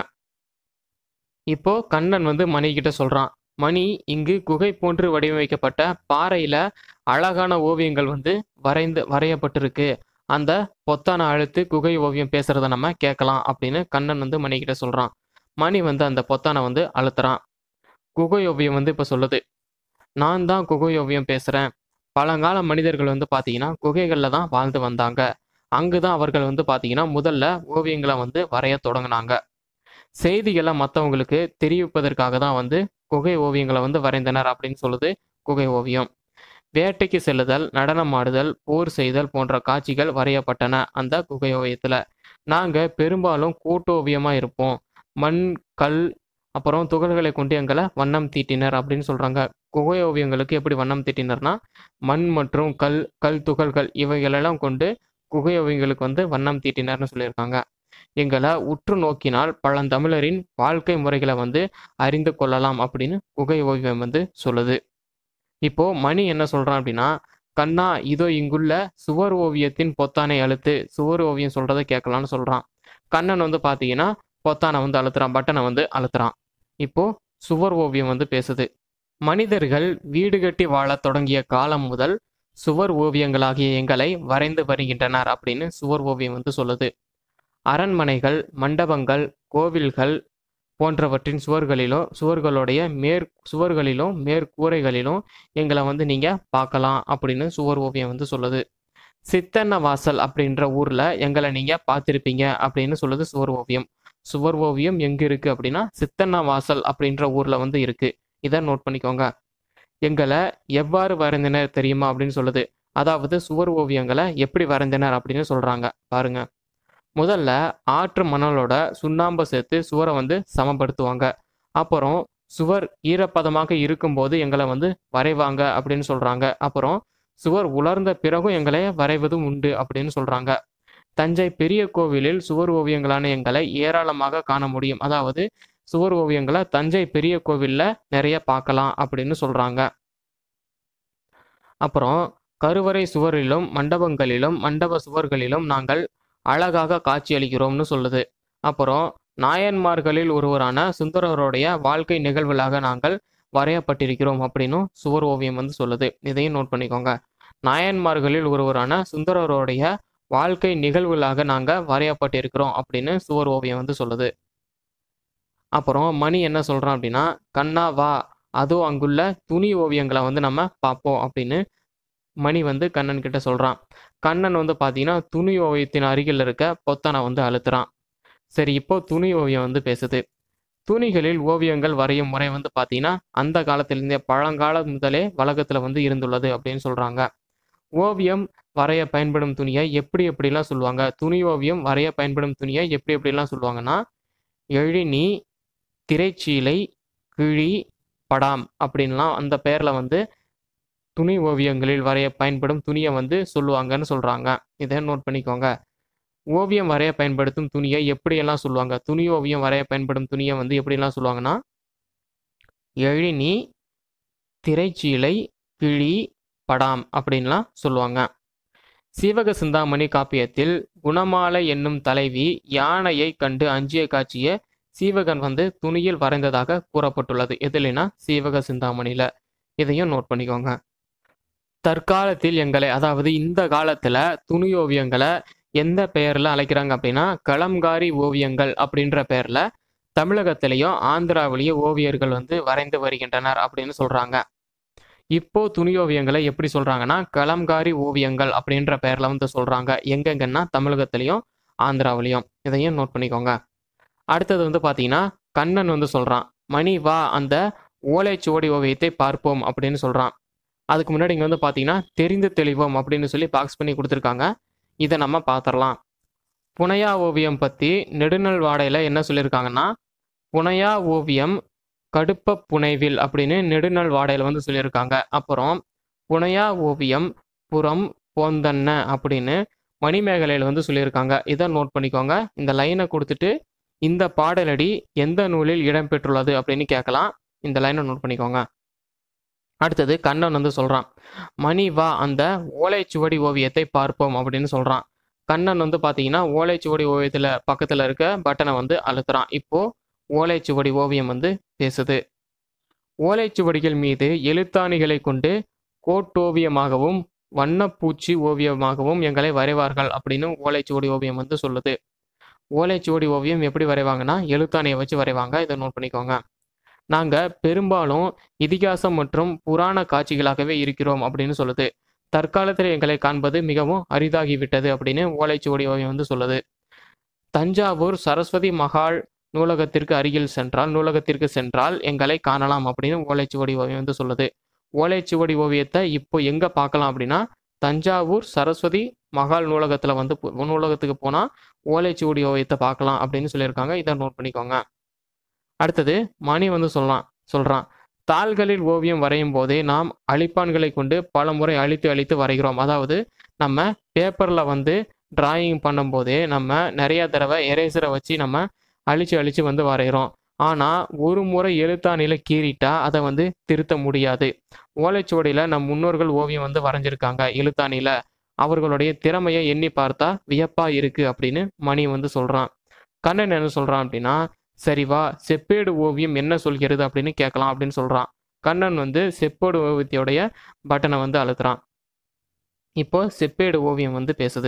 இப்போ கண்ணன் வந்து மணி கிட்ட சொல்கிறான் மணி இங்கு குகை போன்று வடிவமைக்கப்பட்ட பாறையில் அழகான ஓவியங்கள் வந்து வரைந்து வரையப்பட்டிருக்கு அந்த பொத்தானை அழுத்து குகை ஓவியம் பேசுறத நம்ம கேட்கலாம் அப்படின்னு கண்ணன் வந்து மணிக்கிட்ட சொல்கிறான் மணி வந்து அந்த பொத்தானை வந்து அழுத்துறான் குகை ஓவியம் வந்து இப்போ சொல்லுது நான் தான் குகை ஓவியம் பேசுகிறேன் பழங்கால மனிதர்கள் வந்து பார்த்தீங்கன்னா குகைகளில் தான் வாழ்ந்து வந்தாங்க அங்கு தான் அவர்கள் வந்து பார்த்தீங்கன்னா முதல்ல ஓவியங்களை வந்து வரைய தொடங்கினாங்க செய்திகளை மற்றவங்களுக்கு தெரிவிப்பதற்காக தான் வந்து குகை ஓவியங்களை வந்து வரைந்தனர் அப்படின்னு சொல்லுது குகை ஓவியம் வேட்டைக்கு செல்லுதல் நடனம் ஆடுதல் போர் செய்தல் போன்ற காட்சிகள் வரையப்பட்டன அந்த குகை ஓவியத்தில் நாங்கள் பெரும்பாலும் கூட்டோவியமாக இருப்போம் மண் கல் அப்புறம் துகள்களை கொண்டு எங்களை வண்ணம் தீட்டினர் அப்படின்னு சொல்கிறாங்க குகை ஓவியங்களுக்கு எப்படி வண்ணம் தீட்டினர்னா மண் மற்றும் கல் கல் துகள்கள் இவைகளெல்லாம் கொண்டு குகை ஓவியங்களுக்கு வந்து வண்ணம் தீட்டினர்னு சொல்லியிருக்காங்க எங்களை உற்று நோக்கினால் பழந்தமிழரின் வாழ்க்கை முறைகளை வந்து அறிந்து கொள்ளலாம் அப்படின்னு குகை ஓவியம் வந்து சொல்லுது இப்போ மணி என்ன சொல்றான் அப்படின்னா கண்ணா இதோ இங்குள்ள சுவர் ஓவியத்தின் பொத்தானை அழுத்து சுவர் ஓவியம் சொல்றதை கேட்கலான்னு சொல்றான் கண்ணன் வந்து பாத்தீங்கன்னா பொத்தானை வந்து அழுத்துறான் பட்டனை வந்து அழுத்துறான் இப்போ சுவர் ஓவியம் வந்து பேசுது மனிதர்கள் வீடு கட்டி வாழத் தொடங்கிய காலம் முதல் சுவர் ஓவியங்களாகிய எங்களை வரைந்து வருகின்றனர் அப்படின்னு சுவர் ஓவியம் வந்து சொல்லுது அரண்மனைகள் மண்டபங்கள் கோவில்கள் போன்றவற்றின் சுவர்களிலும் சுவர்களுடைய மேற் சுவர்களிலும் மேற்கூரைகளிலும் எங்களை வந்து நீங்கள் பார்க்கலாம் அப்படின்னு சுவர் ஓவியம் வந்து சொல்லுது சித்தன்ன வாசல் அப்படின்ற ஊரில் எங்களை நீங்கள் பார்த்துருப்பீங்க அப்படின்னு சொல்லுது சுவர் ஓவியம் சுவர் ஓவியம் எங்கே இருக்குது அப்படின்னா சித்தன்ன வாசல் அப்படின்ற ஊரில் வந்து இருக்குது இதை நோட் பண்ணிக்கோங்க எங்களை எவ்வாறு வரைந்தனர் தெரியுமா அப்படின்னு சொல்லுது அதாவது சுவர் ஓவியங்களை எப்படி வரைந்தனர் அப்படின்னு சொல்கிறாங்க பாருங்க முதல்ல ஆற்று மணலோட சுண்ணாம்பை சேர்த்து சுவரை வந்து சமப்படுத்துவாங்க அப்புறம் சுவர் ஈரப்பதமாக இருக்கும்போது எங்களை வந்து வரைவாங்க அப்படின்னு சொல்கிறாங்க அப்புறம் சுவர் உலர்ந்த பிறகும் எங்களை வரைவதும் உண்டு அப்படின்னு சொல்கிறாங்க தஞ்சை பெரிய கோவிலில் சுவர் ஓவியங்களான எங்களை ஏராளமாக காண முடியும் அதாவது சுவர் ஓவியங்களை தஞ்சை பெரிய கோவிலில் நிறைய பார்க்கலாம் அப்படின்னு சொல்கிறாங்க அப்புறம் கருவறை சுவரிலும் மண்டபங்களிலும் மண்டப சுவர்களிலும் நாங்கள் அழகாக காட்சியளிக்கிறோம்னு சொல்லுது அப்புறம் நாயன்மார்களில் ஒருவரான சுந்தரருடைய வாழ்க்கை நிகழ்வுகளாக நாங்கள் வரையப்பட்டிருக்கிறோம் அப்படின்னும் சுவர் ஓவியம் வந்து சொல்லுது இதையும் நோட் பண்ணிக்கோங்க நாயன்மார்களில் ஒருவரான சுந்தரருடைய வாழ்க்கை நிகழ்வுகளாக நாங்கள் வரையப்பட்டிருக்கிறோம் அப்படின்னு சுவர் ஓவியம் வந்து சொல்லுது அப்புறம் மணி என்ன சொல்கிறான் அப்படின்னா கண்ணா வா அதுவும் அங்குள்ள துணி ஓவியங்களை வந்து நம்ம பார்ப்போம் அப்படின்னு மணி வந்து கண்ணன் கிட்ட சொல்கிறான் கண்ணன் வந்து பார்த்தீங்கன்னா துணி ஓவியத்தின் அருகில் இருக்க பொத்தனை வந்து அழுத்துறான் சரி இப்போ துணி ஓவியம் வந்து பேசுது துணிகளில் ஓவியங்கள் வரையும் முறை வந்து பார்த்தீங்கன்னா அந்த காலத்திலிருந்தே பழங்காலம் முதலே வழக்கத்தில் வந்து இருந்துள்ளது அப்படின்னு சொல்கிறாங்க ஓவியம் வரைய பயன்படும் துணியை எப்படி எப்படிலாம் சொல்லுவாங்க துணி ஓவியம் வரைய பயன்படும் துணியை எப்படி எப்படிலாம் சொல்லுவாங்கன்னா எழினி திரைச்சீலை கிழி படாம் அப்படின்லாம் அந்த பெயரில் வந்து துணி ஓவியங்களில் வரைய பயன்படும் துணியை வந்து சொல்லுவாங்கன்னு சொல்கிறாங்க இதை நோட் பண்ணிக்கோங்க ஓவியம் வரைய பயன்படுத்தும் துணியை எப்படியெல்லாம் சொல்லுவாங்க துணி ஓவியம் வரைய பயன்படும் துணியை வந்து எப்படியெல்லாம் சொல்லுவாங்கன்னா எழினி திரைச்சீலை கிழி படாம் அப்படின்லாம் சொல்லுவாங்க சீவக சிந்தாமணி காப்பியத்தில் குணமாலை என்னும் தலைவி யானையை கண்டு அஞ்சிய காட்சியை சீவகன் வந்து துணியில் வரைந்ததாக கூறப்பட்டுள்ளது எதுலனா சீவக சிந்தாமணியில இதையும் நோட் பண்ணிக்கோங்க தற்காலத்தில் எங்களை அதாவது இந்த காலத்துல துணி ஓவியங்களை எந்த பெயர்ல அழைக்கிறாங்க அப்படின்னா களம்காரி ஓவியங்கள் அப்படின்ற பெயர்ல தமிழகத்திலையும் ஆந்திராவிலேயும் ஓவியர்கள் வந்து வரைந்து வருகின்றனர் அப்படின்னு சொல்றாங்க இப்போ துணி ஓவியங்களை எப்படி சொல்றாங்கன்னா களம்காரி ஓவியங்கள் அப்படின்ற பெயர்ல வந்து சொல்றாங்க எங்கெங்கன்னா தமிழகத்திலையும் ஆந்திராவிலையும் இதையும் நோட் பண்ணிக்கோங்க அடுத்தது வந்து பார்த்தீங்கன்னா கண்ணன் வந்து சொல்றான் மணி வா அந்த ஓலைச்சுவடி ஓவியத்தை பார்ப்போம் அப்படின்னு சொல்றான் அதுக்கு முன்னாடி இங்கே வந்து பார்த்தீங்கன்னா தெரிந்து தெளிவோம் அப்படின்னு சொல்லி பாக்ஸ் பண்ணி கொடுத்துருக்காங்க இதை நம்ம பார்த்துடலாம் புனையா ஓவியம் பற்றி நெடுநல் வாடையில் என்ன சொல்லியிருக்காங்கன்னா புனையா ஓவியம் கடுப்ப புனைவில் அப்படின்னு நெடுநல் வாடையில் வந்து சொல்லியிருக்காங்க அப்புறம் புனையா ஓவியம் புறம் போந்தன்ன அப்படின்னு மணிமேகலையில் வந்து சொல்லியிருக்காங்க இதை நோட் பண்ணிக்கோங்க இந்த லைனை கொடுத்துட்டு இந்த பாடலடி எந்த நூலில் இடம்பெற்றுள்ளது அப்படின்னு கேட்கலாம் இந்த லைனை நோட் பண்ணிக்கோங்க அடுத்தது கண்ணன் வந்து சொல்கிறான் மணி வா அந்த ஓலைச்சுவடி ஓவியத்தை பார்ப்போம் அப்படின்னு சொல்கிறான் கண்ணன் வந்து பார்த்தீங்கன்னா ஓலைச்சுவடி ஓவியத்தில் பக்கத்தில் இருக்க பட்டனை வந்து அழுத்துறான் இப்போ ஓலைச்சுவடி ஓவியம் வந்து பேசுது ஓலைச்சுவடிகள் மீது எழுத்தாணிகளை கொண்டு கோட்டோவியமாகவும் வண்ணப்பூச்சி ஓவியமாகவும் எங்களை வரைவார்கள் அப்படின்னு ஓலைச்சுவடி ஓவியம் வந்து சொல்லுது ஓலைச்சுவடி ஓவியம் எப்படி வரைவாங்கன்னா எழுத்தாணியை வச்சு வரைவாங்க இதை நோட் பண்ணிக்கோங்க நாங்கள் பெரும்பாலும் இதிகாசம் மற்றும் புராண காட்சிகளாகவே இருக்கிறோம் அப்படின்னு சொல்லுது தற்காலத்தில் எங்களை காண்பது மிகவும் அரிதாகிவிட்டது அப்படின்னு ஓலைச்சுவடி ஓவியம் வந்து சொல்லுது தஞ்சாவூர் சரஸ்வதி மகால் நூலகத்திற்கு அருகில் சென்றால் நூலகத்திற்கு சென்றால் எங்களை காணலாம் அப்படின்னு ஓலைச்சுவடி ஓவியம் வந்து சொல்லுது ஓலைச்சுவடி ஓவியத்தை இப்போ எங்கே பார்க்கலாம் அப்படின்னா தஞ்சாவூர் சரஸ்வதி மகால் நூலகத்தில் வந்து போ- நூலகத்துக்கு போனால் ஓலைச்சுவடி ஓவியத்தை பார்க்கலாம் அப்படின்னு சொல்லியிருக்காங்க இதை நோட் பண்ணிக்கோங்க அடுத்தது மணி வந்து சொல்லலாம் சொல்கிறான் தாள்களில் ஓவியம் வரையும் போதே நாம் அழிப்பான்களை கொண்டு பல முறை அழித்து அழித்து வரைகிறோம் அதாவது நம்ம பேப்பரில் வந்து டிராயிங் பண்ணும்போதே நம்ம நிறைய தடவை எரேசரை வச்சு நம்ம அழிச்சு அழிச்சு வந்து வரைகிறோம் ஆனால் ஒரு முறை எழுத்தாணியில் கீறிட்டா அதை வந்து திருத்த முடியாது ஓலைச்சுவடியில் நம் முன்னோர்கள் ஓவியம் வந்து வரைஞ்சிருக்காங்க எழுத்தாணியில் அவர்களுடைய திறமையை எண்ணி பார்த்தா வியப்பா இருக்கு அப்படின்னு மணி வந்து சொல்றான் கண்ணன் என்ன சொல்றான் அப்படின்னா சரி வா செப்பேடு ஓவியம் என்ன சொல்கிறது அப்படின்னு கேட்கலாம் அப்படின்னு சொல்றான் கண்ணன் வந்து செப்பேடு ஓவியத்தையுடைய பட்டனை வந்து அழுத்துறான் இப்போ செப்பேடு ஓவியம் வந்து பேசுது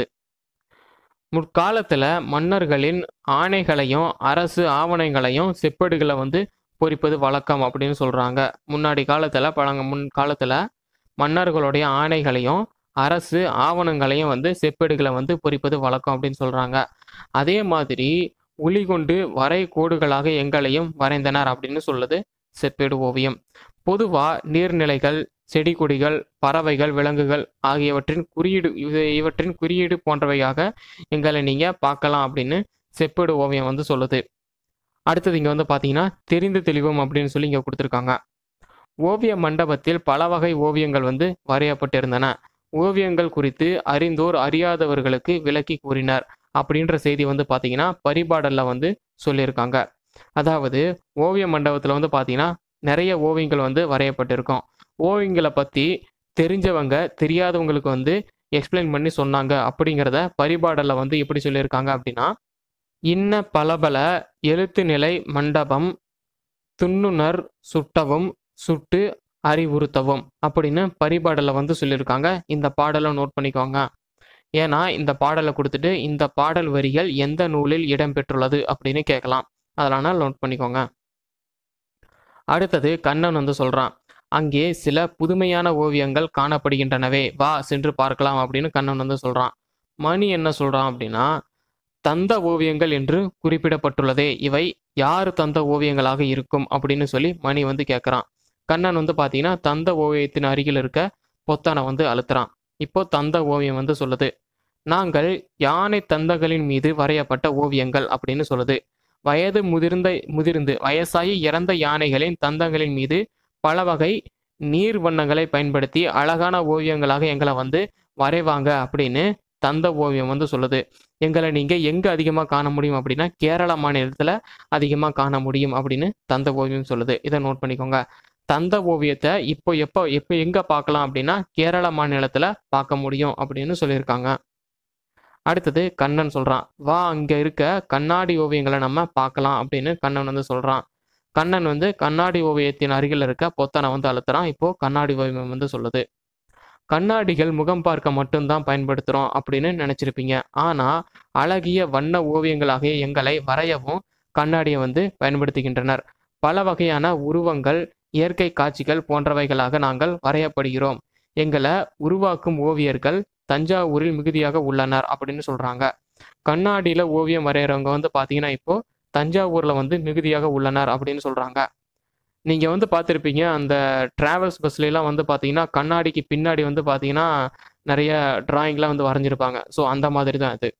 முற்காலத்துல மன்னர்களின் ஆணைகளையும் அரசு ஆவணங்களையும் செப்பேடுகளை வந்து பொறிப்பது வழக்கம் அப்படின்னு சொல்றாங்க முன்னாடி காலத்துல பழங்க முன் காலத்துல மன்னர்களுடைய ஆணைகளையும் அரசு ஆவணங்களையும் வந்து செப்பேடுகளை வந்து பொறிப்பது வழக்கம் அப்படின்னு சொல்றாங்க அதே மாதிரி உளி கொண்டு வரை கோடுகளாக எங்களையும் வரைந்தனர் அப்படின்னு சொல்லுது செப்பேடு ஓவியம் பொதுவா நீர்நிலைகள் செடி கொடிகள் பறவைகள் விலங்குகள் ஆகியவற்றின் குறியீடு இது- இவற்றின் குறியீடு போன்றவையாக எங்களை நீங்க பார்க்கலாம் அப்படின்னு செப்பேடு ஓவியம் வந்து சொல்லுது அடுத்தது இங்க வந்து பாத்தீங்கன்னா தெரிந்து தெளிவோம் அப்படின்னு சொல்லி இங்க கொடுத்துருக்காங்க ஓவிய மண்டபத்தில் பல வகை ஓவியங்கள் வந்து வரையப்பட்டிருந்தன ஓவியங்கள் குறித்து அறிந்தோர் அறியாதவர்களுக்கு விளக்கி கூறினர் அப்படின்ற செய்தி வந்து பார்த்தீங்கன்னா பரிபாடல்ல வந்து சொல்லியிருக்காங்க அதாவது ஓவிய மண்டபத்தில் வந்து பார்த்தீங்கன்னா நிறைய ஓவியங்கள் வந்து வரையப்பட்டிருக்கும் ஓவியங்களை பற்றி தெரிஞ்சவங்க தெரியாதவங்களுக்கு வந்து எக்ஸ்பிளைன் பண்ணி சொன்னாங்க அப்படிங்கிறத பரிபாடல்ல வந்து எப்படி சொல்லியிருக்காங்க அப்படின்னா இன்ன பலபல எழுத்து நிலை மண்டபம் துண்ணுணர் சுட்டவும் சுட்டு அறிவுறுத்தவும் அப்படின்னு பரிபாடலில் வந்து சொல்லியிருக்காங்க இந்த பாடலை நோட் பண்ணிக்கோங்க ஏன்னா இந்த பாடலை கொடுத்துட்டு இந்த பாடல் வரிகள் எந்த நூலில் இடம்பெற்றுள்ளது அப்படின்னு கேட்கலாம் அதனால் நோட் பண்ணிக்கோங்க அடுத்தது கண்ணன் வந்து சொல்கிறான் அங்கே சில புதுமையான ஓவியங்கள் காணப்படுகின்றனவே வா சென்று பார்க்கலாம் அப்படின்னு கண்ணன் வந்து சொல்கிறான் மணி என்ன சொல்கிறான் அப்படின்னா தந்த ஓவியங்கள் என்று குறிப்பிடப்பட்டுள்ளதே இவை யார் தந்த ஓவியங்களாக இருக்கும் அப்படின்னு சொல்லி மணி வந்து கேட்குறான் கண்ணன் வந்து பார்த்தீங்கன்னா தந்த ஓவியத்தின் அருகில் இருக்க பொத்தானை வந்து அழுத்துறான் இப்போ தந்த ஓவியம் வந்து சொல்லுது நாங்கள் யானை தந்தங்களின் மீது வரையப்பட்ட ஓவியங்கள் அப்படின்னு சொல்லுது வயது முதிர்ந்த முதிர்ந்து வயசாகி இறந்த யானைகளின் தந்தங்களின் மீது பல வகை நீர் வண்ணங்களை பயன்படுத்தி அழகான ஓவியங்களாக எங்களை வந்து வரைவாங்க அப்படின்னு தந்த ஓவியம் வந்து சொல்லுது எங்களை நீங்கள் எங்கே அதிகமாக காண முடியும் அப்படின்னா கேரள மாநிலத்தில் அதிகமாக காண முடியும் அப்படின்னு தந்த ஓவியம் சொல்லுது இதை நோட் பண்ணிக்கோங்க தந்த ஓவியத்தை இப்போ எப்போ எப்போ எங்கே பார்க்கலாம் அப்படின்னா கேரள மாநிலத்தில் பார்க்க முடியும் அப்படின்னு சொல்லியிருக்காங்க அடுத்தது கண்ணன் சொல்கிறான் வா அங்கே இருக்க கண்ணாடி ஓவியங்களை நம்ம பார்க்கலாம் அப்படின்னு கண்ணன் வந்து சொல்கிறான் கண்ணன் வந்து கண்ணாடி ஓவியத்தின் அருகில் இருக்க பொத்தனை வந்து அழுத்துறான் இப்போ கண்ணாடி ஓவியம் வந்து சொல்லுது கண்ணாடிகள் முகம் பார்க்க மட்டும்தான் பயன்படுத்துகிறோம் அப்படின்னு நினச்சிருப்பீங்க ஆனால் அழகிய வண்ண ஓவியங்களாகிய எங்களை வரையவும் கண்ணாடியை வந்து பயன்படுத்துகின்றனர் பல வகையான உருவங்கள் இயற்கை காட்சிகள் போன்றவைகளாக நாங்கள் வரையப்படுகிறோம் எங்களை உருவாக்கும் ஓவியர்கள் தஞ்சாவூரில் மிகுதியாக உள்ளனர் அப்படின்னு சொல்கிறாங்க கண்ணாடியில் ஓவியம் வரைகிறவங்க வந்து பார்த்தீங்கன்னா இப்போ தஞ்சாவூரில் வந்து மிகுதியாக உள்ளனர் அப்படின்னு சொல்கிறாங்க நீங்கள் வந்து பார்த்துருப்பீங்க அந்த ட்ராவல்ஸ் பஸ்லாம் வந்து பார்த்தீங்கன்னா கண்ணாடிக்கு பின்னாடி வந்து பார்த்தீங்கன்னா நிறைய டிராயிங்லாம் வந்து வரைஞ்சிருப்பாங்க ஸோ அந்த மாதிரி தான் இது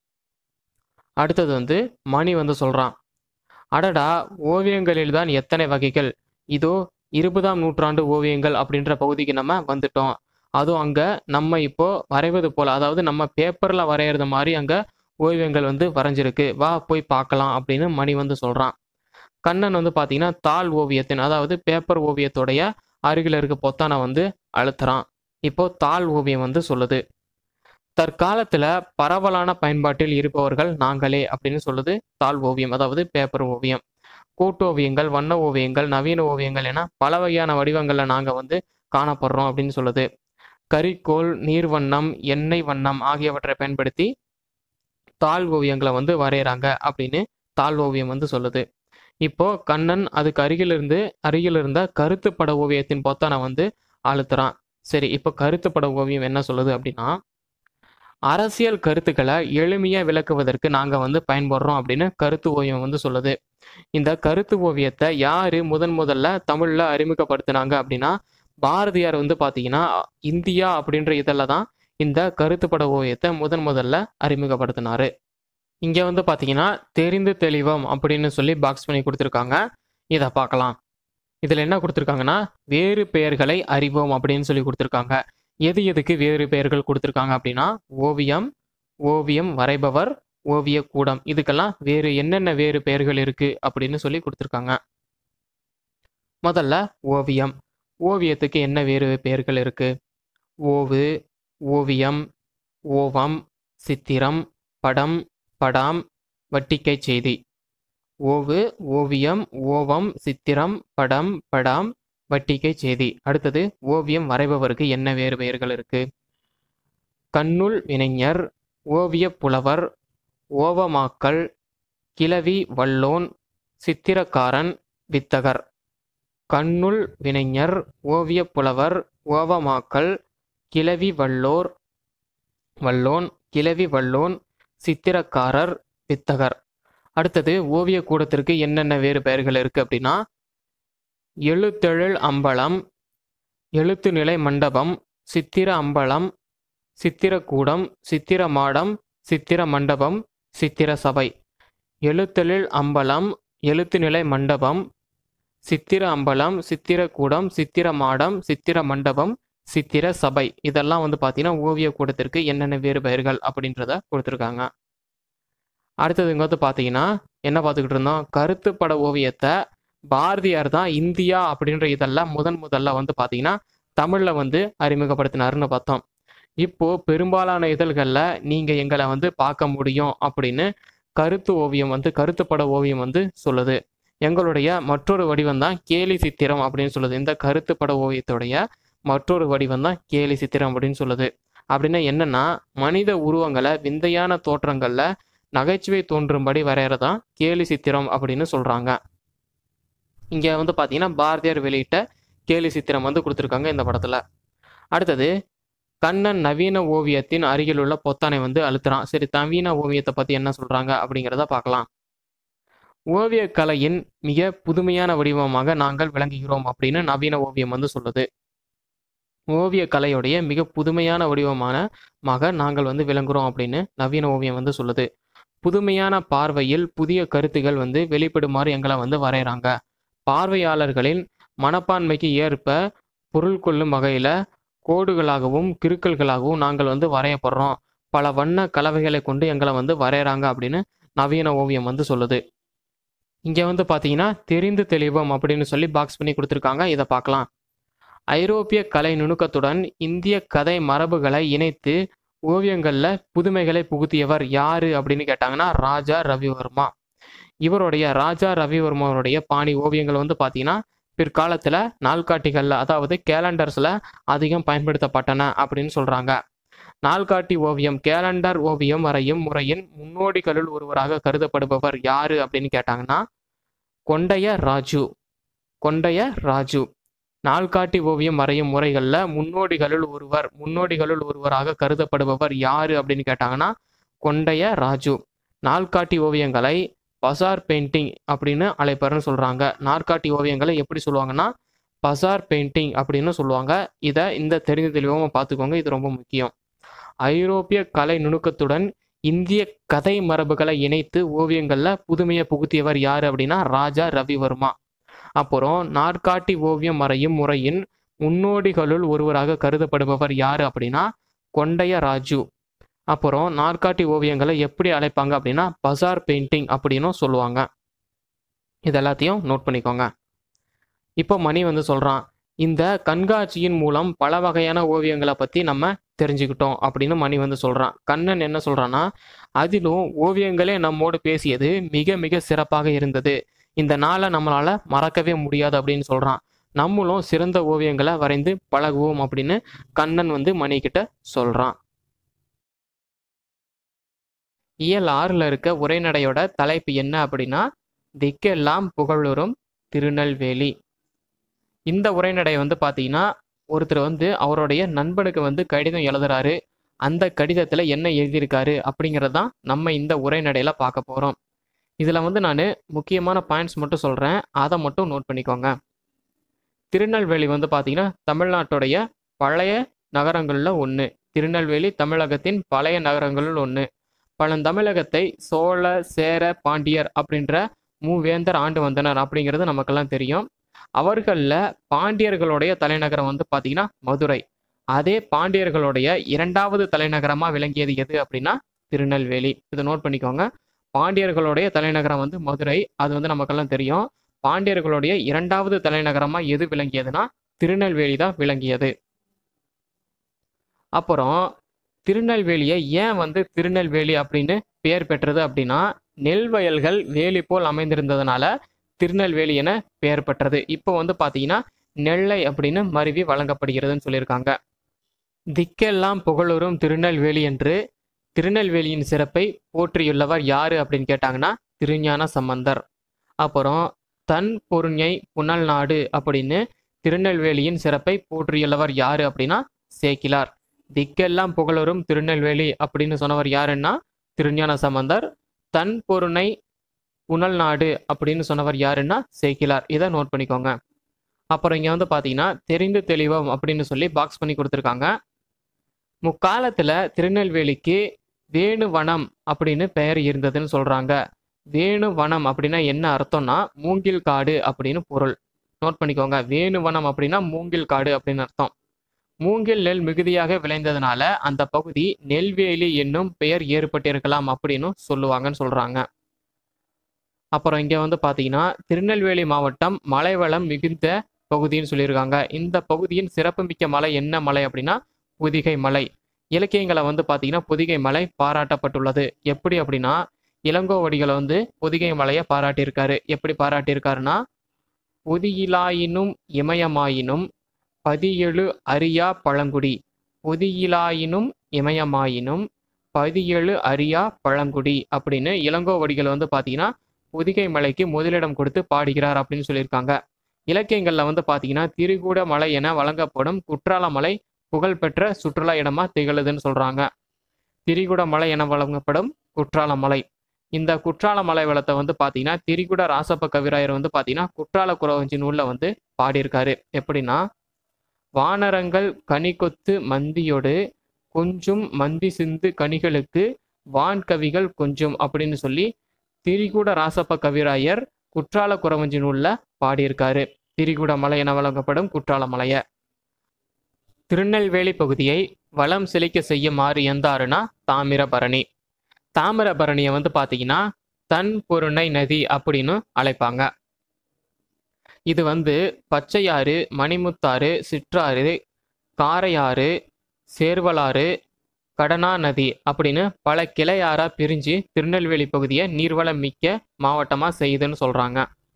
அடுத்தது வந்து மணி வந்து சொல்கிறான் அடடா ஓவியங்களில் தான் எத்தனை வகைகள் இதோ இருபதாம் நூற்றாண்டு ஓவியங்கள் அப்படின்ற பகுதிக்கு நம்ம வந்துட்டோம் அதுவும் அங்கே நம்ம இப்போ வரைவது போல் அதாவது நம்ம பேப்பரில் வரைகிறது மாதிரி அங்கே ஓவியங்கள் வந்து வரைஞ்சிருக்கு வா போய் பார்க்கலாம் அப்படின்னு மணி வந்து சொல்கிறான் கண்ணன் வந்து பார்த்தீங்கன்னா தாள் ஓவியத்தின் அதாவது பேப்பர் ஓவியத்துடைய அருகில் இருக்க பொத்தானை வந்து அழுத்துறான் இப்போ தாள் ஓவியம் வந்து சொல்லுது தற்காலத்தில் பரவலான பயன்பாட்டில் இருப்பவர்கள் நாங்களே அப்படின்னு சொல்லுது தாள் ஓவியம் அதாவது பேப்பர் ஓவியம் கூட்டோவியங்கள் வண்ண ஓவியங்கள் நவீன ஓவியங்கள் என பல வகையான வடிவங்களில் நாங்கள் வந்து காணப்படுறோம் அப்படின்னு சொல்லுது கரிக்கோல் நீர்வண்ணம் எண்ணெய் வண்ணம் ஆகியவற்றை பயன்படுத்தி தாள் ஓவியங்களை வந்து வரைகிறாங்க அப்படின்னு தாள் ஓவியம் வந்து சொல்லுது இப்போ கண்ணன் அதுக்கு அருகில் இருந்து அருகில் இருந்த கருத்து பட ஓவியத்தின் பொத்தானை வந்து அழுத்துறான் சரி இப்போ கருத்து பட ஓவியம் என்ன சொல்லுது அப்படின்னா அரசியல் கருத்துக்களை எளிமையாக விளக்குவதற்கு நாங்கள் வந்து பயன்படுறோம் அப்படின்னு கருத்து ஓவியம் வந்து சொல்லுது இந்த கருத்து ஓவியத்தை யார் முதன் முதல்ல தமிழில் அறிமுகப்படுத்தினாங்க அப்படின்னா பாரதியார் வந்து பார்த்தீங்கன்னா இந்தியா அப்படின்ற இதில் தான் இந்த கருத்து பட ஓவியத்தை முதன் முதல்ல அறிமுகப்படுத்தினாரு இங்கே வந்து பார்த்தீங்கன்னா தெரிந்து தெளிவம் அப்படின்னு சொல்லி பாக்ஸ் பண்ணி கொடுத்துருக்காங்க இதை பார்க்கலாம் இதில் என்ன கொடுத்துருக்காங்கன்னா வேறு பெயர்களை அறிவோம் அப்படின்னு சொல்லி கொடுத்துருக்காங்க எது எதுக்கு வேறு பெயர்கள் கொடுத்துருக்காங்க அப்படின்னா ஓவியம் ஓவியம் வரைபவர் ஓவிய கூடம் இதுக்கெல்லாம் வேறு என்னென்ன வேறு பெயர்கள் இருக்கு அப்படின்னு சொல்லி கொடுத்துருக்காங்க முதல்ல ஓவியம் ஓவியத்துக்கு என்ன வேறு பெயர்கள் இருக்கு ஓவு ஓவியம் ஓவம் சித்திரம் படம் படாம் வட்டிக்கை செய்தி ஓவு ஓவியம் ஓவம் சித்திரம் படம் படாம் வட்டிக்கை செய்தி அடுத்தது ஓவியம் வரைபவருக்கு என்ன வேறு பெயர்கள் இருக்கு கண்ணுள் வினைஞர் ஓவிய புலவர் ஓவமாக்கல் கிளவி வல்லோன் சித்திரக்காரன் வித்தகர் கண்ணுள் வினைஞர் ஓவிய புலவர் ஓவமாக்கல் கிளவி வல்லோர் வல்லோன் கிளவி வல்லோன் சித்திரக்காரர் வித்தகர் அடுத்தது ஓவிய கூடத்திற்கு என்னென்ன வேறு பெயர்கள் இருக்கு அப்படின்னா எழுத்தெழில் அம்பலம் எழுத்து நிலை மண்டபம் சித்திர அம்பலம் சித்திரக்கூடம் சித்திர மாடம் சித்திர மண்டபம் சித்திர சபை எழுத்தெழில் அம்பலம் எழுத்து நிலை மண்டபம் சித்திர அம்பலம் சித்திரக்கூடம் சித்திர மாடம் சித்திர மண்டபம் சித்திர சபை இதெல்லாம் வந்து பார்த்தீங்கன்னா ஓவிய கூடத்திற்கு என்னென்ன வேறு பெயர்கள் அப்படின்றத கொடுத்துருக்காங்க அடுத்தது இங்கே வந்து பார்த்தீங்கன்னா என்ன பார்த்துக்கிட்டு இருந்தோம் கருத்து பட ஓவியத்தை பாரதியார் தான் இந்தியா அப்படின்ற இதெல்லாம் முதன் முதல்ல வந்து பார்த்தீங்கன்னா தமிழில் வந்து அறிமுகப்படுத்தினாருன்னு பார்த்தோம் இப்போ பெரும்பாலான இதழ்களில் நீங்கள் எங்களை வந்து பார்க்க முடியும் அப்படின்னு கருத்து ஓவியம் வந்து கருத்துப்பட ஓவியம் வந்து சொல்லுது எங்களுடைய மற்றொரு வடிவம் தான் கேலி சித்திரம் அப்படின்னு சொல்லுது இந்த கருத்துப்பட ஓவியத்துடைய மற்றொரு வடிவம் தான் கேலி சித்திரம் அப்படின்னு சொல்லுது அப்படின்னா என்னன்னா மனித உருவங்களை விந்தையான தோற்றங்கள்ல நகைச்சுவை தோன்றும்படி வரைகிறதான் கேலி சித்திரம் அப்படின்னு சொல்றாங்க இங்க வந்து பாத்தீங்கன்னா பாரதியார் வெளியிட்ட கேலி சித்திரம் வந்து கொடுத்துருக்காங்க இந்த படத்துல அடுத்தது கண்ணன் நவீன ஓவியத்தின் அருகிலுள்ள பொத்தானை வந்து அழுத்துறான் சரி நவீன ஓவியத்தை பத்தி என்ன சொல்றாங்க அப்படிங்கிறத பார்க்கலாம் ஓவியக் கலையின் மிக புதுமையான வடிவமாக நாங்கள் விளங்குகிறோம் அப்படின்னு நவீன ஓவியம் வந்து சொல்லுது ஓவிய கலையுடைய மிக புதுமையான வடிவமான மாக நாங்கள் வந்து விளங்குறோம் அப்படின்னு நவீன ஓவியம் வந்து சொல்லுது புதுமையான பார்வையில் புதிய கருத்துகள் வந்து வெளிப்படுமாறு எங்களை வந்து வரைகிறாங்க பார்வையாளர்களின் மனப்பான்மைக்கு ஏற்ப பொருள் கொள்ளும் வகையில் கோடுகளாகவும் கிறுக்கல்களாகவும் நாங்கள் வந்து வரையப்படுறோம் பல வண்ண கலவைகளை கொண்டு எங்களை வந்து வரைகிறாங்க அப்படின்னு நவீன ஓவியம் வந்து சொல்லுது இங்கே வந்து பார்த்தீங்கன்னா தெரிந்து தெளிவோம் அப்படின்னு சொல்லி பாக்ஸ் பண்ணி கொடுத்துருக்காங்க இதை பார்க்கலாம் ஐரோப்பிய கலை நுணுக்கத்துடன் இந்திய கதை மரபுகளை இணைத்து ஓவியங்களில் புதுமைகளை புகுத்தியவர் யாரு அப்படின்னு கேட்டாங்கன்னா ராஜா ரவிவர்மா இவருடைய ராஜா ரவிவர்மாவுடைய பாணி ஓவியங்கள் வந்து பார்த்தீங்கன்னா பிற்காலத்தில் நாள்காட்டிகளில் அதாவது கேலண்டர்ஸில் அதிகம் பயன்படுத்தப்பட்டன அப்படின்னு சொல்கிறாங்க நாள்காட்டி ஓவியம் கேலண்டர் ஓவியம் வரையும் முறையின் முன்னோடிகளுள் ஒருவராக கருதப்படுபவர் யாரு அப்படின்னு கேட்டாங்கன்னா கொண்டைய ராஜு கொண்டைய ராஜு நாள்காட்டி ஓவியம் வரையும் முறைகளில் முன்னோடிகளுள் ஒருவர் முன்னோடிகளுள் ஒருவராக கருதப்படுபவர் யாரு அப்படின்னு கேட்டாங்கன்னா கொண்டைய ராஜு நாள்காட்டி ஓவியங்களை பசார் பெயிண்டிங் அப்படின்னு அழைப்பாருன்னு சொல்கிறாங்க நாற்காட்டி ஓவியங்களை எப்படி சொல்லுவாங்கன்னா பசார் பெயிண்டிங் அப்படின்னு சொல்லுவாங்க இதை இந்த தெரிந்து தெளிவாக பார்த்துக்கோங்க இது ரொம்ப முக்கியம் ஐரோப்பிய கலை நுணுக்கத்துடன் இந்திய கதை மரபுகளை இணைத்து ஓவியங்களில் புதுமையை புகுத்தியவர் யார் அப்படின்னா ராஜா ரவிவர்மா அப்புறம் நாற்காட்டி ஓவியம் வரையும் முறையின் முன்னோடிகளுள் ஒருவராக கருதப்படுபவர் யார் அப்படின்னா கொண்டைய ராஜு அப்புறம் நாற்காட்டி ஓவியங்களை எப்படி அழைப்பாங்க அப்படின்னா பசார் பெயிண்டிங் அப்படின்னும் சொல்லுவாங்க இது எல்லாத்தையும் நோட் பண்ணிக்கோங்க இப்போ மணி வந்து சொல்கிறான் இந்த கண்காட்சியின் மூலம் பல வகையான ஓவியங்களை பற்றி நம்ம தெரிஞ்சுக்கிட்டோம் அப்படின்னு மணி வந்து சொல்கிறான் கண்ணன் என்ன சொல்கிறான்னா அதிலும் ஓவியங்களே நம்மோடு பேசியது மிக மிக சிறப்பாக இருந்தது இந்த நாளை நம்மளால் மறக்கவே முடியாது அப்படின்னு சொல்கிறான் நம்மளும் சிறந்த ஓவியங்களை வரைந்து பழகுவோம் அப்படின்னு கண்ணன் வந்து மணிக்கிட்ட சொல்கிறான் இயல் ஆறில் இருக்க உரைநடையோட தலைப்பு என்ன அப்படின்னா திக்கெல்லாம் புகழுறும் திருநெல்வேலி இந்த உரைநடை வந்து பார்த்தீங்கன்னா ஒருத்தர் வந்து அவருடைய நண்பனுக்கு வந்து கடிதம் எழுதுறாரு அந்த கடிதத்தில் என்ன எழுதியிருக்காரு அப்படிங்கிறது தான் நம்ம இந்த உரைநடையில் பார்க்க போகிறோம் இதில் வந்து நான் முக்கியமான பாயிண்ட்ஸ் மட்டும் சொல்கிறேன் அதை மட்டும் நோட் பண்ணிக்கோங்க திருநெல்வேலி வந்து பார்த்தீங்கன்னா தமிழ்நாட்டுடைய பழைய நகரங்களில் ஒன்று திருநெல்வேலி தமிழகத்தின் பழைய நகரங்களில் ஒன்று பழந்தமிழகத்தை சோழ சேர பாண்டியர் அப்படின்ற மூவேந்தர் ஆண்டு வந்தனர் அப்படிங்கிறது நமக்கெல்லாம் தெரியும் அவர்களில் பாண்டியர்களுடைய தலைநகரம் வந்து பார்த்தீங்கன்னா மதுரை அதே பாண்டியர்களுடைய இரண்டாவது தலைநகரமாக விளங்கியது எது அப்படின்னா திருநெல்வேலி இதை நோட் பண்ணிக்கோங்க பாண்டியர்களுடைய தலைநகரம் வந்து மதுரை அது வந்து நமக்கெல்லாம் தெரியும் பாண்டியர்களுடைய இரண்டாவது தலைநகரமாக எது விளங்கியதுன்னா திருநெல்வேலி தான் விளங்கியது அப்புறம் திருநெல்வேலியை ஏன் வந்து திருநெல்வேலி அப்படின்னு பெயர் பெற்றது அப்படின்னா நெல் வயல்கள் வேலி போல் அமைந்திருந்ததுனால திருநெல்வேலி என பெயர் பெற்றது இப்போ வந்து பார்த்தீங்கன்னா நெல்லை அப்படின்னு மருவி வழங்கப்படுகிறதுன்னு சொல்லியிருக்காங்க திக்கெல்லாம் புகழுறும் திருநெல்வேலி என்று திருநெல்வேலியின் சிறப்பை போற்றியுள்ளவர் யாரு அப்படின்னு கேட்டாங்கன்னா திருஞான சம்பந்தர் அப்புறம் தன் பொருஞை புனல் நாடு அப்படின்னு திருநெல்வேலியின் சிறப்பை போற்றியுள்ளவர் யாரு அப்படின்னா சேக்கிலார் திக்கெல்லாம் புகழரும் திருநெல்வேலி அப்படின்னு சொன்னவர் யாருன்னா திருஞான சம்பந்தர் தன் பொருணை புனல் நாடு அப்படின்னு சொன்னவர் யாருன்னா சேக்கிலார் இதை நோட் பண்ணிக்கோங்க அப்புறம் இங்கே வந்து பார்த்தீங்கன்னா தெரிந்து தெளிவம் அப்படின்னு சொல்லி பாக்ஸ் பண்ணி கொடுத்துருக்காங்க முக்காலத்தில் திருநெல்வேலிக்கு வேணுவனம் அப்படின்னு பெயர் இருந்ததுன்னு சொல்கிறாங்க வேணுவனம் அப்படின்னா என்ன அர்த்தம்னா மூங்கில் காடு அப்படின்னு பொருள் நோட் பண்ணிக்கோங்க வேணுவனம் அப்படின்னா மூங்கில் காடு அப்படின்னு அர்த்தம் மூங்கில் நெல் மிகுதியாக விளைந்ததுனால அந்த பகுதி நெல்வேலி என்னும் பெயர் ஏற்பட்டிருக்கலாம் அப்படின்னு சொல்லுவாங்கன்னு சொல்றாங்க அப்புறம் இங்க வந்து பாத்தீங்கன்னா திருநெல்வேலி மாவட்டம் மலை வளம் மிகுந்த பகுதின்னு சொல்லியிருக்காங்க இந்த பகுதியின் சிறப்புமிக்க மலை என்ன மலை அப்படின்னா புதிகை மலை இலக்கியங்களை வந்து பார்த்தீங்கன்னா புதிகை மலை பாராட்டப்பட்டுள்ளது எப்படி அப்படின்னா இளங்கோவடிகளை வந்து பொதிகை மலையை பாராட்டியிருக்காரு எப்படி பாராட்டியிருக்காருன்னா பொதியிலாயினும் இமயமாயினும் பதியெழு அரியா பழங்குடி பொதியிலாயினும் இமயமாயினும் பதியெழு அரியா பழங்குடி அப்படின்னு இளங்கோவடிகள் வந்து பார்த்தீங்கன்னா பொதிகை மலைக்கு முதலிடம் கொடுத்து பாடுகிறார் அப்படின்னு சொல்லியிருக்காங்க இலக்கியங்களில் வந்து பார்த்தீங்கன்னா திரிகூட மலை என வழங்கப்படும் குற்றால மலை புகழ்பெற்ற சுற்றுலா இடமா திகழுதுன்னு சொல்றாங்க திரிகுட மலை என வழங்கப்படும் குற்றால மலை இந்த குற்றால மலை வளத்தை வந்து பார்த்தீங்கன்னா திரிகுட ராசப்ப கவிராயர் வந்து பார்த்தீங்கன்னா குற்றால குறவஞ்சி நூலில் வந்து பாடியிருக்காரு எப்படின்னா வானரங்கள் கனிகொத்து மந்தியோடு கொஞ்சும் மந்தி சிந்து கனிகளுக்கு வான்கவிகள் கொஞ்சும் அப்படின்னு சொல்லி திரிகூட ராசப்ப கவிராயர் குற்றால குறவஞ்சி நூலில் பாடியிருக்காரு திரிகுட மலை என வழங்கப்படும் குற்றால மலையை திருநெல்வேலி பகுதியை வளம் செழிக்க செய்யுமாறு எந்தாருன்னா தாமிரபரணி தாமிரபரணியை வந்து பார்த்தீங்கன்னா தன் பொருணை நதி அப்படின்னு அழைப்பாங்க இது வந்து பச்சையாறு மணிமுத்தாறு சிற்றாறு காரையாறு சேர்வலாறு கடனா நதி அப்படின்னு பல கிளையாரா பிரிஞ்சு திருநெல்வேலி பகுதியை நீர்வளம் மிக்க மாவட்டமாக செய்யுதுன்னு சொல்கிறாங்க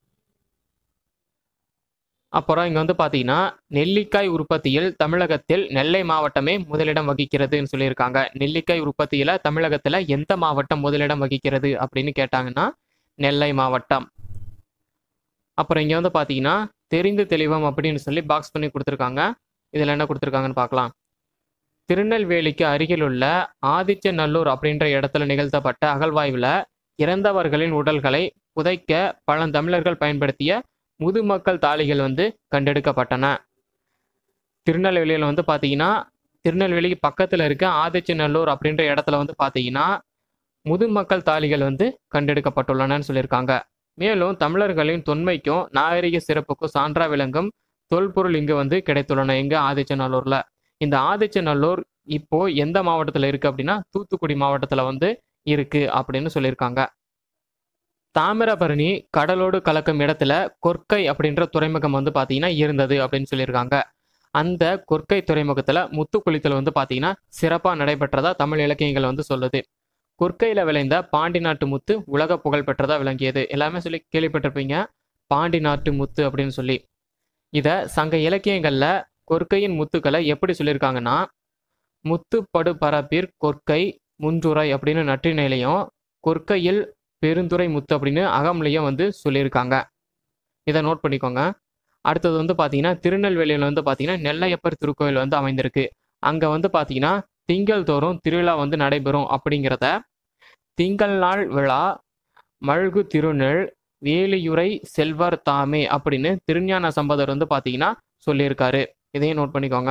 அப்புறம் இங்கே வந்து பார்த்தீங்கன்னா நெல்லிக்காய் உற்பத்தியில் தமிழகத்தில் நெல்லை மாவட்டமே முதலிடம் வகிக்கிறதுன்னு சொல்லியிருக்காங்க நெல்லிக்காய் உற்பத்தியில் தமிழகத்தில் எந்த மாவட்டம் முதலிடம் வகிக்கிறது அப்படின்னு கேட்டாங்கன்னா நெல்லை மாவட்டம் அப்புறம் இங்கே வந்து பார்த்தீங்கன்னா தெரிந்து தெளிவம் அப்படின்னு சொல்லி பாக்ஸ் பண்ணி கொடுத்துருக்காங்க இதில் என்ன கொடுத்துருக்காங்கன்னு பார்க்கலாம் திருநெல்வேலிக்கு அருகிலுள்ள ஆதிச்சநல்லூர் அப்படின்ற இடத்துல நிகழ்த்தப்பட்ட அகழ்வாய்வில் இறந்தவர்களின் உடல்களை புதைக்க பழந்தமிழர்கள் பயன்படுத்திய முதுமக்கள் தாளிகள் வந்து கண்டெடுக்கப்பட்டன திருநெல்வேலியில் வந்து பார்த்தீங்கன்னா திருநெல்வேலிக்கு பக்கத்தில் இருக்க ஆதிச்சநல்லூர் அப்படின்ற இடத்துல வந்து பார்த்தீங்கன்னா முதுமக்கள் தாளிகள் வந்து கண்டெடுக்கப்பட்டுள்ளனன்னு சொல்லியிருக்காங்க மேலும் தமிழர்களின் தொன்மைக்கும் நாகரிக சிறப்புக்கும் சான்றா விளங்கும் தொல்பொருள் இங்கு வந்து கிடைத்துள்ளன எங்க ஆதிச்சநல்லூர்ல இந்த ஆதிச்சநல்லூர் இப்போ எந்த மாவட்டத்தில் இருக்கு அப்படின்னா தூத்துக்குடி மாவட்டத்தில் வந்து இருக்கு அப்படின்னு சொல்லியிருக்காங்க தாமிரபரணி கடலோடு கலக்கும் இடத்துல கொற்கை அப்படின்ற துறைமுகம் வந்து பார்த்தீங்கன்னா இருந்தது அப்படின்னு சொல்லியிருக்காங்க அந்த கொற்கை துறைமுகத்தில் முத்து குளித்தல் வந்து பார்த்தீங்கன்னா சிறப்பாக நடைபெற்றதா தமிழ் இலக்கியங்கள் வந்து சொல்லுது கொற்கையில் விளைந்த பாண்டி நாட்டு முத்து உலக புகழ் பெற்றதா விளங்கியது எல்லாமே சொல்லி கேள்விப்பட்டிருப்பீங்க பாண்டி நாட்டு முத்து அப்படின்னு சொல்லி இதை சங்க இலக்கியங்களில் கொற்கையின் முத்துக்களை எப்படி சொல்லியிருக்காங்கன்னா முத்துப்படு பரப்பிற் கொற்கை முன்றுரை அப்படின்னு நற்றினையிலையும் கொற்கையில் பெருந்துறை முத்து அப்படின்னு அகம்லையும் வந்து சொல்லியிருக்காங்க இதை நோட் பண்ணிக்கோங்க அடுத்தது வந்து பார்த்தீங்கன்னா திருநெல்வேலியில் வந்து பார்த்தீங்கன்னா நெல்லையப்பர் திருக்கோயில் வந்து அமைந்திருக்கு அங்கே வந்து பார்த்தீங்கன்னா திங்கள் தோறும் திருவிழா வந்து நடைபெறும் அப்படிங்கிறத திங்கள் நாள் விழா மழ்கு திருநெல் வேலியுரை செல்வர் தாமே அப்படின்னு திருஞான சம்பதர் வந்து பார்த்தீங்கன்னா சொல்லியிருக்காரு இதையும் நோட் பண்ணிக்கோங்க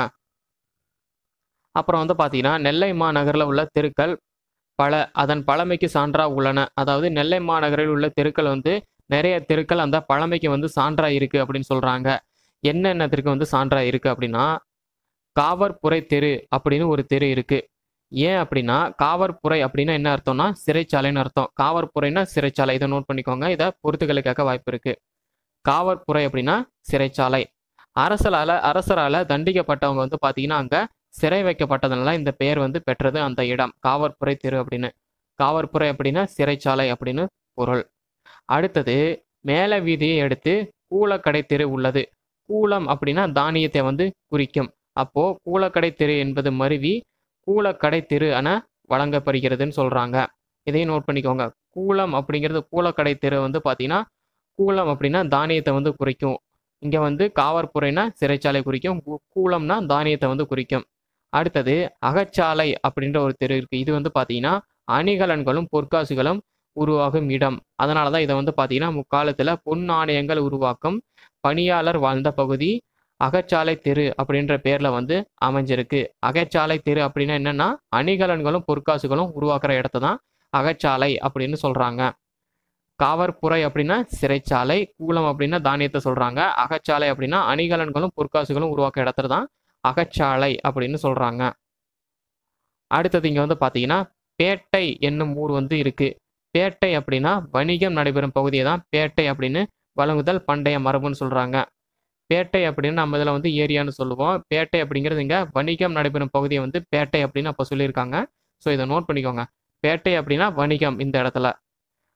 அப்புறம் வந்து பார்த்தீங்கன்னா நெல்லை மாநகரில் உள்ள தெருக்கள் பல அதன் பழமைக்கு சான்றா உள்ளன அதாவது நெல்லை மாநகரில் உள்ள தெருக்கள் வந்து நிறைய தெருக்கள் அந்த பழமைக்கு வந்து சான்றா இருக்கு அப்படின்னு சொல்றாங்க என்னென்ன தெருக்கு வந்து சான்றா இருக்கு அப்படின்னா காவற்புரை தெரு அப்படின்னு ஒரு தெரு இருக்கு ஏன் அப்படின்னா காவற்புரை அப்படின்னா என்ன அர்த்தம்னா சிறைச்சாலைன்னு அர்த்தம் காவற்புரைனா சிறைச்சாலை இதை நோட் பண்ணிக்கோங்க இதை பொறுத்துக்களுக்காக வாய்ப்பு இருக்கு காவற்புரை அப்படின்னா சிறைச்சாலை அரசலால அரசரால தண்டிக்கப்பட்டவங்க வந்து பார்த்தீங்கன்னா அங்க சிறை வைக்கப்பட்டதுனால இந்த பெயர் வந்து பெற்றது அந்த இடம் காவற்புரை தெரு அப்படின்னு காவற்புரை அப்படின்னா சிறைச்சாலை அப்படின்னு பொருள் அடுத்தது மேல வீதியை எடுத்து கூலக்கடை தெரு உள்ளது கூலம் அப்படின்னா தானியத்தை வந்து குறிக்கும் அப்போ கூலக்கடை தெரு என்பது மருவி கூலக்கடை தெரு என வழங்கப்படுகிறதுன்னு சொல்றாங்க இதையும் நோட் பண்ணிக்கோங்க கூலம் அப்படிங்கிறது கூலக்கடை தெரு வந்து பார்த்தீங்கன்னா கூலம் அப்படின்னா தானியத்தை வந்து குறிக்கும் இங்கே வந்து காவற்புரைனா சிறைச்சாலை குறிக்கும் கூ- கூலம்னா தானியத்தை வந்து குறிக்கும் அடுத்தது அகச்சாலை அப்படின்ற ஒரு தெரு இருக்கு இது வந்து பார்த்தீங்கன்னா அணிகலன்களும் பொற்காசுகளும் உருவாகும் இடம் அதனால தான் இதை வந்து பார்த்தீங்கன்னா முக்காலத்தில் பொன் நாணயங்கள் உருவாக்கும் பணியாளர் வாழ்ந்த பகுதி அகச்சாலை தெரு அப்படின்ற பேர்ல வந்து அமைஞ்சிருக்கு அகச்சாலை தெரு அப்படின்னா என்னன்னா அணிகலன்களும் பொற்காசுகளும் உருவாக்குற இடத்த தான் அகச்சாலை அப்படின்னு சொல்றாங்க காவற்புரை அப்படின்னா சிறைச்சாலை கூலம் அப்படின்னா தானியத்தை சொல்றாங்க அகச்சாலை அப்படின்னா அணிகலன்களும் பொற்காசுகளும் உருவாக்குற இடத்துல தான் அகச்சாலை அப்படின்னு சொல்றாங்க அடுத்தது இங்க வந்து பாத்தீங்கன்னா பேட்டை என்னும் ஊர் வந்து இருக்கு பேட்டை அப்படின்னா வணிகம் நடைபெறும் பகுதியை தான் பேட்டை அப்படின்னு வழங்குதல் பண்டைய மரபுன்னு சொல்றாங்க பேட்டை அப்படின்னு நம்ம இதில் வந்து ஏரியான்னு சொல்லுவோம் பேட்டை அப்படிங்கிறது இங்கே வணிகம் நடைபெறும் பகுதியை வந்து பேட்டை அப்படின்னு அப்போ சொல்லியிருக்காங்க ஸோ இதை நோட் பண்ணிக்கோங்க பேட்டை அப்படின்னா வணிகம் இந்த இடத்துல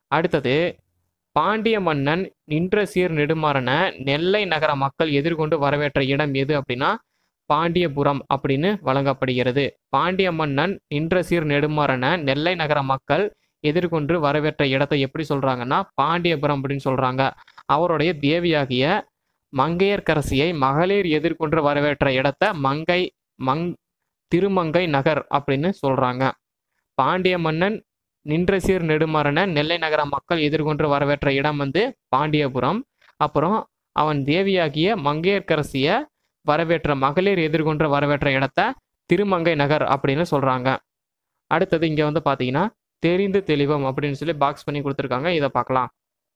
அடுத்தது பாண்டிய மன்னன் நின்ற சீர் நெடுமாறன நெல்லை நகர மக்கள் எதிர்கொண்டு வரவேற்ற இடம் எது அப்படின்னா பாண்டியபுரம் அப்படின்னு வழங்கப்படுகிறது பாண்டிய மன்னன் நின்ற சீர் நெடுமாறன நெல்லை நகர மக்கள் எதிர்கொண்டு வரவேற்ற இடத்தை எப்படி சொல்றாங்கன்னா பாண்டியபுரம் அப்படின்னு சொல்றாங்க அவருடைய தேவியாகிய மங்கையர்க்கரசியை மகளிர் எதிர்கொண்டு வரவேற்ற இடத்த மங்கை மங் திருமங்கை நகர் அப்படின்னு சொல்றாங்க பாண்டிய மன்னன் நின்ற சீர் நெடுமாறன நெல்லை நகர மக்கள் எதிர்கொண்டு வரவேற்ற இடம் வந்து பாண்டியபுரம் அப்புறம் அவன் தேவியாகிய மங்கையர்க்கரசிய வரவேற்ற மகளிர் எதிர்கொண்டு வரவேற்ற இடத்த திருமங்கை நகர் அப்படின்னு சொல்றாங்க அடுத்தது இங்க வந்து பாத்தீங்கன்னா தெரிந்து தெளிவம் அப்படின்னு சொல்லி பாக்ஸ் பண்ணி கொடுத்துருக்காங்க இதை பார்க்கலாம்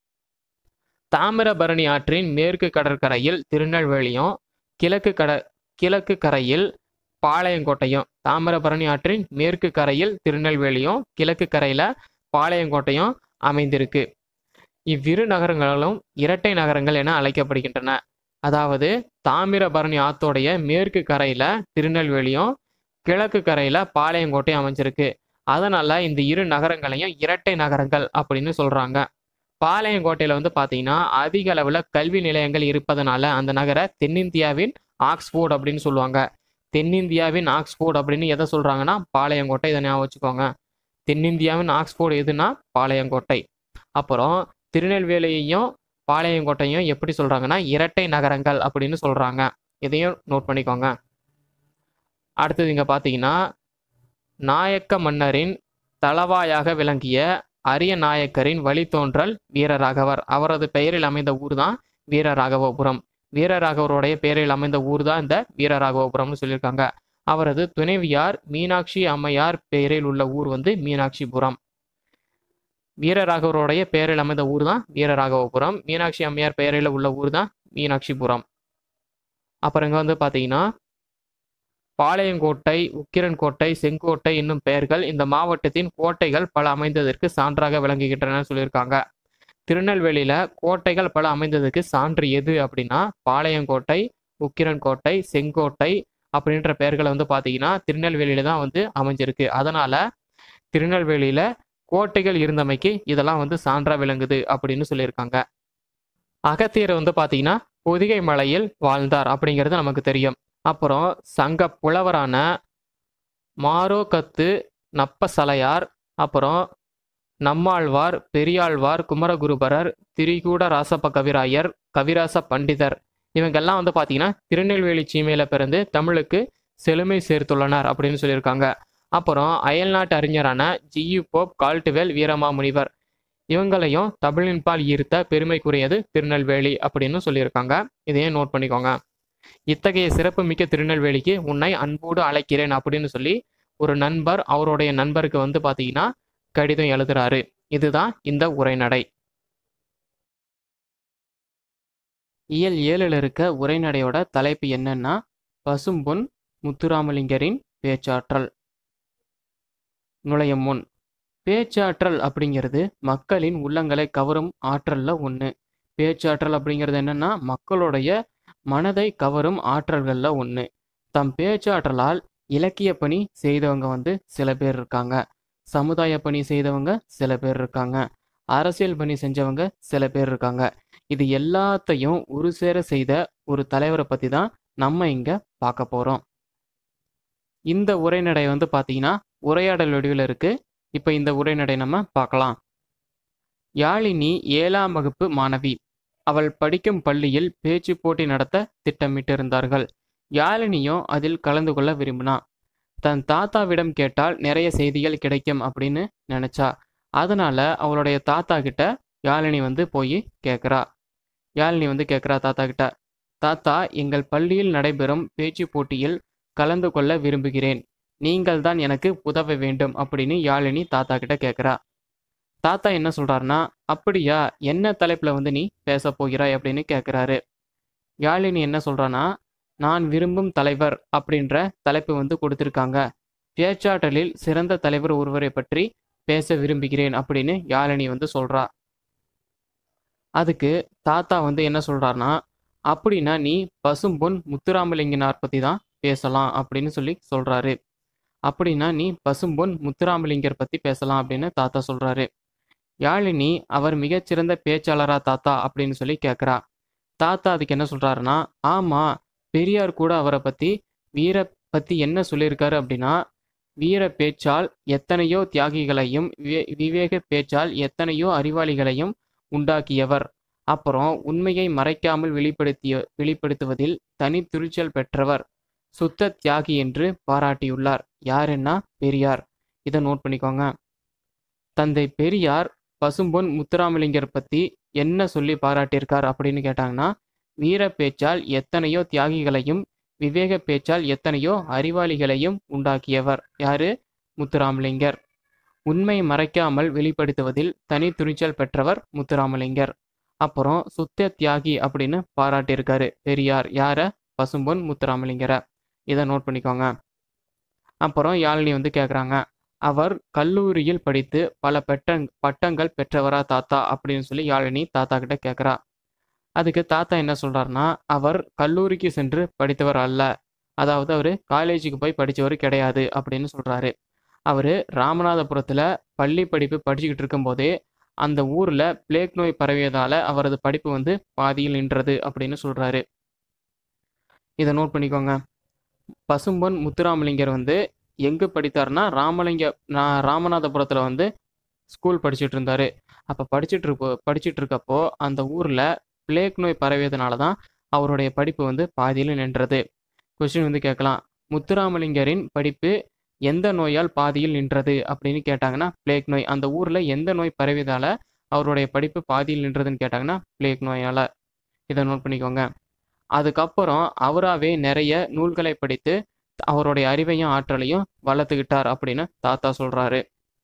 தாமிரபரணி ஆற்றின் மேற்கு கடற்கரையில் திருநெல்வேலியும் கிழக்கு கட கிழக்கு கரையில் பாளையங்கோட்டையும் தாமிரபரணி ஆற்றின் மேற்கு கரையில் திருநெல்வேலியும் கிழக்கு கரையில பாளையங்கோட்டையும் அமைந்திருக்கு இவ்விரு நகரங்களும் இரட்டை நகரங்கள் என அழைக்கப்படுகின்றன அதாவது தாமிரபரணி ஆத்தோடைய மேற்கு கரையில திருநெல்வேலியும் கிழக்கு கரையில பாளையங்கோட்டையும் அமைஞ்சிருக்கு அதனால இந்த இரு நகரங்களையும் இரட்டை நகரங்கள் அப்படின்னு சொல்றாங்க பாளையங்கோட்டையில வந்து பாத்தீங்கன்னா அதிக அளவுல கல்வி நிலையங்கள் இருப்பதனால அந்த நகரை தென்னிந்தியாவின் ஆக்ஸ்போர்ட் அப்படின்னு சொல்லுவாங்க தென்னிந்தியாவின் ஆக்ஸ்போர்ட் அப்படின்னு எதை சொல்றாங்கன்னா பாளையங்கோட்டை இதை ஞாபகம் வச்சுக்கோங்க தென்னிந்தியாவின் ஆக்ஸ்போர்ட் எதுனா பாளையங்கோட்டை அப்புறம் திருநெல்வேலியையும் பாளையங்கோட்டையும் எப்படி சொல்றாங்கன்னா இரட்டை நகரங்கள் அப்படின்னு சொல்றாங்க இதையும் நோட் பண்ணிக்கோங்க அடுத்தது இங்க பாத்தீங்கன்னா நாயக்க மன்னரின் தளவாயாக விளங்கிய அரிய நாயக்கரின் வழித்தோன்றல் வீரராகவர் அவரது பெயரில் அமைந்த ஊர் தான் வீரராகவபுரம் வீரராகவருடைய பெயரில் அமைந்த ஊர் தான் இந்த வீரராகவபுரம்னு சொல்லியிருக்காங்க அவரது துணைவியார் மீனாட்சி அம்மையார் பெயரில் உள்ள ஊர் வந்து மீனாட்சிபுரம் வீரராகவருடைய பெயரில் அமைந்த ஊர் தான் வீரராகவபுரம் மீனாட்சி அம்மையார் பெயரில் உள்ள ஊர் தான் மீனாட்சிபுரம் அப்புறம் இங்க வந்து பாத்தீங்கன்னா பாளையங்கோட்டை உக்கிரன்கோட்டை செங்கோட்டை என்னும் பெயர்கள் இந்த மாவட்டத்தின் கோட்டைகள் பல அமைந்ததற்கு சான்றாக விளங்குகின்றன சொல்லியிருக்காங்க திருநெல்வேலியில கோட்டைகள் பல அமைந்ததுக்கு சான்று எது அப்படின்னா பாளையங்கோட்டை உக்கிரன்கோட்டை செங்கோட்டை அப்படின்ற பெயர்களை வந்து பார்த்தீங்கன்னா திருநெல்வேலியில தான் வந்து அமைஞ்சிருக்கு அதனால திருநெல்வேலியில கோட்டைகள் இருந்தமைக்கு இதெல்லாம் வந்து சான்றா விளங்குது அப்படின்னு சொல்லியிருக்காங்க அகத்தியர் வந்து பார்த்தீங்கன்னா பொதிகை மலையில் வாழ்ந்தார் அப்படிங்கிறது நமக்கு தெரியும் அப்புறம் சங்க புலவரான மாரோகத்து நப்பசலையார் அப்புறம் நம்மாழ்வார் பெரியாழ்வார் குமரகுருபரர் திரிகூட ராசப்ப கவிராயர் கவிராச பண்டிதர் இவங்கெல்லாம் வந்து பார்த்தீங்கன்னா திருநெல்வேலி சீமையில பிறந்து தமிழுக்கு செழுமை சேர்த்துள்ளனர் அப்படின்னு சொல்லியிருக்காங்க அப்புறம் அயல்நாட்டு அறிஞரான ஜியு போப் கால்டுவெல் வீரமாமுனிவர் இவங்களையும் தமிழின்பால் ஈர்த்த பெருமைக்குரியது திருநெல்வேலி அப்படின்னு சொல்லியிருக்காங்க இதையும் நோட் பண்ணிக்கோங்க இத்தகைய சிறப்புமிக்க திருநெல்வேலிக்கு உன்னை அன்போடு அழைக்கிறேன் அப்படின்னு சொல்லி ஒரு நண்பர் அவருடைய நண்பருக்கு வந்து பார்த்தீங்கன்னா கடிதம் எழுதுறாரு இதுதான் இந்த உரைநடை இயல் ஏழில் இருக்க உரைநடையோட தலைப்பு என்னன்னா பசும்பொன் முத்துராமலிங்கரின் பேச்சாற்றல் நுழையும் முன் பேச்சாற்றல் அப்படிங்கிறது மக்களின் உள்ளங்களை கவரும் ஆற்றல்ல ஒன்று பேச்சாற்றல் அப்படிங்கிறது என்னன்னா மக்களுடைய மனதை கவரும் ஆற்றல்கள்ல ஒன்று தம் பேச்சாற்றலால் இலக்கிய பணி செய்தவங்க வந்து சில பேர் இருக்காங்க சமுதாய பணி செய்தவங்க சில பேர் இருக்காங்க அரசியல் பணி செஞ்சவங்க சில பேர் இருக்காங்க இது எல்லாத்தையும் ஒரு சேர செய்த ஒரு தலைவரை பத்தி தான் நம்ம இங்க பார்க்க போறோம் இந்த உரைநடை வந்து பாத்தீங்கன்னா உரையாடல் வடிவில் இருக்கு இப்போ இந்த உரைநடை நம்ம பார்க்கலாம் யாழினி ஏழாம் வகுப்பு மாணவி அவள் படிக்கும் பள்ளியில் பேச்சு போட்டி நடத்த திட்டமிட்டிருந்தார்கள் யாழினியும் அதில் கலந்து கொள்ள விரும்பினா தன் தாத்தாவிடம் கேட்டால் நிறைய செய்திகள் கிடைக்கும் அப்படின்னு நினைச்சா அதனால அவளுடைய தாத்தா கிட்ட யாழினி வந்து போய் கேட்குறா யாழினி வந்து கேட்குறா தாத்தா கிட்ட தாத்தா எங்கள் பள்ளியில் நடைபெறும் பேச்சு போட்டியில் கலந்து கொள்ள விரும்புகிறேன் நீங்கள் தான் எனக்கு உதவ வேண்டும் அப்படின்னு யாழினி தாத்தா கிட்ட கேட்குறா தாத்தா என்ன சொல்றாருன்னா அப்படியா என்ன தலைப்புல வந்து நீ பேச போகிறாய் அப்படின்னு கேட்குறாரு யாழினி என்ன சொல்றான்னா நான் விரும்பும் தலைவர் அப்படின்ற தலைப்பு வந்து கொடுத்துருக்காங்க பேச்சாற்றலில் சிறந்த தலைவர் ஒருவரை பற்றி பேச விரும்புகிறேன் அப்படின்னு யாழினி வந்து சொல்றா அதுக்கு தாத்தா வந்து என்ன சொல்றாருன்னா அப்படின்னா நீ பசும்பொன் முத்துராமலிங்கனார் பத்தி தான் பேசலாம் அப்படின்னு சொல்லி சொல்றாரு அப்படின்னா நீ பசும்பொன் முத்துராமலிங்கர் பத்தி பேசலாம் அப்படின்னு தாத்தா சொல்றாரு யாழினி அவர் மிகச்சிறந்த பேச்சாளரா தாத்தா அப்படின்னு சொல்லி கேட்குறா தாத்தா அதுக்கு என்ன சொல்றாருன்னா ஆமா பெரியார் கூட அவரை பத்தி வீர பத்தி என்ன சொல்லியிருக்காரு அப்படின்னா வீர பேச்சால் எத்தனையோ தியாகிகளையும் விவே- விவேக பேச்சால் எத்தனையோ அறிவாளிகளையும் உண்டாக்கியவர் அப்புறம் உண்மையை மறைக்காமல் வெளிப்படுத்திய வெளிப்படுத்துவதில் தனி துணிச்சல் பெற்றவர் சுத்த தியாகி என்று பாராட்டியுள்ளார் யாருன்னா பெரியார் இதை நோட் பண்ணிக்கோங்க தந்தை பெரியார் பசும்பொன் முத்துராமலிங்கர் பத்தி என்ன சொல்லி பாராட்டியிருக்கார் அப்படின்னு கேட்டாங்கன்னா வீர பேச்சால் எத்தனையோ தியாகிகளையும் விவேக பேச்சால் எத்தனையோ அறிவாளிகளையும் உண்டாக்கியவர் யாரு முத்துராமலிங்கர் உண்மை மறைக்காமல் வெளிப்படுத்துவதில் தனி துணிச்சல் பெற்றவர் முத்துராமலிங்கர் அப்புறம் சுத்த தியாகி அப்படின்னு பாராட்டியிருக்காரு பெரியார் யார பசும்பொன் முத்துராமலிங்கரை இதை நோட் பண்ணிக்கோங்க அப்புறம் யாழினி வந்து கேட்குறாங்க அவர் கல்லூரியில் படித்து பல பெட்டங் பட்டங்கள் பெற்றவரா தாத்தா அப்படின்னு சொல்லி யாழினி தாத்தா கிட்ட கேட்குறா அதுக்கு தாத்தா என்ன சொல்றாருன்னா அவர் கல்லூரிக்கு சென்று படித்தவர் அல்ல அதாவது அவர் காலேஜுக்கு போய் படித்தவர் கிடையாது அப்படின்னு சொல்றாரு அவர் ராமநாதபுரத்தில் பள்ளி படிப்பு படிச்சுக்கிட்டு இருக்கும்போதே அந்த ஊரில் பிளேக் நோய் பரவியதால் அவரது படிப்பு வந்து பாதியில் நின்றது அப்படின்னு சொல்றாரு இதை நோட் பண்ணிக்கோங்க பசும்பொன் முத்துராமலிங்கர் வந்து எங்கே படித்தார்னா ராமலிங்க நான் ராமநாதபுரத்தில் வந்து ஸ்கூல் படிச்சுட்டு இருந்தாரு அப்போ படிச்சுட்டு இருப்போ படிச்சுட்டு இருக்கப்போ அந்த ஊரில் பிளேக் நோய் பரவியதுனால தான் அவருடைய படிப்பு வந்து பாதியில் நின்றது கொஸ்டின் வந்து கேட்கலாம் முத்துராமலிங்கரின் படிப்பு எந்த நோயால் பாதியில் நின்றது அப்படின்னு கேட்டாங்கன்னா பிளேக் நோய் அந்த ஊரில் எந்த நோய் பரவியதால் அவருடைய படிப்பு பாதியில் நின்றதுன்னு கேட்டாங்கன்னா பிளேக் நோயால் இதை நோட் பண்ணிக்கோங்க அதுக்கப்புறம் அவராகவே நிறைய நூல்களை படித்து அவருடைய அறிவையும் ஆற்றலையும் வளர்த்துக்கிட்டார் அப்படின்னு தாத்தா சொல்றாரு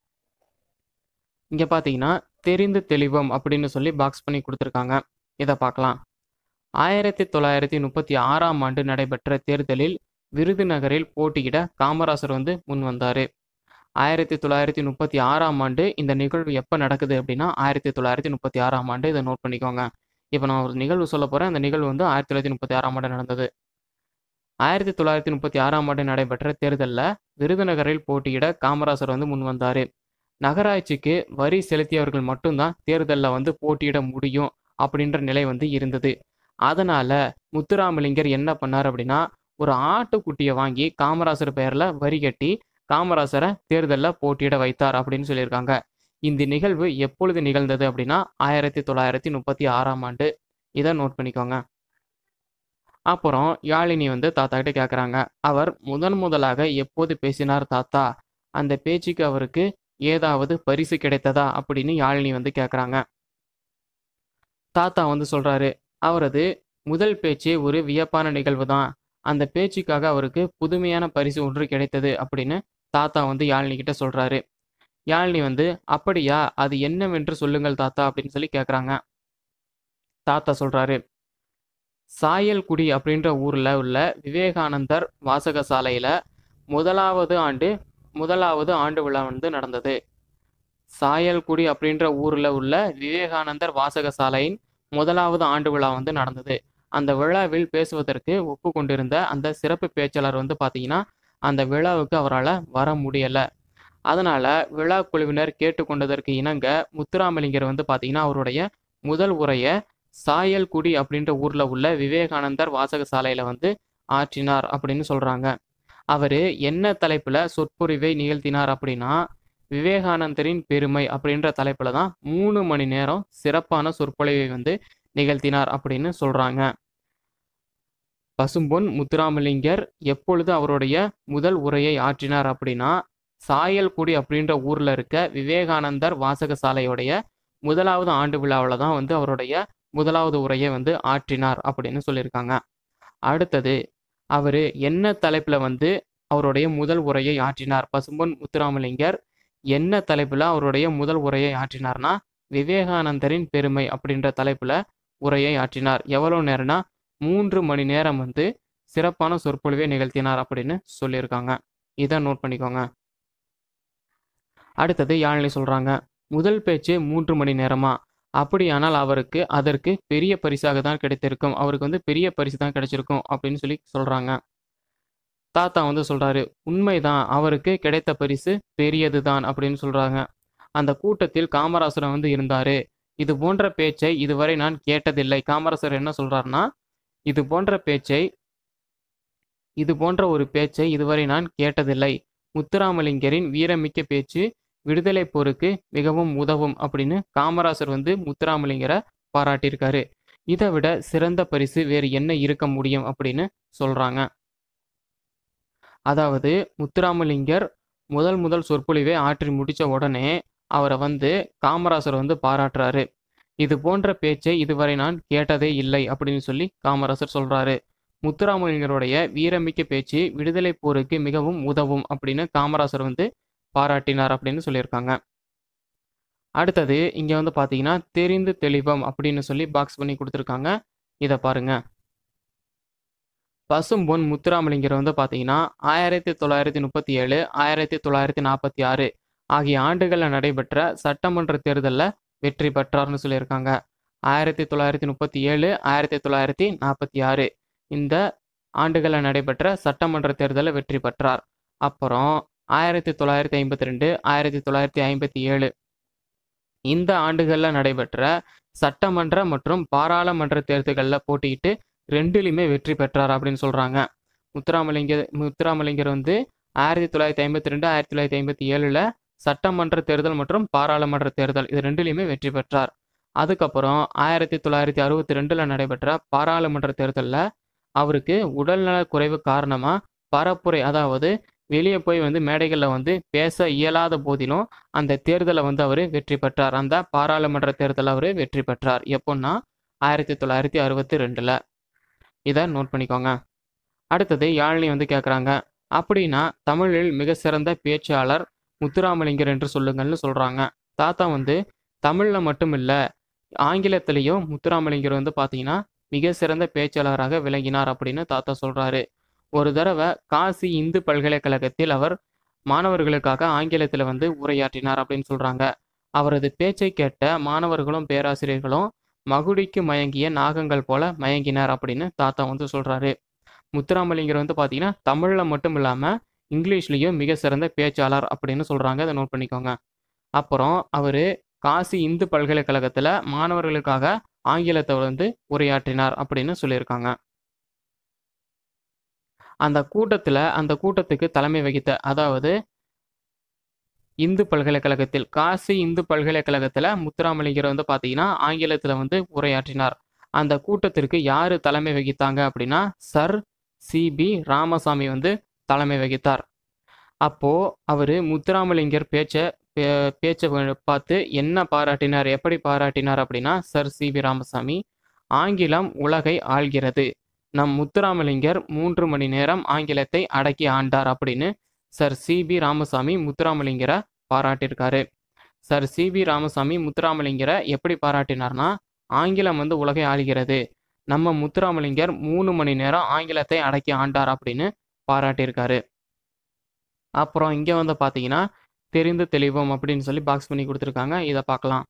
இங்க பாத்தீங்கன்னா தெரிந்து தெளிவம் அப்படின்னு சொல்லி பாக்ஸ் பண்ணி கொடுத்துருக்காங்க இதை பார்க்கலாம் ஆயிரத்தி தொள்ளாயிரத்தி முப்பத்தி ஆறாம் ஆண்டு நடைபெற்ற தேர்தலில் விருதுநகரில் போட்டியிட காமராசர் வந்து முன் வந்தாரு ஆயிரத்தி தொள்ளாயிரத்தி முப்பத்தி ஆறாம் ஆண்டு இந்த நிகழ்வு எப்போ நடக்குது அப்படின்னா ஆயிரத்தி தொள்ளாயிரத்தி முப்பத்தி ஆறாம் ஆண்டு இதை நோட் பண்ணிக்கோங்க இப்போ நான் ஒரு நிகழ்வு சொல்ல போகிறேன் அந்த நிகழ்வு வந்து ஆயிரத்தி தொள்ளாயிரத்தி முப்பத்தி ஆறாம் ஆண்டு நடந்தது ஆயிரத்தி தொள்ளாயிரத்தி முப்பத்தி ஆறாம் ஆண்டு நடைபெற்ற தேர்தலில் விருதுநகரில் போட்டியிட காமராசர் வந்து முன் வந்தார் நகராட்சிக்கு வரி செலுத்தியவர்கள் மட்டும்தான் தேர்தலில் வந்து போட்டியிட முடியும் அப்படின்ற நிலை வந்து இருந்தது அதனால முத்துராமலிங்கர் என்ன பண்ணார் அப்படின்னா ஒரு ஆட்டுக்குட்டியை வாங்கி காமராசர் பெயரில் வரி கட்டி காமராசரை தேர்தலில் போட்டியிட வைத்தார் அப்படின்னு சொல்லியிருக்காங்க இந்த நிகழ்வு எப்பொழுது நிகழ்ந்தது அப்படின்னா ஆயிரத்தி தொள்ளாயிரத்தி முப்பத்தி ஆறாம் ஆண்டு இதை நோட் பண்ணிக்கோங்க அப்புறம் யாழினி வந்து தாத்தா கிட்ட கேட்குறாங்க அவர் முதன் முதலாக எப்போது பேசினார் தாத்தா அந்த பேச்சுக்கு அவருக்கு ஏதாவது பரிசு கிடைத்ததா அப்படின்னு யாழினி வந்து கேட்குறாங்க தாத்தா வந்து சொல்றாரு அவரது முதல் பேச்சே ஒரு வியப்பான நிகழ்வு தான் அந்த பேச்சுக்காக அவருக்கு புதுமையான பரிசு ஒன்று கிடைத்தது அப்படின்னு தாத்தா வந்து யாழினி கிட்ட சொல்றாரு யாழினி வந்து அப்படியா அது என்னவென்று சொல்லுங்கள் தாத்தா அப்படின்னு சொல்லி கேட்குறாங்க தாத்தா சொல்றாரு சாயல்குடி அப்படின்ற ஊர்ல உள்ள விவேகானந்தர் வாசகசாலையில முதலாவது ஆண்டு முதலாவது ஆண்டு விழா வந்து நடந்தது சாயல்குடி அப்படின்ற ஊர்ல உள்ள விவேகானந்தர் வாசகசாலையின் முதலாவது ஆண்டு விழா வந்து நடந்தது அந்த விழாவில் பேசுவதற்கு ஒப்பு கொண்டிருந்த அந்த சிறப்பு பேச்சாளர் வந்து பார்த்தீங்கன்னா அந்த விழாவுக்கு அவரால் வர முடியலை அதனால விழா குழுவினர் கேட்டுக்கொண்டதற்கு இணங்க முத்துராமலிங்கர் வந்து பார்த்தீங்கன்னா அவருடைய முதல் உரையை சாயல்குடி அப்படின்ற ஊர்ல உள்ள விவேகானந்தர் வாசகசாலையில வந்து ஆற்றினார் அப்படின்னு சொல்றாங்க அவரு என்ன தலைப்புல சொற்பொழிவை நிகழ்த்தினார் அப்படின்னா விவேகானந்தரின் பெருமை அப்படின்ற தலைப்புல தான் மூணு மணி நேரம் சிறப்பான சொற்பொழிவை வந்து நிகழ்த்தினார் அப்படின்னு சொல்றாங்க பசும்பொன் முத்துராமலிங்கர் எப்பொழுது அவருடைய முதல் உரையை ஆற்றினார் அப்படின்னா சாயல்குடி அப்படின்ற ஊர்ல இருக்க விவேகானந்தர் வாசகசாலையுடைய முதலாவது ஆண்டு விழாவில் தான் வந்து அவருடைய முதலாவது உரையை வந்து ஆற்றினார் அப்படின்னு சொல்லியிருக்காங்க அடுத்தது அவர் என்ன தலைப்பில் வந்து அவருடைய முதல் உரையை ஆற்றினார் பசும்பொன் முத்துராமலிங்கர் என்ன தலைப்பில் அவருடைய முதல் உரையை ஆற்றினார்னா விவேகானந்தரின் பெருமை அப்படின்ற தலைப்பில் உரையை ஆற்றினார் எவ்வளோ நேரம்னா மூன்று மணி நேரம் வந்து சிறப்பான சொற்பொழிவை நிகழ்த்தினார் அப்படின்னு சொல்லியிருக்காங்க இதை நோட் பண்ணிக்கோங்க அடுத்தது யாழினி சொல்கிறாங்க முதல் பேச்சு மூன்று மணி நேரமா அப்படியானால் அவருக்கு அதற்கு பெரிய பரிசாக தான் கிடைத்திருக்கும் அவருக்கு வந்து பெரிய பரிசு தான் கிடைச்சிருக்கும் அப்படின்னு சொல்லி சொல்றாங்க தாத்தா வந்து சொல்றாரு உண்மைதான் அவருக்கு கிடைத்த பரிசு பெரியது தான் அப்படின்னு சொல்றாங்க அந்த கூட்டத்தில் காமராசர் வந்து இருந்தாரு இது போன்ற பேச்சை இதுவரை நான் கேட்டதில்லை காமராசர் என்ன சொல்றாருன்னா இது போன்ற பேச்சை இது போன்ற ஒரு பேச்சை இதுவரை நான் கேட்டதில்லை முத்துராமலிங்கரின் வீரமிக்க பேச்சு விடுதலை போருக்கு மிகவும் உதவும் அப்படின்னு காமராசர் வந்து முத்துராமலிங்கரை பாராட்டியிருக்காரு இதை விட சிறந்த பரிசு வேறு என்ன இருக்க முடியும் அப்படின்னு சொல்றாங்க அதாவது முத்துராமலிங்கர் முதல் முதல் சொற்பொழிவை ஆற்றி முடிச்ச உடனே அவரை வந்து காமராசர் வந்து பாராட்டுறாரு இது போன்ற பேச்சை இதுவரை நான் கேட்டதே இல்லை அப்படின்னு சொல்லி காமராசர் சொல்றாரு முத்துராமலிங்கருடைய வீரமிக்க பேச்சு விடுதலை போருக்கு மிகவும் உதவும் அப்படின்னு காமராசர் வந்து பாராட்டினார் அப்படின்னு சொல்லியிருக்காங்க அடுத்தது இங்க வந்து பாத்தீங்கன்னா தெரிந்து தெளிவம் அப்படின்னு சொல்லி பாக்ஸ் பண்ணி கொடுத்துருக்காங்க இதை பாருங்க பசும்பொன் முத்துராமலிங்கர் வந்து பார்த்தீங்கன்னா ஆயிரத்தி தொள்ளாயிரத்தி முப்பத்தி ஏழு ஆயிரத்தி தொள்ளாயிரத்தி நாற்பத்தி ஆறு ஆகிய ஆண்டுகளில் நடைபெற்ற சட்டமன்ற தேர்தலில் வெற்றி பெற்றார்னு சொல்லியிருக்காங்க ஆயிரத்தி தொள்ளாயிரத்தி முப்பத்தி ஏழு ஆயிரத்தி தொள்ளாயிரத்தி நாற்பத்தி ஆறு இந்த ஆண்டுகளில் நடைபெற்ற சட்டமன்ற தேர்தலில் வெற்றி பெற்றார் அப்புறம் ஆயிரத்தி தொள்ளாயிரத்தி ஐம்பத்தி ரெண்டு ஆயிரத்தி தொள்ளாயிரத்தி ஐம்பத்தி ஏழு இந்த ஆண்டுகளில் நடைபெற்ற சட்டமன்ற மற்றும் பாராளுமன்ற தேர்தல்களில் போட்டியிட்டு ரெண்டுலையுமே வெற்றி பெற்றார் அப்படின்னு சொல்கிறாங்க முத்துராமலிங்கர் முத்துராமலிங்கர் வந்து ஆயிரத்தி தொள்ளாயிரத்தி ஐம்பத்தி ரெண்டு ஆயிரத்தி தொள்ளாயிரத்தி ஐம்பத்தி ஏழில் சட்டமன்ற தேர்தல் மற்றும் பாராளுமன்ற தேர்தல் இது ரெண்டுலையுமே வெற்றி பெற்றார் அதுக்கப்புறம் ஆயிரத்தி தொள்ளாயிரத்தி அறுபத்தி ரெண்டில் நடைபெற்ற பாராளுமன்ற தேர்தலில் அவருக்கு உடல்நலக் குறைவு காரணமாக பரப்புரை அதாவது வெளியே போய் வந்து மேடைகளில் வந்து பேச இயலாத போதிலும் அந்த தேர்தலை வந்து அவர் வெற்றி பெற்றார் அந்த பாராளுமன்ற தேர்தலில் அவர் வெற்றி பெற்றார் எப்போன்னா ஆயிரத்தி தொள்ளாயிரத்தி அறுபத்தி ரெண்டில் இதை நோட் பண்ணிக்கோங்க அடுத்தது யாழினி வந்து கேட்குறாங்க அப்படின்னா தமிழில் மிக சிறந்த பேச்சாளர் முத்துராமலிங்கர் என்று சொல்லுங்கள்னு சொல்கிறாங்க தாத்தா வந்து தமிழில் மட்டும் இல்லை ஆங்கிலத்திலையும் முத்துராமலிங்கர் வந்து பார்த்தீங்கன்னா மிக சிறந்த பேச்சாளராக விளங்கினார் அப்படின்னு தாத்தா சொல்கிறாரு ஒரு தடவை காசி இந்து பல்கலைக்கழகத்தில் அவர் மாணவர்களுக்காக ஆங்கிலத்தில் வந்து உரையாற்றினார் அப்படின்னு சொல்கிறாங்க அவரது பேச்சை கேட்ட மாணவர்களும் பேராசிரியர்களும் மகுடிக்கு மயங்கிய நாகங்கள் போல மயங்கினார் அப்படின்னு தாத்தா வந்து சொல்கிறாரு முத்துராமலிங்கர் வந்து பார்த்தீங்கன்னா தமிழில் மட்டும் இல்லாமல் இங்கிலீஷ்லேயும் மிக சிறந்த பேச்சாளர் அப்படின்னு சொல்கிறாங்க அதை நோட் பண்ணிக்கோங்க அப்புறம் அவர் காசி இந்து பல்கலைக்கழகத்தில் மாணவர்களுக்காக ஆங்கிலத்தை வந்து உரையாற்றினார் அப்படின்னு சொல்லியிருக்காங்க அந்த கூட்டத்தில் அந்த கூட்டத்துக்கு தலைமை வகித்த அதாவது இந்து பல்கலைக்கழகத்தில் காசி இந்து பல்கலைக்கழகத்தில் முத்துராமலிங்கர் வந்து பார்த்தீங்கன்னா ஆங்கிலத்தில் வந்து உரையாற்றினார் அந்த கூட்டத்திற்கு யார் தலைமை வகித்தாங்க அப்படின்னா சர் சிபி ராமசாமி வந்து தலைமை வகித்தார் அப்போது அவர் முத்துராமலிங்கர் பேச்சை பேச்சை பார்த்து என்ன பாராட்டினார் எப்படி பாராட்டினார் அப்படின்னா சர் சிபி ராமசாமி ஆங்கிலம் உலகை ஆள்கிறது நம் முத்துராமலிங்கர் மூன்று மணி நேரம் ஆங்கிலத்தை அடக்கி ஆண்டார் அப்படின்னு சர் சிபி ராமசாமி முத்துராமலிங்கரை பாராட்டியிருக்காரு சர் சிபி ராமசாமி முத்துராமலிங்கரை எப்படி பாராட்டினார்னா ஆங்கிலம் வந்து உலகை ஆளுகிறது நம்ம முத்துராமலிங்கர் மூணு மணி நேரம் ஆங்கிலத்தை அடக்கி ஆண்டார் அப்படின்னு பாராட்டியிருக்காரு அப்புறம் இங்கே வந்து பார்த்தீங்கன்னா தெரிந்து தெளிவோம் அப்படின்னு சொல்லி பாக்ஸ் பண்ணி கொடுத்துருக்காங்க இதை பார்க்கலாம்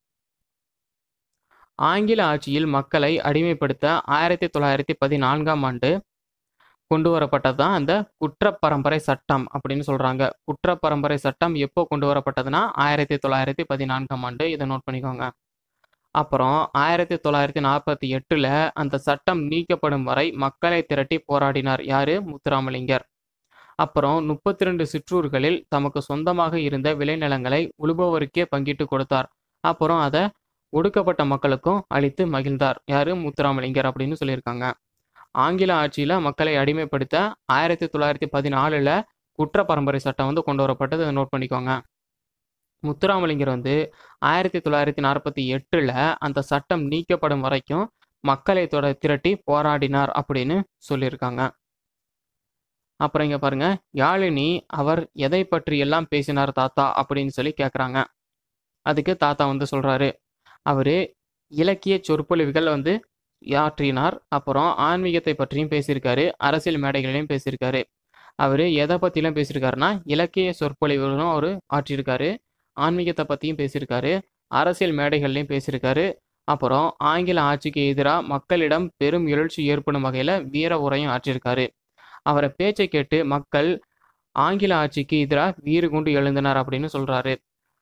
ஆங்கில ஆட்சியில் மக்களை அடிமைப்படுத்த ஆயிரத்தி தொள்ளாயிரத்தி பதினான்காம் ஆண்டு கொண்டு வரப்பட்டது தான் அந்த குற்றப்பரம்பரை சட்டம் அப்படின்னு சொல்கிறாங்க குற்றப்பரம்பரை சட்டம் எப்போ கொண்டு வரப்பட்டதுன்னா ஆயிரத்தி தொள்ளாயிரத்தி பதினான்காம் ஆண்டு இதை நோட் பண்ணிக்கோங்க அப்புறம் ஆயிரத்தி தொள்ளாயிரத்தி நாற்பத்தி எட்டில் அந்த சட்டம் நீக்கப்படும் வரை மக்களை திரட்டி போராடினார் யார் முத்துராமலிங்கர் அப்புறம் முப்பத்தி ரெண்டு சிற்றூர்களில் தமக்கு சொந்தமாக இருந்த விளைநிலங்களை உழுபவருக்கே பங்கிட்டு கொடுத்தார் அப்புறம் அதை ஒடுக்கப்பட்ட மக்களுக்கும் அளித்து மகிழ்ந்தார் யாரு முத்துராமலிங்கர் அப்படின்னு சொல்லியிருக்காங்க ஆங்கில ஆட்சியில் மக்களை அடிமைப்படுத்த ஆயிரத்தி தொள்ளாயிரத்தி பதினாலில் குற்ற பரம்பரை சட்டம் வந்து கொண்டு வரப்பட்டது அதை நோட் பண்ணிக்கோங்க முத்துராமலிங்கர் வந்து ஆயிரத்தி தொள்ளாயிரத்தி நாற்பத்தி எட்டில் அந்த சட்டம் நீக்கப்படும் வரைக்கும் மக்களை தொட திரட்டி போராடினார் அப்படின்னு சொல்லியிருக்காங்க அப்புறம் இங்கே பாருங்க யாழினி அவர் எதை பற்றி எல்லாம் பேசினார் தாத்தா அப்படின்னு சொல்லி கேட்குறாங்க அதுக்கு தாத்தா வந்து சொல்கிறாரு அவர் இலக்கிய சொற்பொழிவுகள் வந்து ஆற்றினார் அப்புறம் ஆன்மீகத்தை பற்றியும் பேசியிருக்காரு அரசியல் மேடைகளிலையும் பேசியிருக்காரு அவர் எதை பற்றிலாம் பேசியிருக்காருன்னா இலக்கிய சொற்பொழிவுகளும் அவர் ஆற்றியிருக்காரு ஆன்மீகத்தை பற்றியும் பேசியிருக்காரு அரசியல் மேடைகள்லையும் பேசியிருக்காரு அப்புறம் ஆங்கில ஆட்சிக்கு எதிராக மக்களிடம் பெரும் எழுச்சி ஏற்படும் வகையில் வீர உரையும் ஆற்றியிருக்காரு அவரை பேச்சை கேட்டு மக்கள் ஆங்கில ஆட்சிக்கு எதிராக வீறு கொண்டு எழுந்தனர் அப்படின்னு சொல்கிறாரு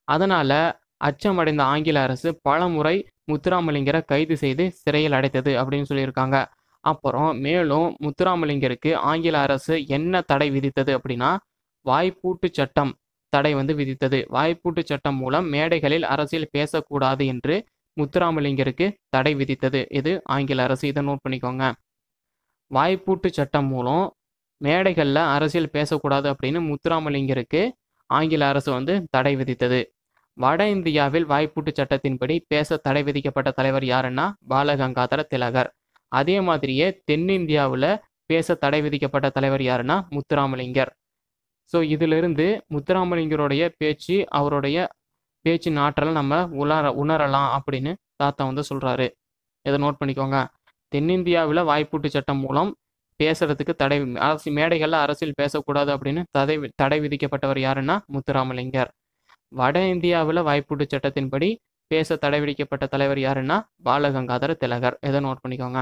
அதனால அச்சமடைந்த ஆங்கில அரசு பல முறை முத்துராமலிங்கரை கைது செய்து சிறையில் அடைத்தது அப்படின்னு சொல்லியிருக்காங்க அப்புறம் மேலும் முத்துராமலிங்கருக்கு ஆங்கில அரசு என்ன தடை விதித்தது அப்படின்னா வாய்ப்பூட்டு சட்டம் தடை வந்து விதித்தது வாய்ப்பூட்டு சட்டம் மூலம் மேடைகளில் அரசியல் பேசக்கூடாது என்று முத்துராமலிங்கருக்கு தடை விதித்தது இது ஆங்கில அரசு இதை நோட் பண்ணிக்கோங்க வாய்ப்பூட்டு சட்டம் மூலம் மேடைகளில் அரசியல் பேசக்கூடாது அப்படின்னு முத்துராமலிங்கருக்கு ஆங்கில அரசு வந்து தடை விதித்தது வட இந்தியாவில் வாய்ப்பூட்டு சட்டத்தின்படி பேச தடை விதிக்கப்பட்ட தலைவர் யாருன்னா பாலகங்காதர திலகர் அதே மாதிரியே தென்னிந்தியாவில் பேச தடை விதிக்கப்பட்ட தலைவர் யாருன்னா முத்துராமலிங்கர் ஸோ இதிலிருந்து முத்துராமலிங்கருடைய பேச்சு அவருடைய பேச்சின் ஆற்றலை நம்ம உணர உணரலாம் அப்படின்னு தாத்தா வந்து சொல்கிறாரு இதை நோட் பண்ணிக்கோங்க தென்னிந்தியாவில் வாய்ப்பூட்டு சட்டம் மூலம் பேசுறதுக்கு தடை அரசு மேடைகளில் அரசியல் பேசக்கூடாது அப்படின்னு தடை தடை விதிக்கப்பட்டவர் யாருன்னா முத்துராமலிங்கர் வட இந்தியாவில் வாய்ப்பூட்டு சட்டத்தின்படி பேச தடை விதிக்கப்பட்ட தலைவர் யாருன்னா பாலகங்காதர திலகர் இதை நோட் பண்ணிக்கோங்க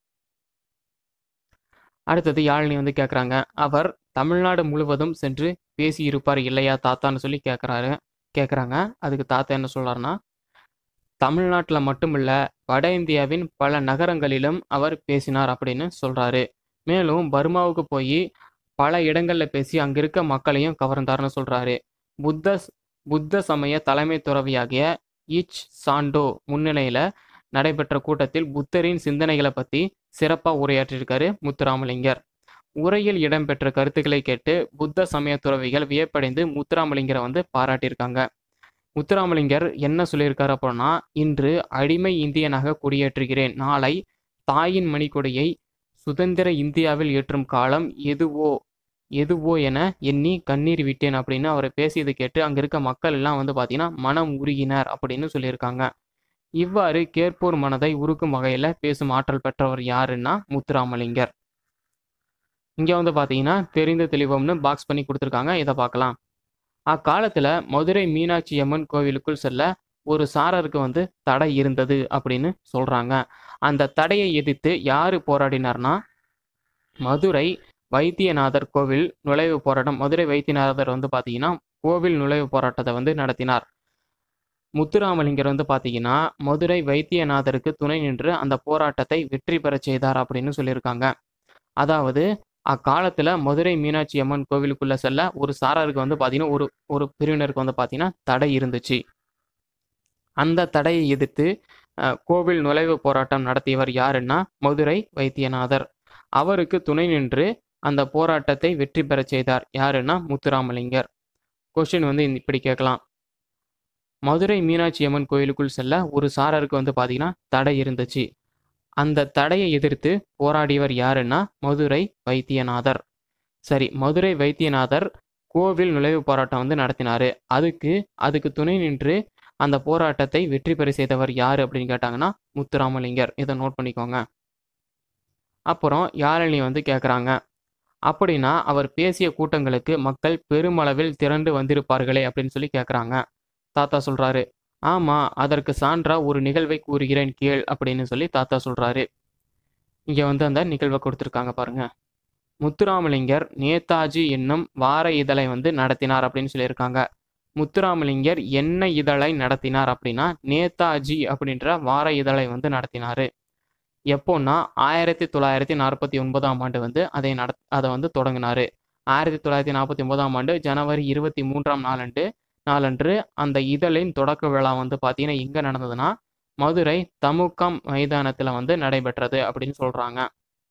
அடுத்தது யாழினி வந்து கேட்குறாங்க அவர் தமிழ்நாடு முழுவதும் சென்று பேசியிருப்பார் இல்லையா தாத்தான்னு சொல்லி கேட்குறாரு கேட்குறாங்க அதுக்கு தாத்தா என்ன சொல்றாருன்னா தமிழ்நாட்டில் மட்டுமில்ல வட இந்தியாவின் பல நகரங்களிலும் அவர் பேசினார் அப்படின்னு சொல்றாரு மேலும் பர்மாவுக்கு போய் பல இடங்களில் பேசி அங்க இருக்க மக்களையும் கவர்ந்தார்னு சொல்றாரு புத்த புத்த சமய தலைமை துறவியாகிய இச் சாண்டோ முன்னிலையில நடைபெற்ற கூட்டத்தில் புத்தரின் சிந்தனைகளை பத்தி சிறப்பா உரையாற்றியிருக்காரு முத்துராமலிங்கர் உரையில் இடம்பெற்ற கருத்துக்களை கேட்டு புத்த சமய துறவிகள் வியப்படைந்து முத்துராமலிங்கரை வந்து பாராட்டியிருக்காங்க முத்துராமலிங்கர் என்ன சொல்லியிருக்காரு அப்படின்னா இன்று அடிமை இந்தியனாக குடியேற்றுகிறேன் நாளை தாயின் மணிக்கொடியை சுதந்திர இந்தியாவில் ஏற்றும் காலம் எதுவோ எதுவோ என எண்ணி கண்ணீர் விட்டேன் அப்படின்னு அவர் பேசியது கேட்டு அங்க இருக்க மக்கள் எல்லாம் வந்து பார்த்தீங்கன்னா மனம் உருகினர் அப்படின்னு சொல்லியிருக்காங்க இவ்வாறு கேட்போர் மனதை உருக்கும் வகையில பேசும் ஆற்றல் பெற்றவர் யாருன்னா முத்துராமலிங்கர் இங்க வந்து பாத்தீங்கன்னா தெரிந்த தெளிவம்னு பாக்ஸ் பண்ணி கொடுத்துருக்காங்க இதை பார்க்கலாம் அக்காலத்துல மதுரை மீனாட்சி அம்மன் கோவிலுக்குள் செல்ல ஒரு சாரருக்கு வந்து தடை இருந்தது அப்படின்னு சொல்றாங்க அந்த தடையை எதிர்த்து யாரு போராடினார்னா மதுரை வைத்தியநாதர் கோவில் நுழைவு போராட்டம் மதுரை வைத்தியநாதர் வந்து பார்த்தீங்கன்னா கோவில் நுழைவு போராட்டத்தை வந்து நடத்தினார் முத்துராமலிங்கர் வந்து பார்த்தீங்கன்னா மதுரை வைத்தியநாதருக்கு துணை நின்று அந்த போராட்டத்தை வெற்றி பெறச் செய்தார் அப்படின்னு சொல்லியிருக்காங்க அதாவது அக்காலத்தில் மதுரை மீனாட்சி அம்மன் கோவிலுக்குள்ள செல்ல ஒரு சாரருக்கு வந்து பார்த்தீங்கன்னா ஒரு ஒரு பிரிவினருக்கு வந்து பார்த்தீங்கன்னா தடை இருந்துச்சு அந்த தடையை எதிர்த்து அஹ், கோவில் நுழைவு போராட்டம் நடத்தியவர் யாருன்னா மதுரை வைத்தியநாதர் அவருக்கு துணை நின்று அந்த போராட்டத்தை வெற்றி பெறச் செய்தார் யாருன்னா முத்துராமலிங்கர் கொஸ்டின் வந்து இந்த- இப்படி கேட்கலாம் மதுரை மீனாட்சி அம்மன் கோயிலுக்குள் செல்ல ஒரு சாரருக்கு வந்து பார்த்தீங்கன்னா தடை இருந்துச்சு அந்த தடையை எதிர்த்து போராடியவர் யாருன்னா மதுரை வைத்தியநாதர் சரி மதுரை வைத்தியநாதர் கோவில் நுழைவு போராட்டம் வந்து நடத்தினாரு அதுக்கு அதுக்கு துணை நின்று அந்த போராட்டத்தை வெற்றி பெற செய்தவர் யாரு அப்படின்னு கேட்டாங்கன்னா முத்துராமலிங்கர் இதை நோட் பண்ணிக்கோங்க அப்புறம் யாழினி வந்து கேட்குறாங்க அப்படின்னா அவர் பேசிய கூட்டங்களுக்கு மக்கள் பெருமளவில் திரண்டு வந்திருப்பார்களே அப்படின்னு சொல்லி கேட்குறாங்க தாத்தா சொல்றாரு ஆமா அதற்கு சான்றா ஒரு நிகழ்வை கூறுகிறேன் கேள் அப்படின்னு சொல்லி தாத்தா சொல்றாரு இங்க வந்து அந்த நிகழ்வை கொடுத்துருக்காங்க பாருங்க முத்துராமலிங்கர் நேதாஜி என்னும் வார இதழை வந்து நடத்தினார் அப்படின்னு சொல்லியிருக்காங்க முத்துராமலிங்கர் என்ன இதழை நடத்தினார் அப்படின்னா நேதாஜி அப்படின்ற வார இதழை வந்து நடத்தினாரு எப்போன்னா ஆயிரத்தி தொள்ளாயிரத்தி நாற்பத்தி ஒன்பதாம் ஆண்டு வந்து அதை நட அதை வந்து தொடங்கினாரு ஆயிரத்தி தொள்ளாயிரத்தி நாற்பத்தி ஒன்பதாம் ஆண்டு ஜனவரி இருபத்தி மூன்றாம் நாளன்று நாளன்று அந்த இதழின் தொடக்க விழா வந்து பார்த்தீங்கன்னா எங்கே நடந்ததுன்னா மதுரை தமுக்கம் மைதானத்தில் வந்து நடைபெற்றது அப்படின்னு சொல்கிறாங்க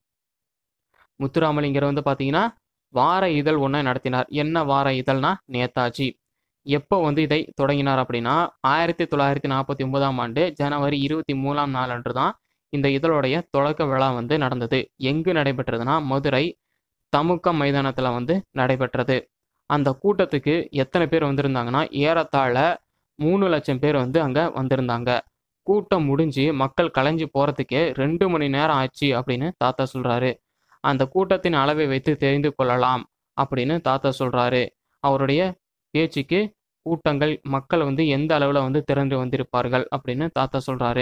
முத்துராமலிங்கர் வந்து பார்த்தீங்கன்னா வார இதழ் ஒன்றை நடத்தினார் என்ன வார இதழ்னா நேதாஜி எப்போ வந்து இதை தொடங்கினார் அப்படின்னா ஆயிரத்தி தொள்ளாயிரத்தி நாற்பத்தி ஒன்பதாம் ஆண்டு ஜனவரி இருபத்தி மூணாம் நாள் அன்று தான் இந்த இதழுடைய தொடக்க விழா வந்து நடந்தது எங்கு நடைபெற்றதுன்னா மதுரை தமுக்கம் மைதானத்தில் வந்து நடைபெற்றது அந்த கூட்டத்துக்கு எத்தனை பேர் வந்திருந்தாங்கன்னா ஏறத்தாழ மூணு லட்சம் பேர் வந்து அங்கே வந்திருந்தாங்க கூட்டம் முடிஞ்சு மக்கள் கலைஞ்சு போகிறதுக்கே ரெண்டு மணி நேரம் ஆச்சு அப்படின்னு தாத்தா சொல்கிறாரு அந்த கூட்டத்தின் அளவை வைத்து தெரிந்து கொள்ளலாம் அப்படின்னு தாத்தா சொல்கிறாரு அவருடைய பேச்சுக்கு கூட்டங்கள் மக்கள் வந்து எந்த அளவில் வந்து திரண்டு வந்திருப்பார்கள் அப்படின்னு தாத்தா சொல்கிறாரு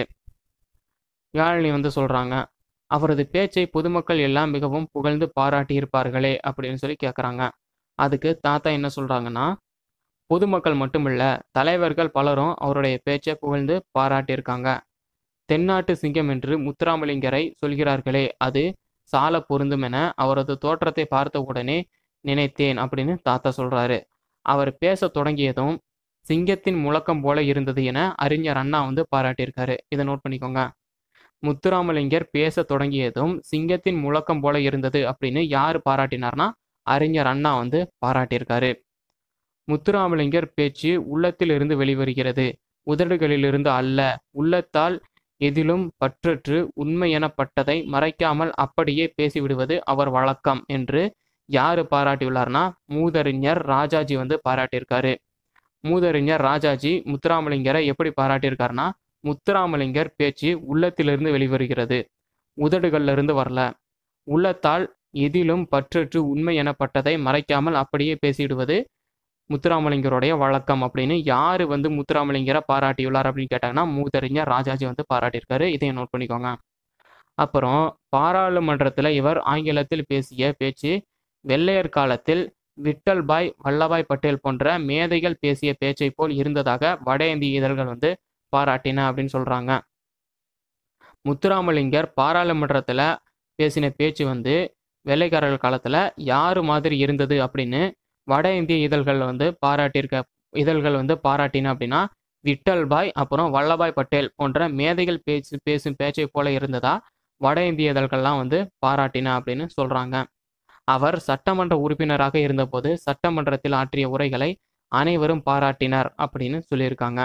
யாழினி வந்து சொல்கிறாங்க அவரது பேச்சை பொதுமக்கள் எல்லாம் மிகவும் புகழ்ந்து பாராட்டியிருப்பார்களே அப்படின்னு சொல்லி கேட்குறாங்க அதுக்கு தாத்தா என்ன சொல்கிறாங்கன்னா பொதுமக்கள் மட்டுமில்ல தலைவர்கள் பலரும் அவருடைய பேச்சை புகழ்ந்து பாராட்டியிருக்காங்க தென்னாட்டு சிங்கம் என்று முத்துராமலிங்கரை சொல்கிறார்களே அது சால பொருந்தும் என அவரது தோற்றத்தை பார்த்த உடனே நினைத்தேன் அப்படின்னு தாத்தா சொல்றாரு அவர் பேச தொடங்கியதும் சிங்கத்தின் முழக்கம் போல இருந்தது என அறிஞர் அண்ணா வந்து பாராட்டியிருக்காரு இதை நோட் பண்ணிக்கோங்க முத்துராமலிங்கர் பேச தொடங்கியதும் சிங்கத்தின் முழக்கம் போல இருந்தது அப்படின்னு யார் பாராட்டினார்னா அறிஞர் அண்ணா வந்து பாராட்டியிருக்காரு முத்துராமலிங்கர் பேச்சு உள்ளத்தில் இருந்து வெளிவருகிறது உதடுகளிலிருந்து அல்ல உள்ளத்தால் எதிலும் பற்றற்று உண்மை எனப்பட்டதை மறைக்காமல் அப்படியே பேசிவிடுவது அவர் வழக்கம் என்று யாரு பாராட்டியுள்ளார்னா மூதறிஞர் ராஜாஜி வந்து பாராட்டியிருக்காரு மூதறிஞர் ராஜாஜி முத்துராமலிங்கரை எப்படி பாராட்டியிருக்காருன்னா முத்துராமலிங்கர் பேச்சு உள்ளத்திலிருந்து வெளிவருகிறது உதடுகள்ல இருந்து வரல உள்ளத்தால் எதிலும் பற்றற்று உண்மை எனப்பட்டதை மறைக்காமல் அப்படியே பேசிடுவது முத்துராமலிங்கருடைய வழக்கம் அப்படின்னு யாரு வந்து முத்துராமலிங்கரை பாராட்டியுள்ளார் அப்படின்னு கேட்டாங்கன்னா மூதறிஞர் ராஜாஜி வந்து பாராட்டியிருக்காரு இதையும் நோட் பண்ணிக்கோங்க அப்புறம் பாராளுமன்றத்தில் இவர் ஆங்கிலத்தில் பேசிய பேச்சு வெள்ளையர் காலத்தில் விட்டல்பாய் வல்லபாய் பட்டேல் போன்ற மேதைகள் பேசிய பேச்சை போல் இருந்ததாக வட இந்திய இதழ்கள் வந்து பாராட்டின அப்படின்னு சொல்றாங்க முத்துராமலிங்கர் பாராளுமன்றத்தில் பேசின பேச்சு வந்து வெள்ளைக்காரர்கள் காலத்தில் யாரு மாதிரி இருந்தது அப்படின்னு வட இந்திய இதழ்கள் வந்து பாராட்டியிருக்க இதழ்கள் வந்து பாராட்டின அப்படின்னா விட்டல்பாய் அப்புறம் வல்லபாய் பட்டேல் போன்ற மேதைகள் பேச்சு பேசும் பேச்சை போல இருந்ததா வட இந்திய இதழ்கள்லாம் வந்து பாராட்டின அப்படின்னு சொல்றாங்க அவர் சட்டமன்ற உறுப்பினராக இருந்தபோது சட்டமன்றத்தில் ஆற்றிய உரைகளை அனைவரும் பாராட்டினர் அப்படின்னு சொல்லியிருக்காங்க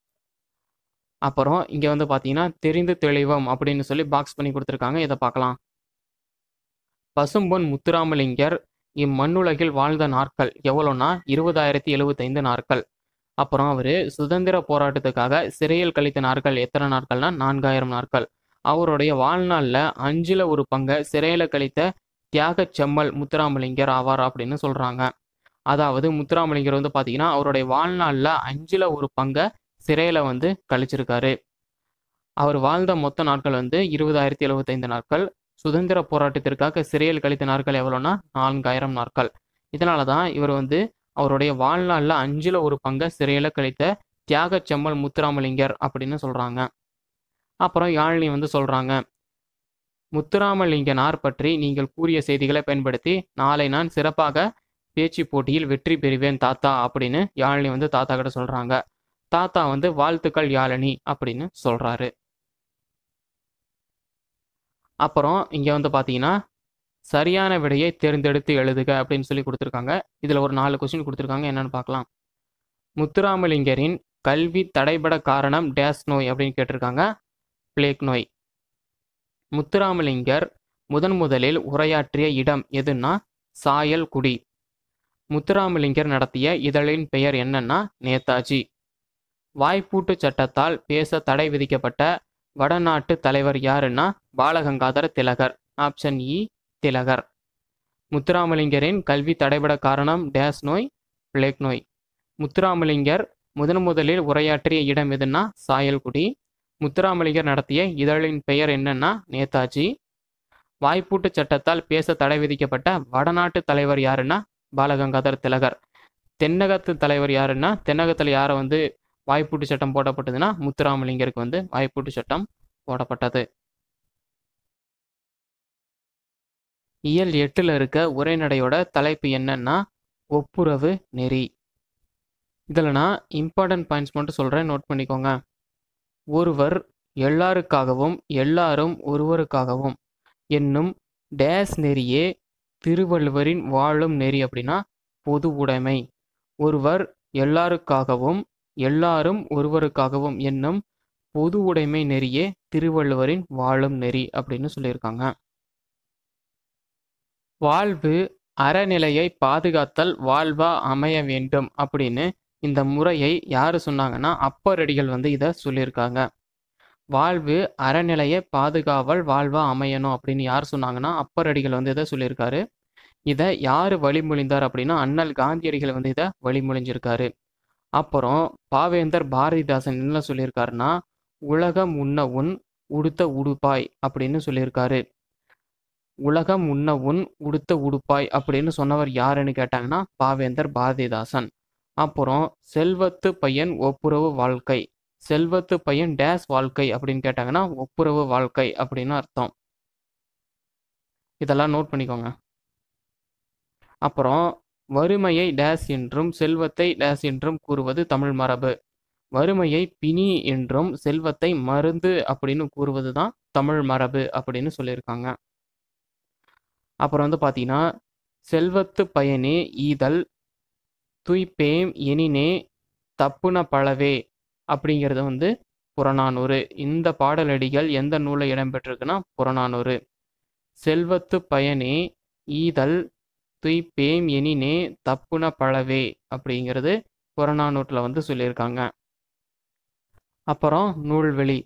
அப்புறம் இங்க வந்து பாத்தீங்கன்னா தெரிந்து தெளிவம் அப்படின்னு சொல்லி பாக்ஸ் பண்ணி கொடுத்துருக்காங்க இதை பார்க்கலாம் பசும்பொன் முத்துராமலிங்கர் இம்மண்ணுலகில் வாழ்ந்த நாட்கள் எவ்வளோன்னா இருபதாயிரத்தி எழுபத்தைந்து நாட்கள் அப்புறம் அவர் சுதந்திர போராட்டத்துக்காக சிறையில் கழித்த நாட்கள் எத்தனை நாட்கள்னா நான்காயிரம் நாட்கள் அவருடைய வாழ்நாளில் அஞ்சில் ஒரு பங்கை சிறையில் கழித்த தியாகச் செம்மல் முத்துராமலிங்கர் ஆவார் அப்படின்னு சொல்கிறாங்க அதாவது முத்துராமலிங்கர் வந்து பார்த்தீங்கன்னா அவருடைய வாழ்நாளில் அஞ்சில் ஒரு பங்கை சிறையில் வந்து கழிச்சிருக்காரு அவர் வாழ்ந்த மொத்த நாட்கள் வந்து இருபதாயிரத்தி எழுபத்தைந்து நாட்கள் சுதந்திர போராட்டத்திற்காக சிறையில் கழித்த நாட்கள் எவ்வளோன்னா நான்காயிரம் நாட்கள் இதனால தான் இவர் வந்து அவருடைய வாழ்நாளில் அஞ்சில் ஒரு பங்கை சிறையில் கழித்த தியாக செம்மல் முத்துராமலிங்கர் அப்படின்னு சொல்கிறாங்க அப்புறம் யாழினி வந்து சொல்கிறாங்க முத்துராமலிங்கனார் பற்றி நீங்கள் கூறிய செய்திகளை பயன்படுத்தி நாளை நான் சிறப்பாக பேச்சு போட்டியில் வெற்றி பெறுவேன் தாத்தா அப்படின்னு யாழினி வந்து தாத்தா கிட்ட சொல்கிறாங்க தாத்தா வந்து வாழ்த்துக்கள் யாழினி அப்படின்னு சொல்கிறாரு அப்புறம் இங்கே வந்து பார்த்தீங்கன்னா சரியான விடையை தேர்ந்தெடுத்து எழுதுக அப்படின்னு சொல்லி கொடுத்துருக்காங்க இதில் ஒரு நாலு கொஸ்டின் கொடுத்துருக்காங்க என்னன்னு பார்க்கலாம் முத்துராமலிங்கரின் கல்வி தடைபட காரணம் டேஸ் நோய் அப்படின்னு கேட்டிருக்காங்க பிளேக் நோய் முத்துராமலிங்கர் முதன் முதலில் உரையாற்றிய இடம் எதுன்னா சாயல் குடி முத்துராமலிங்கர் நடத்திய இதழின் பெயர் என்னன்னா நேதாஜி வாய்ப்பூட்டு சட்டத்தால் பேச தடை விதிக்கப்பட்ட வடநாட்டு தலைவர் யாருன்னா பாலகங்காதர திலகர் ஆப்ஷன் இ திலகர் முத்துராமலிங்கரின் கல்வி தடைபட காரணம் டேஸ் நோய் பிளேக் நோய் முத்துராமலிங்கர் முதன் முதலில் உரையாற்றிய இடம் எதுன்னா சாயல்குடி முத்துராமலிங்கர் நடத்திய இதழின் பெயர் என்னன்னா நேதாஜி வாய்ப்பூட்டு சட்டத்தால் பேச தடை விதிக்கப்பட்ட வடநாட்டு தலைவர் யாருன்னா பாலகங்காதர் திலகர் தென்னகத்து தலைவர் யாருன்னா தென்னகத்தில் யாரை வந்து வாய்ப்பூட்டு சட்டம் போடப்பட்டதுன்னா முத்துராமலிங்கருக்கு வந்து வாய்ப்பூட்டு சட்டம் போடப்பட்டது இயல் எட்டுல இருக்க உரைநடையோட தலைப்பு என்னன்னா ஒப்புரவு நெறி இதில் நான் இம்பார்ட்டன்ட் பாயிண்ட்ஸ் மட்டும் சொல்கிறேன் நோட் பண்ணிக்கோங்க ஒருவர் எல்லாருக்காகவும் எல்லாரும் ஒருவருக்காகவும் என்னும் டேஸ் நெறியே திருவள்ளுவரின் வாழும் நெறி அப்படின்னா பொது உடைமை ஒருவர் எல்லாருக்காகவும் எல்லாரும் ஒருவருக்காகவும் என்னும் பொது உடைமை நெறியே திருவள்ளுவரின் வாழும் நெறி அப்படின்னு சொல்லியிருக்காங்க வாழ்வு அறநிலையை பாதுகாத்தல் வாழ்வா அமைய வேண்டும் அப்படின்னு இந்த முறையை யார் சொன்னாங்கன்னா அப்பரடிகள் வந்து இதை சொல்லியிருக்காங்க வாழ்வு அறநிலையை பாதுகாவல் வாழ்வா அமையணும் அப்படின்னு யார் சொன்னாங்கன்னா அப்பரடிகள் வந்து இதை சொல்லியிருக்காரு இதை யார் வழிமொழிந்தார் அப்படின்னா அண்ணல் காந்தியடிகள் வந்து இதை வழிமொழிஞ்சிருக்காரு அப்புறம் பாவேந்தர் பாரதிதாசன் என்ன சொல்லியிருக்காருன்னா உலகம் உண்ண உன் உடுத்த உடுப்பாய் அப்படின்னு சொல்லியிருக்காரு உலகம் உண்ண உன் உடுத்த உடுப்பாய் அப்படின்னு சொன்னவர் யாருன்னு கேட்டாங்கன்னா பாவேந்தர் பாரதிதாசன் அப்புறம் செல்வத்து பையன் ஒப்புரவு வாழ்க்கை செல்வத்து பையன் டேஸ் வாழ்க்கை அப்படின்னு கேட்டாங்கன்னா ஒப்புரவு வாழ்க்கை அப்படின்னு அர்த்தம் இதெல்லாம் நோட் பண்ணிக்கோங்க அப்புறம் வறுமையை டேஸ் என்றும் செல்வத்தை டேஸ் என்றும் கூறுவது தமிழ் மரபு வறுமையை பிணி என்றும் செல்வத்தை மருந்து அப்படின்னு கூறுவது தான் தமிழ் மரபு அப்படின்னு சொல்லியிருக்காங்க அப்புறம் வந்து பார்த்தீங்கன்னா செல்வத்து பயனே ஈதல் துய்ப்பேம் எனினே தப்புன பழவே அப்படிங்கிறது வந்து புறநானூறு இந்த பாடலடிகள் எந்த நூலில் இடம்பெற்றிருக்குன்னா புறநானூறு செல்வத்து பயனே ஈதல் துய்ப்பேம் எனினே தப்புன பழவே அப்படிங்கிறது புறநானூற்றில் வந்து சொல்லியிருக்காங்க அப்புறம் நூல்வெளி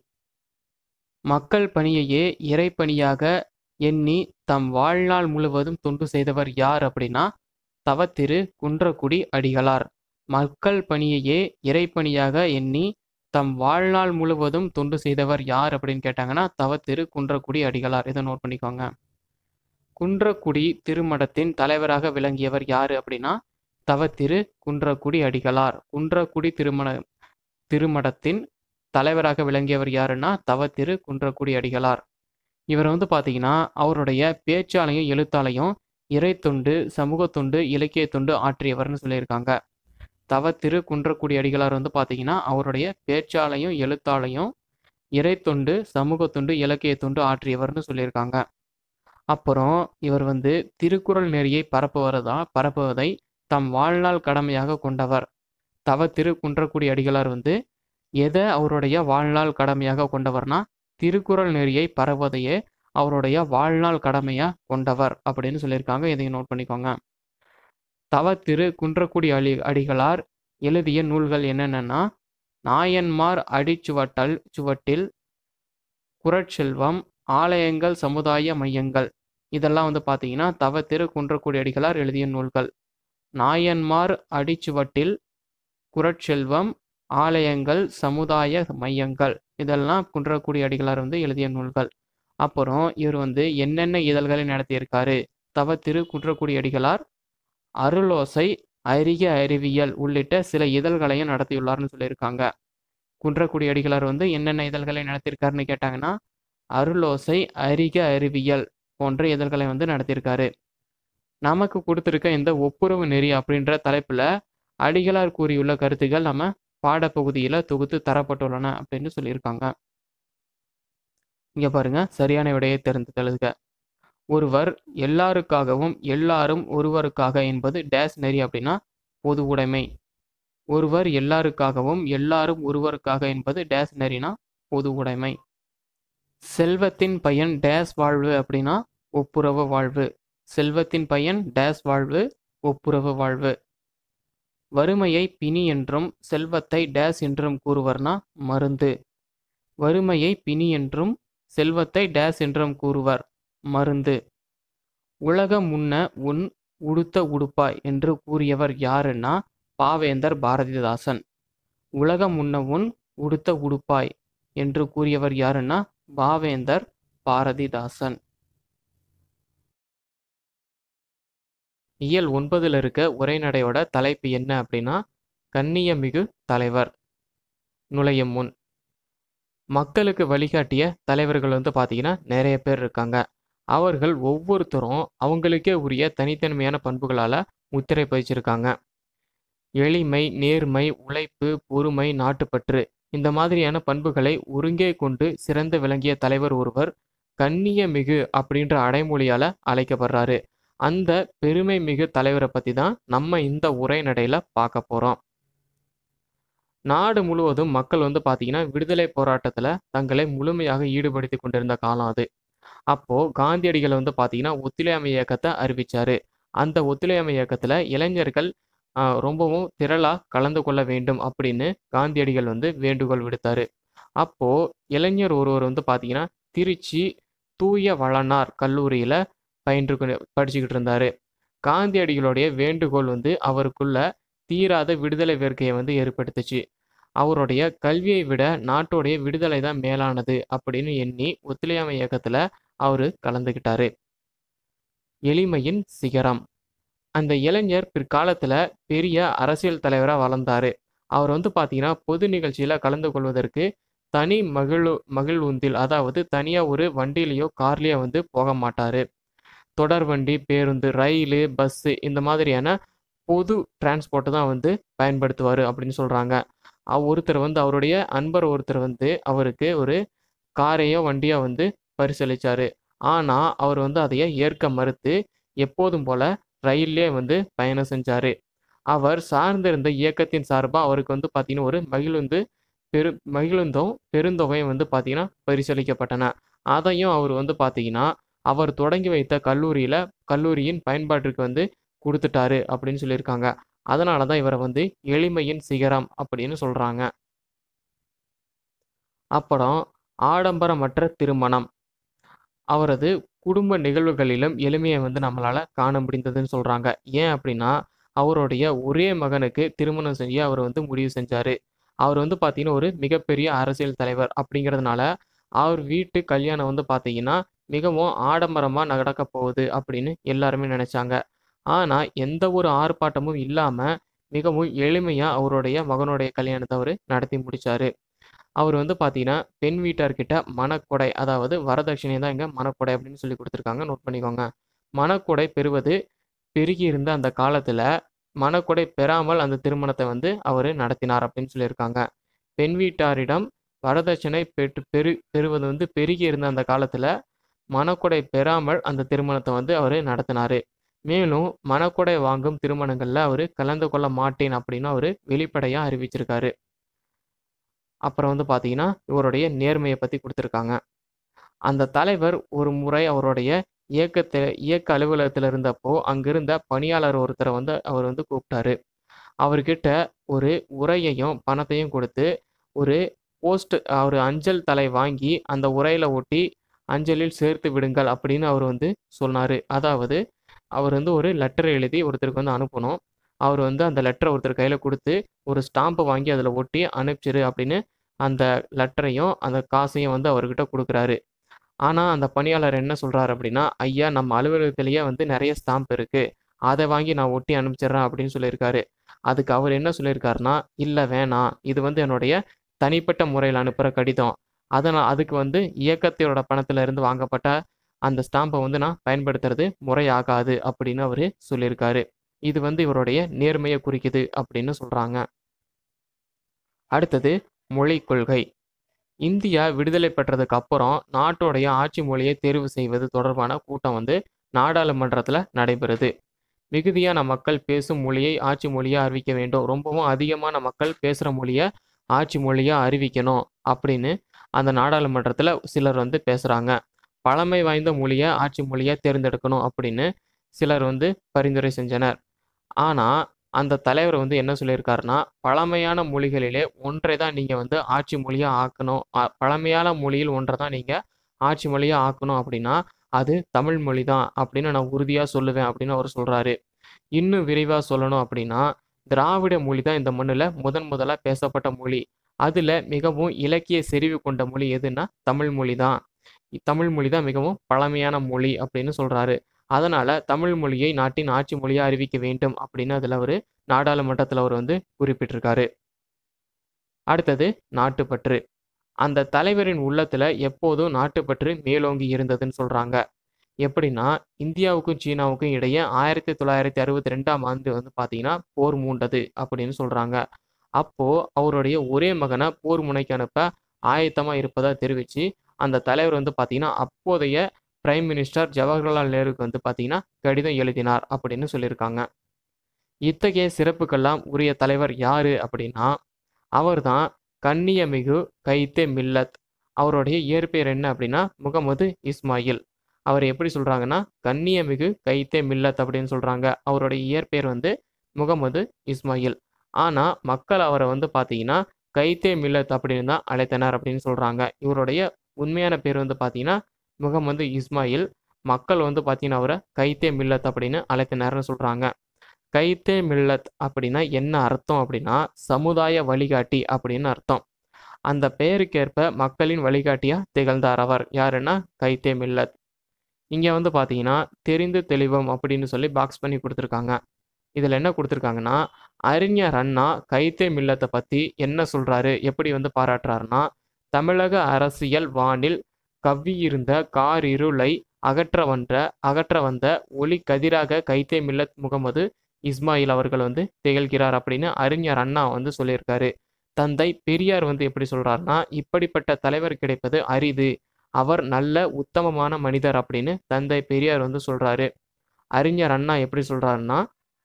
மக்கள் பணியையே இறைப்பணியாக எண்ணி தம் வாழ்நாள் முழுவதும் தொண்டு செய்தவர் யார் அப்படின்னா தவத்திரு குன்றக்குடி அடிகளார் மக்கள் பணியையே இறைப்பணியாக எண்ணி தம் வாழ்நாள் முழுவதும் தொண்டு செய்தவர் யார் அப்படின்னு கேட்டாங்கன்னா தவத்திரு குன்றக்குடி அடிகளார் இதை நோட் பண்ணிக்கோங்க குன்றக்குடி திருமடத்தின் தலைவராக விளங்கியவர் யாரு அப்படின்னா தவத்திரு குன்றக்குடி அடிகளார் குன்றக்குடி திருமண திருமடத்தின் தலைவராக விளங்கியவர் யாருன்னா தவத்திரு குன்றக்குடி அடிகளார் இவர் வந்து பார்த்தீங்கன்னா அவருடைய பேச்சாலையும் எழுத்தாலையும் இறை தொண்டு சமூக தொண்டு இலக்கிய தொண்டு ஆற்றியவர்னு சொல்லியிருக்காங்க தவத்திரு குன்றக்குடி அடிகளார் வந்து பார்த்தீங்கன்னா அவருடைய பேச்சாலையும் எழுத்தாலையும் இறை தொண்டு சமூக தொண்டு இலக்கிய தொண்டு ஆற்றியவர்னு சொல்லியிருக்காங்க அப்புறம் இவர் வந்து திருக்குறள் நெறியை பரப்புவதா பரப்புவதை தம் வாழ்நாள் கடமையாக கொண்டவர் தவ திரு குன்றக்குடி அடிகளார் வந்து எதை அவருடைய வாழ்நாள் கடமையாக கொண்டவர்னா திருக்குறள் நெறியை பரவுவதையே அவருடைய வாழ்நாள் கடமையா கொண்டவர் அப்படின்னு சொல்லியிருக்காங்க இதையும் நோட் பண்ணிக்கோங்க தவ திரு குன்றக்குடி அடி அடிகளார் எழுதிய நூல்கள் என்னென்னா நாயன்மார் அடிச்சுவட்டல் சுவட்டில் குரட்செல்வம் ஆலயங்கள் சமுதாய மையங்கள் இதெல்லாம் வந்து பார்த்தீங்கன்னா தவ திரு குன்றக்குடி அடிகளார் எழுதிய நூல்கள் நாயன்மார் அடிச்சுவட்டில் குரட்செல்வம் ஆலயங்கள் சமுதாய மையங்கள் இதெல்லாம் குன்றக்குடி அடிகளார் வந்து எழுதிய நூல்கள் அப்புறம் இவர் வந்து என்னென்ன இதழ்களை நடத்தியிருக்காரு தவ திரு குன்றக்குடி அடிகளார் அருளோசை அரிய அறிவியல் உள்ளிட்ட சில இதழ்களையும் நடத்தியுள்ளார்னு சொல்லியிருக்காங்க குன்றக்குடி அடிகளார் வந்து என்னென்ன இதழ்களை நடத்தியிருக்காருன்னு கேட்டாங்கன்னா அருளோசை அரிக அறிவியல் போன்ற இதழ்களை வந்து நடத்தியிருக்காரு நமக்கு கொடுத்துருக்க இந்த ஒப்புரவு நெறி அப்படின்ற தலைப்பில் அடிகளார் கூறியுள்ள கருத்துக்கள் நம்ம பாடப்பகுதியில் தொகுத்து தரப்பட்டுள்ளன அப்படின்னு சொல்லியிருக்காங்க இங்கே பாருங்க சரியான விடையை தெரிந்து தழுதுக ஒருவர் எல்லாருக்காகவும் எல்லாரும் ஒருவருக்காக என்பது டேஸ் நெறி அப்படின்னா பொது உடைமை ஒருவர் எல்லாருக்காகவும் எல்லாரும் ஒருவருக்காக என்பது டேஸ் நெறினா பொது உடைமை செல்வத்தின் பயன் டேஸ் வாழ்வு அப்படின்னா ஒப்புரவு வாழ்வு செல்வத்தின் பயன் டேஸ் வாழ்வு ஒப்புரவு வாழ்வு வறுமையை பிணி என்றும் செல்வத்தை டேஸ் என்றும் கூறுவர்னா மருந்து வறுமையை பிணி என்றும் செல்வத்தை டேஸ் என்றும் கூறுவர் மருந்து உலக முன்ன உன் உடுத்த உடுப்பாய் என்று கூறியவர் யாருன்னா பாவேந்தர் பாரதிதாசன் உலக முன்ன உன் உடுத்த உடுப்பாய் என்று கூறியவர் யாருன்னா பாவேந்தர் பாரதிதாசன் இயல் ஒன்பதுல இருக்க உரைநடையோட தலைப்பு என்ன அப்படின்னா கண்ணியமிகு தலைவர் நுழையும் முன் மக்களுக்கு வழிகாட்டிய தலைவர்கள் வந்து பார்த்தீங்கன்னா நிறைய பேர் இருக்காங்க அவர்கள் ஒவ்வொருத்தரும் அவங்களுக்கே உரிய தனித்தன்மையான பண்புகளால் முத்திரை பதிச்சிருக்காங்க எளிமை நேர்மை உழைப்பு பொறுமை நாட்டுப்பற்று இந்த மாதிரியான பண்புகளை ஒருங்கே கொண்டு சிறந்து விளங்கிய தலைவர் ஒருவர் கண்ணியமிகு அப்படின்ற அடைமொழியால் அழைக்கப்படுறாரு அந்த பெருமை மிகு தலைவரை பற்றி தான் நம்ம இந்த உரைநடையில் பார்க்க போகிறோம் நாடு முழுவதும் மக்கள் வந்து பார்த்தீங்கன்னா விடுதலை போராட்டத்தில் தங்களை முழுமையாக ஈடுபடுத்தி கொண்டிருந்த காலம் அது அப்போது காந்தியடிகள் வந்து பார்த்தீங்கன்னா ஒத்துழையாமை இயக்கத்தை அறிவிச்சாரு அந்த ஒத்துழையாமை இயக்கத்தில் இளைஞர்கள் ஆஹ், ரொம்பவும் திரளாக கலந்து கொள்ள வேண்டும் அப்படின்னு காந்தியடிகள் வந்து வேண்டுகோள் விடுத்தாரு அப்போது இளைஞர் ஒருவர் வந்து பார்த்தீங்கன்னா திருச்சி தூய வளனார் கல்லூரியில் பயின்று கொண்டு- படிச்சுக்கிட்டு இருந்தாரு காந்தியடிகளுடைய வேண்டுகோள் வந்து அவருக்குள்ள தீராத விடுதலை வேர்க்கையை வந்து ஏற்படுத்துச்சு அவருடைய கல்வியை விட நாட்டோடைய விடுதலை தான் மேலானது அப்படின்னு எண்ணி ஒத்துழையாமை இயக்கத்தில் அவர் கலந்துக்கிட்டாரு எளிமையின் சிகரம் அந்த இளைஞர் பிற்காலத்தில் பெரிய அரசியல் தலைவராக வளர்ந்தார் அவர் வந்து பார்த்தீங்கன்னா பொது நிகழ்ச்சியில் கலந்து கொள்வதற்கு தனி மகிழு மகிழ்வுந்தில் அதாவது தனியாக ஒரு வண்டியிலையோ கார்லேயோ வந்து போக மாட்டார் தொடர் வண்டி பேருந்து ரயில் பஸ்ஸு இந்த மாதிரியான பொது டிரான்ஸ்போர்ட்டை தான் வந்து பயன்படுத்துவார் அப்படின்னு சொல்கிறாங்க ஒருத்தர் வந்து அவருடைய அன்பர் ஒருத்தர் வந்து அவருக்கு ஒரு காரையோ வண்டியோ வந்து பரிசளித்தார் ஆனால் அவர் வந்து அதையே ஏற்க மறுத்து எப்போதும் போல ரயிலே வந்து பயணம் செஞ்சார் அவர் சார்ந்திருந்த இயக்கத்தின் சார்பாக அவருக்கு வந்து பார்த்தீங்கன்னா ஒரு மகிழுந்து பெரு மகிழுந்தும் பெருந்தொகையும் வந்து பார்த்தீங்கன்னா பரிசளிக்கப்பட்டன அதையும் அவர் வந்து பார்த்தீங்கன்னா அவர் தொடங்கி வைத்த கல்லூரியில் கல்லூரியின் பயன்பாட்டிற்கு வந்து கொடுத்துட்டாரு அப்படின்னு சொல்லியிருக்காங்க அதனால தான் இவரை வந்து எளிமையின் சிகரம் அப்படின்னு சொல்கிறாங்க அப்புறம் ஆடம்பரமற்ற திருமணம் அவரது குடும்ப நிகழ்வுகளிலும் எளிமையை வந்து நம்மளால் காண முடிந்ததுன்னு சொல்கிறாங்க ஏன் அப்படின்னா அவருடைய ஒரே மகனுக்கு திருமணம் செய்ய அவர் வந்து முடிவு செஞ்சார் அவர் வந்து பார்த்தீங்கன்னா ஒரு மிகப்பெரிய அரசியல் தலைவர் அப்படிங்கிறதுனால அவர் வீட்டு கல்யாணம் வந்து பார்த்தீங்கன்னா மிகவும் ஆடம்பரமாக நடக்க போகுது அப்படின்னு எல்லாருமே நினச்சாங்க ஆனால் எந்த ஒரு ஆர்ப்பாட்டமும் இல்லாமல் மிகவும் எளிமையாக அவருடைய மகனுடைய கல்யாணத்தை அவர் நடத்தி முடித்தார் அவர் வந்து பார்த்தீங்கன்னா பெண் வீட்டார்கிட்ட மணக்கொடை அதாவது வரதட்சணை தான் இங்கே மணக்கொடை அப்படின்னு சொல்லி கொடுத்துருக்காங்க நோட் பண்ணிக்கோங்க மணக்கொடை பெறுவது பெருகி இருந்த அந்த காலத்தில் மணக்கொடை பெறாமல் அந்த திருமணத்தை வந்து அவர் நடத்தினார் அப்படின்னு சொல்லியிருக்காங்க பெண் வீட்டாரிடம் வரதட்சணை பெற்று பெரு பெறுவது வந்து பெருகி இருந்த அந்த காலத்தில் மணக்கொடை பெறாமல் அந்த திருமணத்தை வந்து அவர் நடத்தினார் மேலும் மணக்கொடை வாங்கும் திருமணங்களில் அவர் கலந்து கொள்ள மாட்டேன் அப்படின்னு அவர் வெளிப்படையாக அறிவிச்சிருக்காரு அப்புறம் வந்து பார்த்தீங்கன்னா இவருடைய நேர்மையை பற்றி கொடுத்துருக்காங்க அந்த தலைவர் ஒரு முறை அவருடைய இயக்கத்தில் இயக்க அலுவலகத்தில் இருந்தப்போ அங்கிருந்த பணியாளர் ஒருத்தரை வந்து அவர் வந்து கூப்பிட்டாரு அவர்கிட்ட ஒரு உரையையும் பணத்தையும் கொடுத்து ஒரு போஸ்ட் ஒரு அஞ்சல் தலை வாங்கி அந்த உரையில் ஒட்டி அஞ்சலில் சேர்த்து விடுங்கள் அப்படின்னு அவர் வந்து சொன்னார் அதாவது அவர் வந்து ஒரு லெட்டர் எழுதி ஒருத்தருக்கு வந்து அனுப்பணும் அவர் வந்து அந்த லெட்டரை ஒருத்தர் கையில் கொடுத்து ஒரு ஸ்டாம்பை வாங்கி அதில் ஒட்டி அனுப்பிச்சிரு அப்படின்னு அந்த லெட்டரையும் அந்த காசையும் வந்து அவர்கிட்ட கொடுக்குறாரு ஆனால் அந்த பணியாளர் என்ன சொல்கிறாரு அப்படின்னா ஐயா நம்ம அலுவலகத்திலேயே வந்து நிறைய ஸ்டாம்ப் இருக்குது அதை வாங்கி நான் ஒட்டி அனுப்பிச்சிடுறேன் அப்படின்னு சொல்லியிருக்காரு அதுக்கு அவர் என்ன சொல்லியிருக்காருன்னா இல்லை வேணாம் இது வந்து என்னுடைய தனிப்பட்ட முறையில் அனுப்புகிற கடிதம் அதனால் அதுக்கு வந்து இயக்கத்தோட பணத்தில் இருந்து வாங்கப்பட்ட அந்த ஸ்டாம்பை வந்து நான் பயன்படுத்துறது முறையாகாது அப்படின்னு அவர் சொல்லியிருக்காரு இது வந்து இவருடைய நேர்மையை குறிக்குது அப்படின்னு சொல்கிறாங்க அடுத்தது மொழி கொள்கை இந்தியா விடுதலை பெற்றதுக்கு அப்புறம் நாட்டோடைய ஆட்சி மொழியை தேர்வு செய்வது தொடர்பான கூட்டம் வந்து நாடாளுமன்றத்தில் நடைபெறுது மிகுதியான மக்கள் பேசும் மொழியை ஆட்சி மொழியாக அறிவிக்க வேண்டும் ரொம்பவும் அதிகமான மக்கள் பேசுகிற மொழியை ஆட்சி மொழியாக அறிவிக்கணும் அப்படின்னு அந்த நாடாளுமன்றத்தில் சிலர் வந்து பேசுகிறாங்க பழமை வாய்ந்த மொழியை ஆட்சி மொழியாக தேர்ந்தெடுக்கணும் அப்படின்னு சிலர் வந்து பரிந்துரை செஞ்சனர் ஆனால் அந்த தலைவர் வந்து என்ன சொல்லியிருக்காருன்னா பழமையான மொழிகளிலே ஒன்றை தான் நீங்கள் வந்து ஆட்சி மொழியாக ஆக்கணும் அ- பழமையான மொழியில் ஒன்றை தான் நீங்கள் ஆட்சி மொழியாக ஆக்கணும் அப்படின்னா அது தமிழ் மொழி தான் அப்படின்னு நான் உறுதியாக சொல்லுவேன் அப்படின்னு அவர் சொல்கிறாரு இன்னும் விரிவாக சொல்லணும் அப்படின்னா திராவிட மொழி தான் இந்த மண்ணில் முதன் முதலாக பேசப்பட்ட மொழி அதில் மிகவும் இலக்கிய செறிவு கொண்ட மொழி எதுன்னா தமிழ் மொழி தான் தமிழ் மொழி தான் மிகவும் பழமையான மொழி அப்படின்னு சொல்கிறாரு அதனால் தமிழ் மொழியை நாட்டின் ஆட்சி மொழியாக அறிவிக்க வேண்டும் அப்படின்னு அதில் அவர் நாடாளுமன்றத்தில் அவர் வந்து குறிப்பிட்டிருக்காரு அடுத்தது நாட்டுப்பற்று அந்த தலைவரின் உள்ளத்தில் எப்போதும் நாட்டுப்பற்று மேலோங்கி இருந்ததுன்னு சொல்கிறாங்க எப்படின்னா இந்தியாவுக்கும் சீனாவுக்கும் இடையே ஆயிரத்தி தொள்ளாயிரத்தி அறுபத்தி ரெண்டாம் ஆண்டு வந்து பார்த்தீங்கன்னா போர் மூண்டது அப்படின்னு சொல்கிறாங்க அப்போது அவருடைய ஒரே மகனை போர் முனைக்கு அனுப்ப ஆயத்தமாக இருப்பதாக தெரிவித்து அந்த தலைவர் வந்து பார்த்தீங்கன்னா அப்போதைய பிரைம் மினிஸ்டர் ஜவஹர்லால் நேருக்கு வந்து பார்த்தீங்கன்னா கடிதம் எழுதினார் அப்படின்னு சொல்லியிருக்காங்க இத்தகைய சிறப்புக்கெல்லாம் உரிய தலைவர் யாரு அப்படின்னா அவர்தான் கண்ணியமிகு கைத்தே மில்லத் அவருடைய இயற்பெயர் என்ன அப்படின்னா முகமது இஸ்மாயில் அவர் எப்படி சொல்றாங்கன்னா கண்ணியமிகு கைத்தே மில்லத் அப்படின்னு சொல்றாங்க அவருடைய இயற்பெயர் வந்து முகமது இஸ்மாயில் ஆனா மக்கள் அவரை வந்து பார்த்தீங்கன்னா கைத்தே மில்லத் அப்படின்னு தான் அழைத்தனர் அப்படின்னு சொல்றாங்க இவருடைய உண்மையான பேர் வந்து பார்த்தீங்கன்னா முகமது இஸ்மாயில் மக்கள் வந்து பார்த்தீங்கன்னா அவரை கைத்தே மில்லத் அப்படின்னு அழைத்தனர்னு சொல்றாங்க கைத்தே மில்லத் அப்படின்னா என்ன அர்த்தம் அப்படின்னா சமுதாய வழிகாட்டி அப்படின்னு அர்த்தம் அந்த பெயருக்கேற்ப மக்களின் வழிகாட்டியா திகழ்ந்தார் அவர் யாருன்னா கைத்தே மில்லத் இங்கே வந்து பார்த்தீங்கன்னா தெரிந்து தெளிவம் அப்படின்னு சொல்லி பாக்ஸ் பண்ணி கொடுத்துருக்காங்க இதில் என்ன கொடுத்துருக்காங்கன்னா அறிஞர் அண்ணா கைத்தே மில்லத்தை பற்றி என்ன சொல்கிறாரு எப்படி வந்து பாராட்டுறாருன்னா தமிழக அரசியல் வானில் கவ்வியிருந்த காரிருளை அகற்ற வந்த அகற்ற வந்த ஒளி கதிராக கைத்தே மில்லத் முகமது இஸ்மாயில் அவர்கள் வந்து திகழ்கிறார் அப்படின்னு அறிஞர் அண்ணா வந்து சொல்லியிருக்காரு தந்தை பெரியார் வந்து எப்படி சொல்றாருன்னா இப்படிப்பட்ட தலைவர் கிடைப்பது அரிது அவர் நல்ல உத்தமமான மனிதர் அப்படின்னு தந்தை பெரியார் வந்து சொல்றாரு அறிஞர் அண்ணா எப்படி சொல்றாருன்னா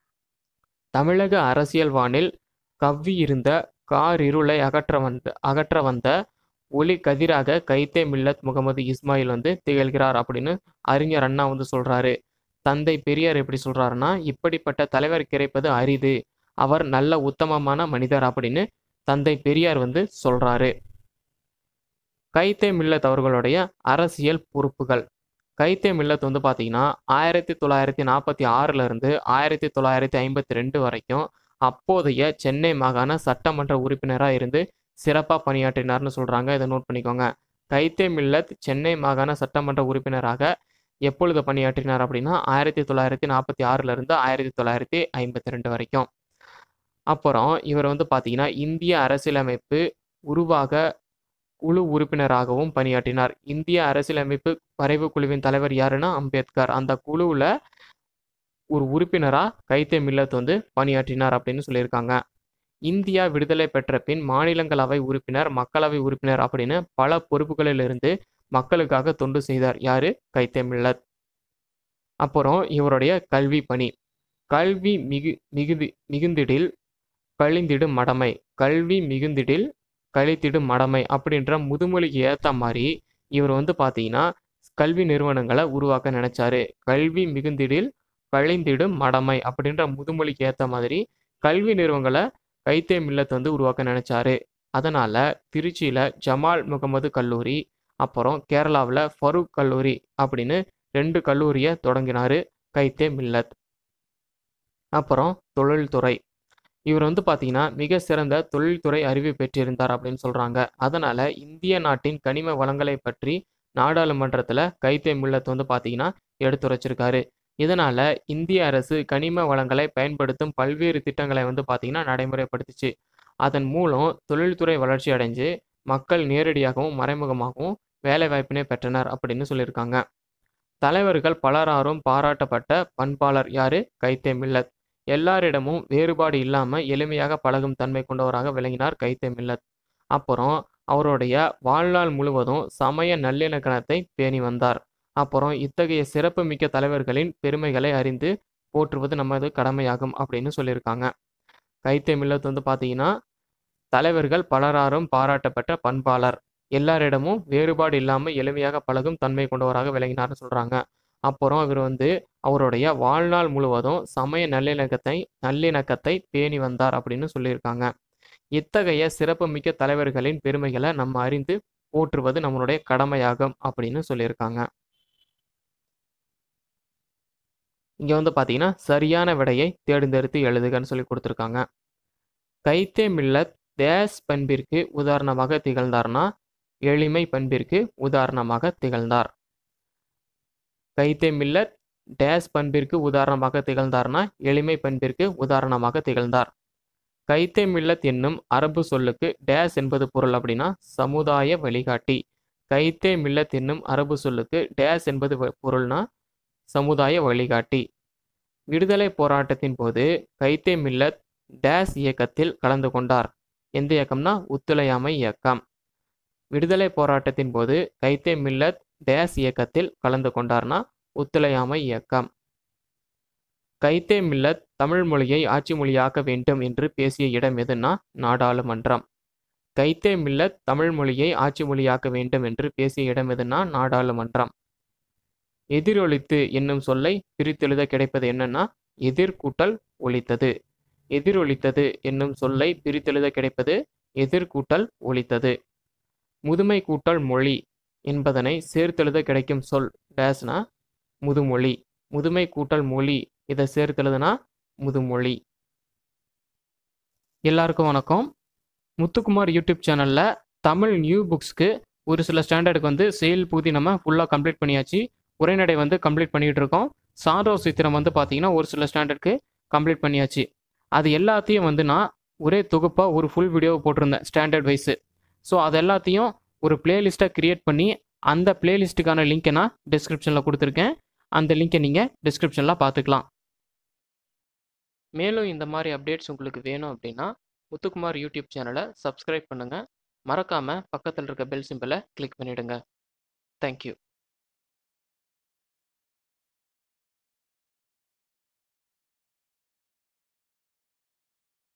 தமிழக அரசியல் வானில் கவ்வியிருந்த காரிருளை அகற்ற வந்த அகற்ற வந்த ஒளி கதிராக கைத்தே மில்லத் முகமது இஸ்மாயில் வந்து திகழ்கிறார் அப்படின்னு அறிஞர் அண்ணா வந்து சொல்றாரு தந்தை பெரியார் எப்படி சொல்றாருன்னா இப்படிப்பட்ட தலைவர் கிடைப்பது அரிது அவர் நல்ல உத்தமமான மனிதர் அப்படின்னு தந்தை பெரியார் வந்து சொல்றாரு கைத்தே மில்லத் அவர்களுடைய அரசியல் பொறுப்புகள் கைத்தே மில்லத் வந்து பார்த்தீங்கன்னா ஆயிரத்தி தொள்ளாயிரத்தி நாற்பத்தி ஆறுல இருந்து ஆயிரத்தி தொள்ளாயிரத்தி ஐம்பத்தி ரெண்டு வரைக்கும் அப்போதைய சென்னை மாகாண சட்டமன்ற உறுப்பினராக இருந்து சிறப்பாக பணியாற்றினார்னு சொல்றாங்க இதை நோட் பண்ணிக்கோங்க கைத்தே மில்லத் சென்னை மாகாண சட்டமன்ற உறுப்பினராக எப்பொழுது பணியாற்றினார் அப்படின்னா ஆயிரத்தி தொள்ளாயிரத்தி நாற்பத்தி ஆறுல இருந்து ஆயிரத்தி தொள்ளாயிரத்தி ஐம்பத்தி ரெண்டு வரைக்கும் அப்புறம் இவர் வந்து பார்த்தீங்கன்னா இந்திய அரசியலமைப்பு உருவாக குழு உறுப்பினராகவும் பணியாற்றினார் இந்திய அரசியலமைப்பு வரைவு குழுவின் தலைவர் யாருன்னா அம்பேத்கர் அந்த குழுவில் ஒரு உறுப்பினராக கைத்தே மில்லத் வந்து பணியாற்றினார் அப்படின்னு சொல்லியிருக்காங்க இந்தியா விடுதலை பெற்ற பின் மாநிலங்களவை உறுப்பினர் மக்களவை உறுப்பினர் அப்படின்னு பல பொறுப்புகளிலிருந்து மக்களுக்காக தொண்டு செய்தார் யாரு கைத்தே மில்லத் அப்புறம் இவருடைய கல்வி பணி கல்வி மிகு மிகுதி மிகுந்திடில் கழிந்திடும் மடமை கல்வி மிகுந்திடில் கழித்திடும் மடமை அப்படின்ற முதுமொழிக்கு ஏற்ற மாதிரி இவர் வந்து பார்த்தீங்கன்னா கல்வி நிறுவனங்களை உருவாக்க நினைச்சாரு கல்வி மிகுந்திடில் கழிந்திடும் மடமை அப்படின்ற முதுமொழிக்கு ஏற்ற மாதிரி கல்வி நிறுவனங்களை கைத்தே மில்லத் வந்து உருவாக்க நினைச்சாரு அதனால திருச்சியில ஜமால் முகமது கல்லூரி அப்புறம் கேரளாவில் ஃபரூக் கல்லூரி அப்படின்னு ரெண்டு கல்லூரியை தொடங்கினாரு கைத்தே மில்லத் அப்புறம் தொழில்துறை இவர் வந்து பார்த்தீங்கன்னா மிக சிறந்த தொழில்துறை அறிவு பெற்றிருந்தார் அப்படின்னு சொல்றாங்க அதனால இந்திய நாட்டின் கனிம வளங்களை பற்றி நாடாளுமன்றத்தில் கைத்தே மில்லத் வந்து பார்த்தீங்கன்னா எடுத்துரைச்சிருக்காரு இதனால இந்திய அரசு கனிம வளங்களை பயன்படுத்தும் பல்வேறு திட்டங்களை வந்து பார்த்தீங்கன்னா நடைமுறைப்படுத்துச்சு அதன் மூலம் தொழில்துறை வளர்ச்சி அடைஞ்சு மக்கள் நேரடியாகவும் மறைமுகமாகவும் வேலை வாய்ப்பினை பெற்றனர் அப்படின்னு சொல்லியிருக்காங்க தலைவர்கள் பலராரும் பாராட்டப்பட்ட பண்பாளர் யாரு கைத்தே மில்லத் எல்லாரிடமும் வேறுபாடு இல்லாமல் எளிமையாக பழகும் தன்மை கொண்டவராக விளங்கினார் கைத்தே மில்லத் அப்புறம் அவருடைய வாழ்நாள் முழுவதும் சமய நல்லிணக்கணத்தை பேணி வந்தார் அப்புறம் இத்தகைய சிறப்பு மிக்க தலைவர்களின் பெருமைகளை அறிந்து போற்றுவது நமது கடமையாகும் அப்படின்னு சொல்லியிருக்காங்க கைத்தே மில்லத் வந்து பார்த்தீங்கன்னா தலைவர்கள் பலராரும் பாராட்டப்பட்ட பண்பாளர் எல்லாரிடமும் வேறுபாடு இல்லாமல் எளிமையாக பழகும் தன்மை கொண்டவராக விளங்கினார்னு சொல்கிறாங்க அப்புறம் இவர் வந்து அவருடைய வாழ்நாள் முழுவதும் சமய நல்லிணக்கத்தை நல்லிணக்கத்தை பேணி வந்தார் அப்படின்னு சொல்லியிருக்காங்க இத்தகைய சிறப்பு மிக்க தலைவர்களின் பெருமைகளை நம்ம அறிந்து போற்றுவது நம்மளுடைய கடமையாகும் அப்படின்னு சொல்லியிருக்காங்க இங்கே வந்து பார்த்தீங்கன்னா சரியான விடையை தேர்ந்தெடுத்து எழுதுகன்னு சொல்லி கொடுத்துருக்காங்க கைத்தே மில்லத் தேஸ் பண்பிற்கு உதாரணமாக திகழ்ந்தார்னா எளிமை பண்பிற்கு உதாரணமாக திகழ்ந்தார் கைத்தே மில்லத் டேஸ் பண்பிற்கு உதாரணமாக திகழ்ந்தார்னா எளிமை பண்பிற்கு உதாரணமாக திகழ்ந்தார் கைத்தே மில்லத் என்னும் அரபு சொல்லுக்கு டேஸ் என்பது பொருள் அப்படின்னா சமுதாய வழிகாட்டி கைத்தே மில்லத் என்னும் அரபு சொல்லுக்கு டேஸ் என்பது வ- பொருள்னா சமுதாய வழிகாட்டி விடுதலை போராட்டத்தின் போது கைத்தே மில்லத் டேஸ் இயக்கத்தில் கலந்து கொண்டார் எந்த இயக்கம்னா ஒத்துழையாமை இயக்கம் விடுதலை போராட்டத்தின் போது கைத்தே மில்லத் டேஸ் இயக்கத்தில் கலந்து கொண்டார்னா ஒத்துழையாமை இயக்கம் கைத்தே மில்லத் தமிழ் மொழியை ஆட்சி மொழியாக்க வேண்டும் என்று பேசிய இடம் எதுனா நாடாளுமன்றம் கைத்தே மில்லத் தமிழ் மொழியை ஆட்சி மொழியாக்க வேண்டும் என்று பேசிய இடம் எதுனா நாடாளுமன்றம் எதிரொலித்து என்னும் சொல்லை பிரித்தெழுத கிடைப்பது என்னன்னா எதிர்கூட்டல் ஒலித்தது எதிரொலித்தது என்னும் சொல்லை பிரித்தெழுத கிடைப்பது எதிர்கூட்டல் ஒலித்தது முதுமை கூட்டல் மொழி என்பதனை சேர்த்தெழுத கிடைக்கும் சொல் டேஸ்னா முதுமொழி முதுமை கூட்டல் மொழி இதை சேர்த்தெழுதுனா முதுமொழி எல்லாருக்கும் வணக்கம் முத்துக்குமார் யூடியூப் சேனலில் தமிழ் நியூ புக்ஸ்க்கு ஒரு சில ஸ்டாண்டர்டுக்கு வந்து செயல் பூதி நம்ம ஃபுல்லாக கம்ப்ளீட் பண்ணியாச்சு உரைநடை வந்து கம்ப்ளீட் பண்ணிகிட்டு இருக்கோம் சாதோ சித்திரம் வந்து பார்த்தீங்கன்னா ஒரு சில ஸ்டாண்டர்டுக்கு கம்ப்ளீட் பண்ணியாச்சு அது எல்லாத்தையும் வந்து நான் ஒரே தொகுப்பாக ஒரு ஃபுல் வீடியோவை போட்டிருந்தேன் ஸ்டாண்டர்ட் வைஸு ஸோ அது எல்லாத்தையும் ஒரு பிளேலிஸ்ட்டாக க்ரியேட் பண்ணி அந்த பிளேலிஸ்ட்டுக்கான லிங்க்கை நான் டிஸ்கிரிப்ஷனில் கொடுத்துருக்கேன் அந்த லிங்க்கை நீங்கள் டிஸ்கிரிப்ஷனில் பார்த்துக்கலாம் மேலும் இந்த மாதிரி அப்டேட்ஸ் உங்களுக்கு வேணும் அப்படின்னா முத்துக்குமார் யூடியூப் சேனலை சப்ஸ்கிரைப் பண்ணுங்கள் மறக்காமல் பக்கத்தில் இருக்க பெல் சிம்பிளை கிளிக் பண்ணிவிடுங்க தேங்க்யூ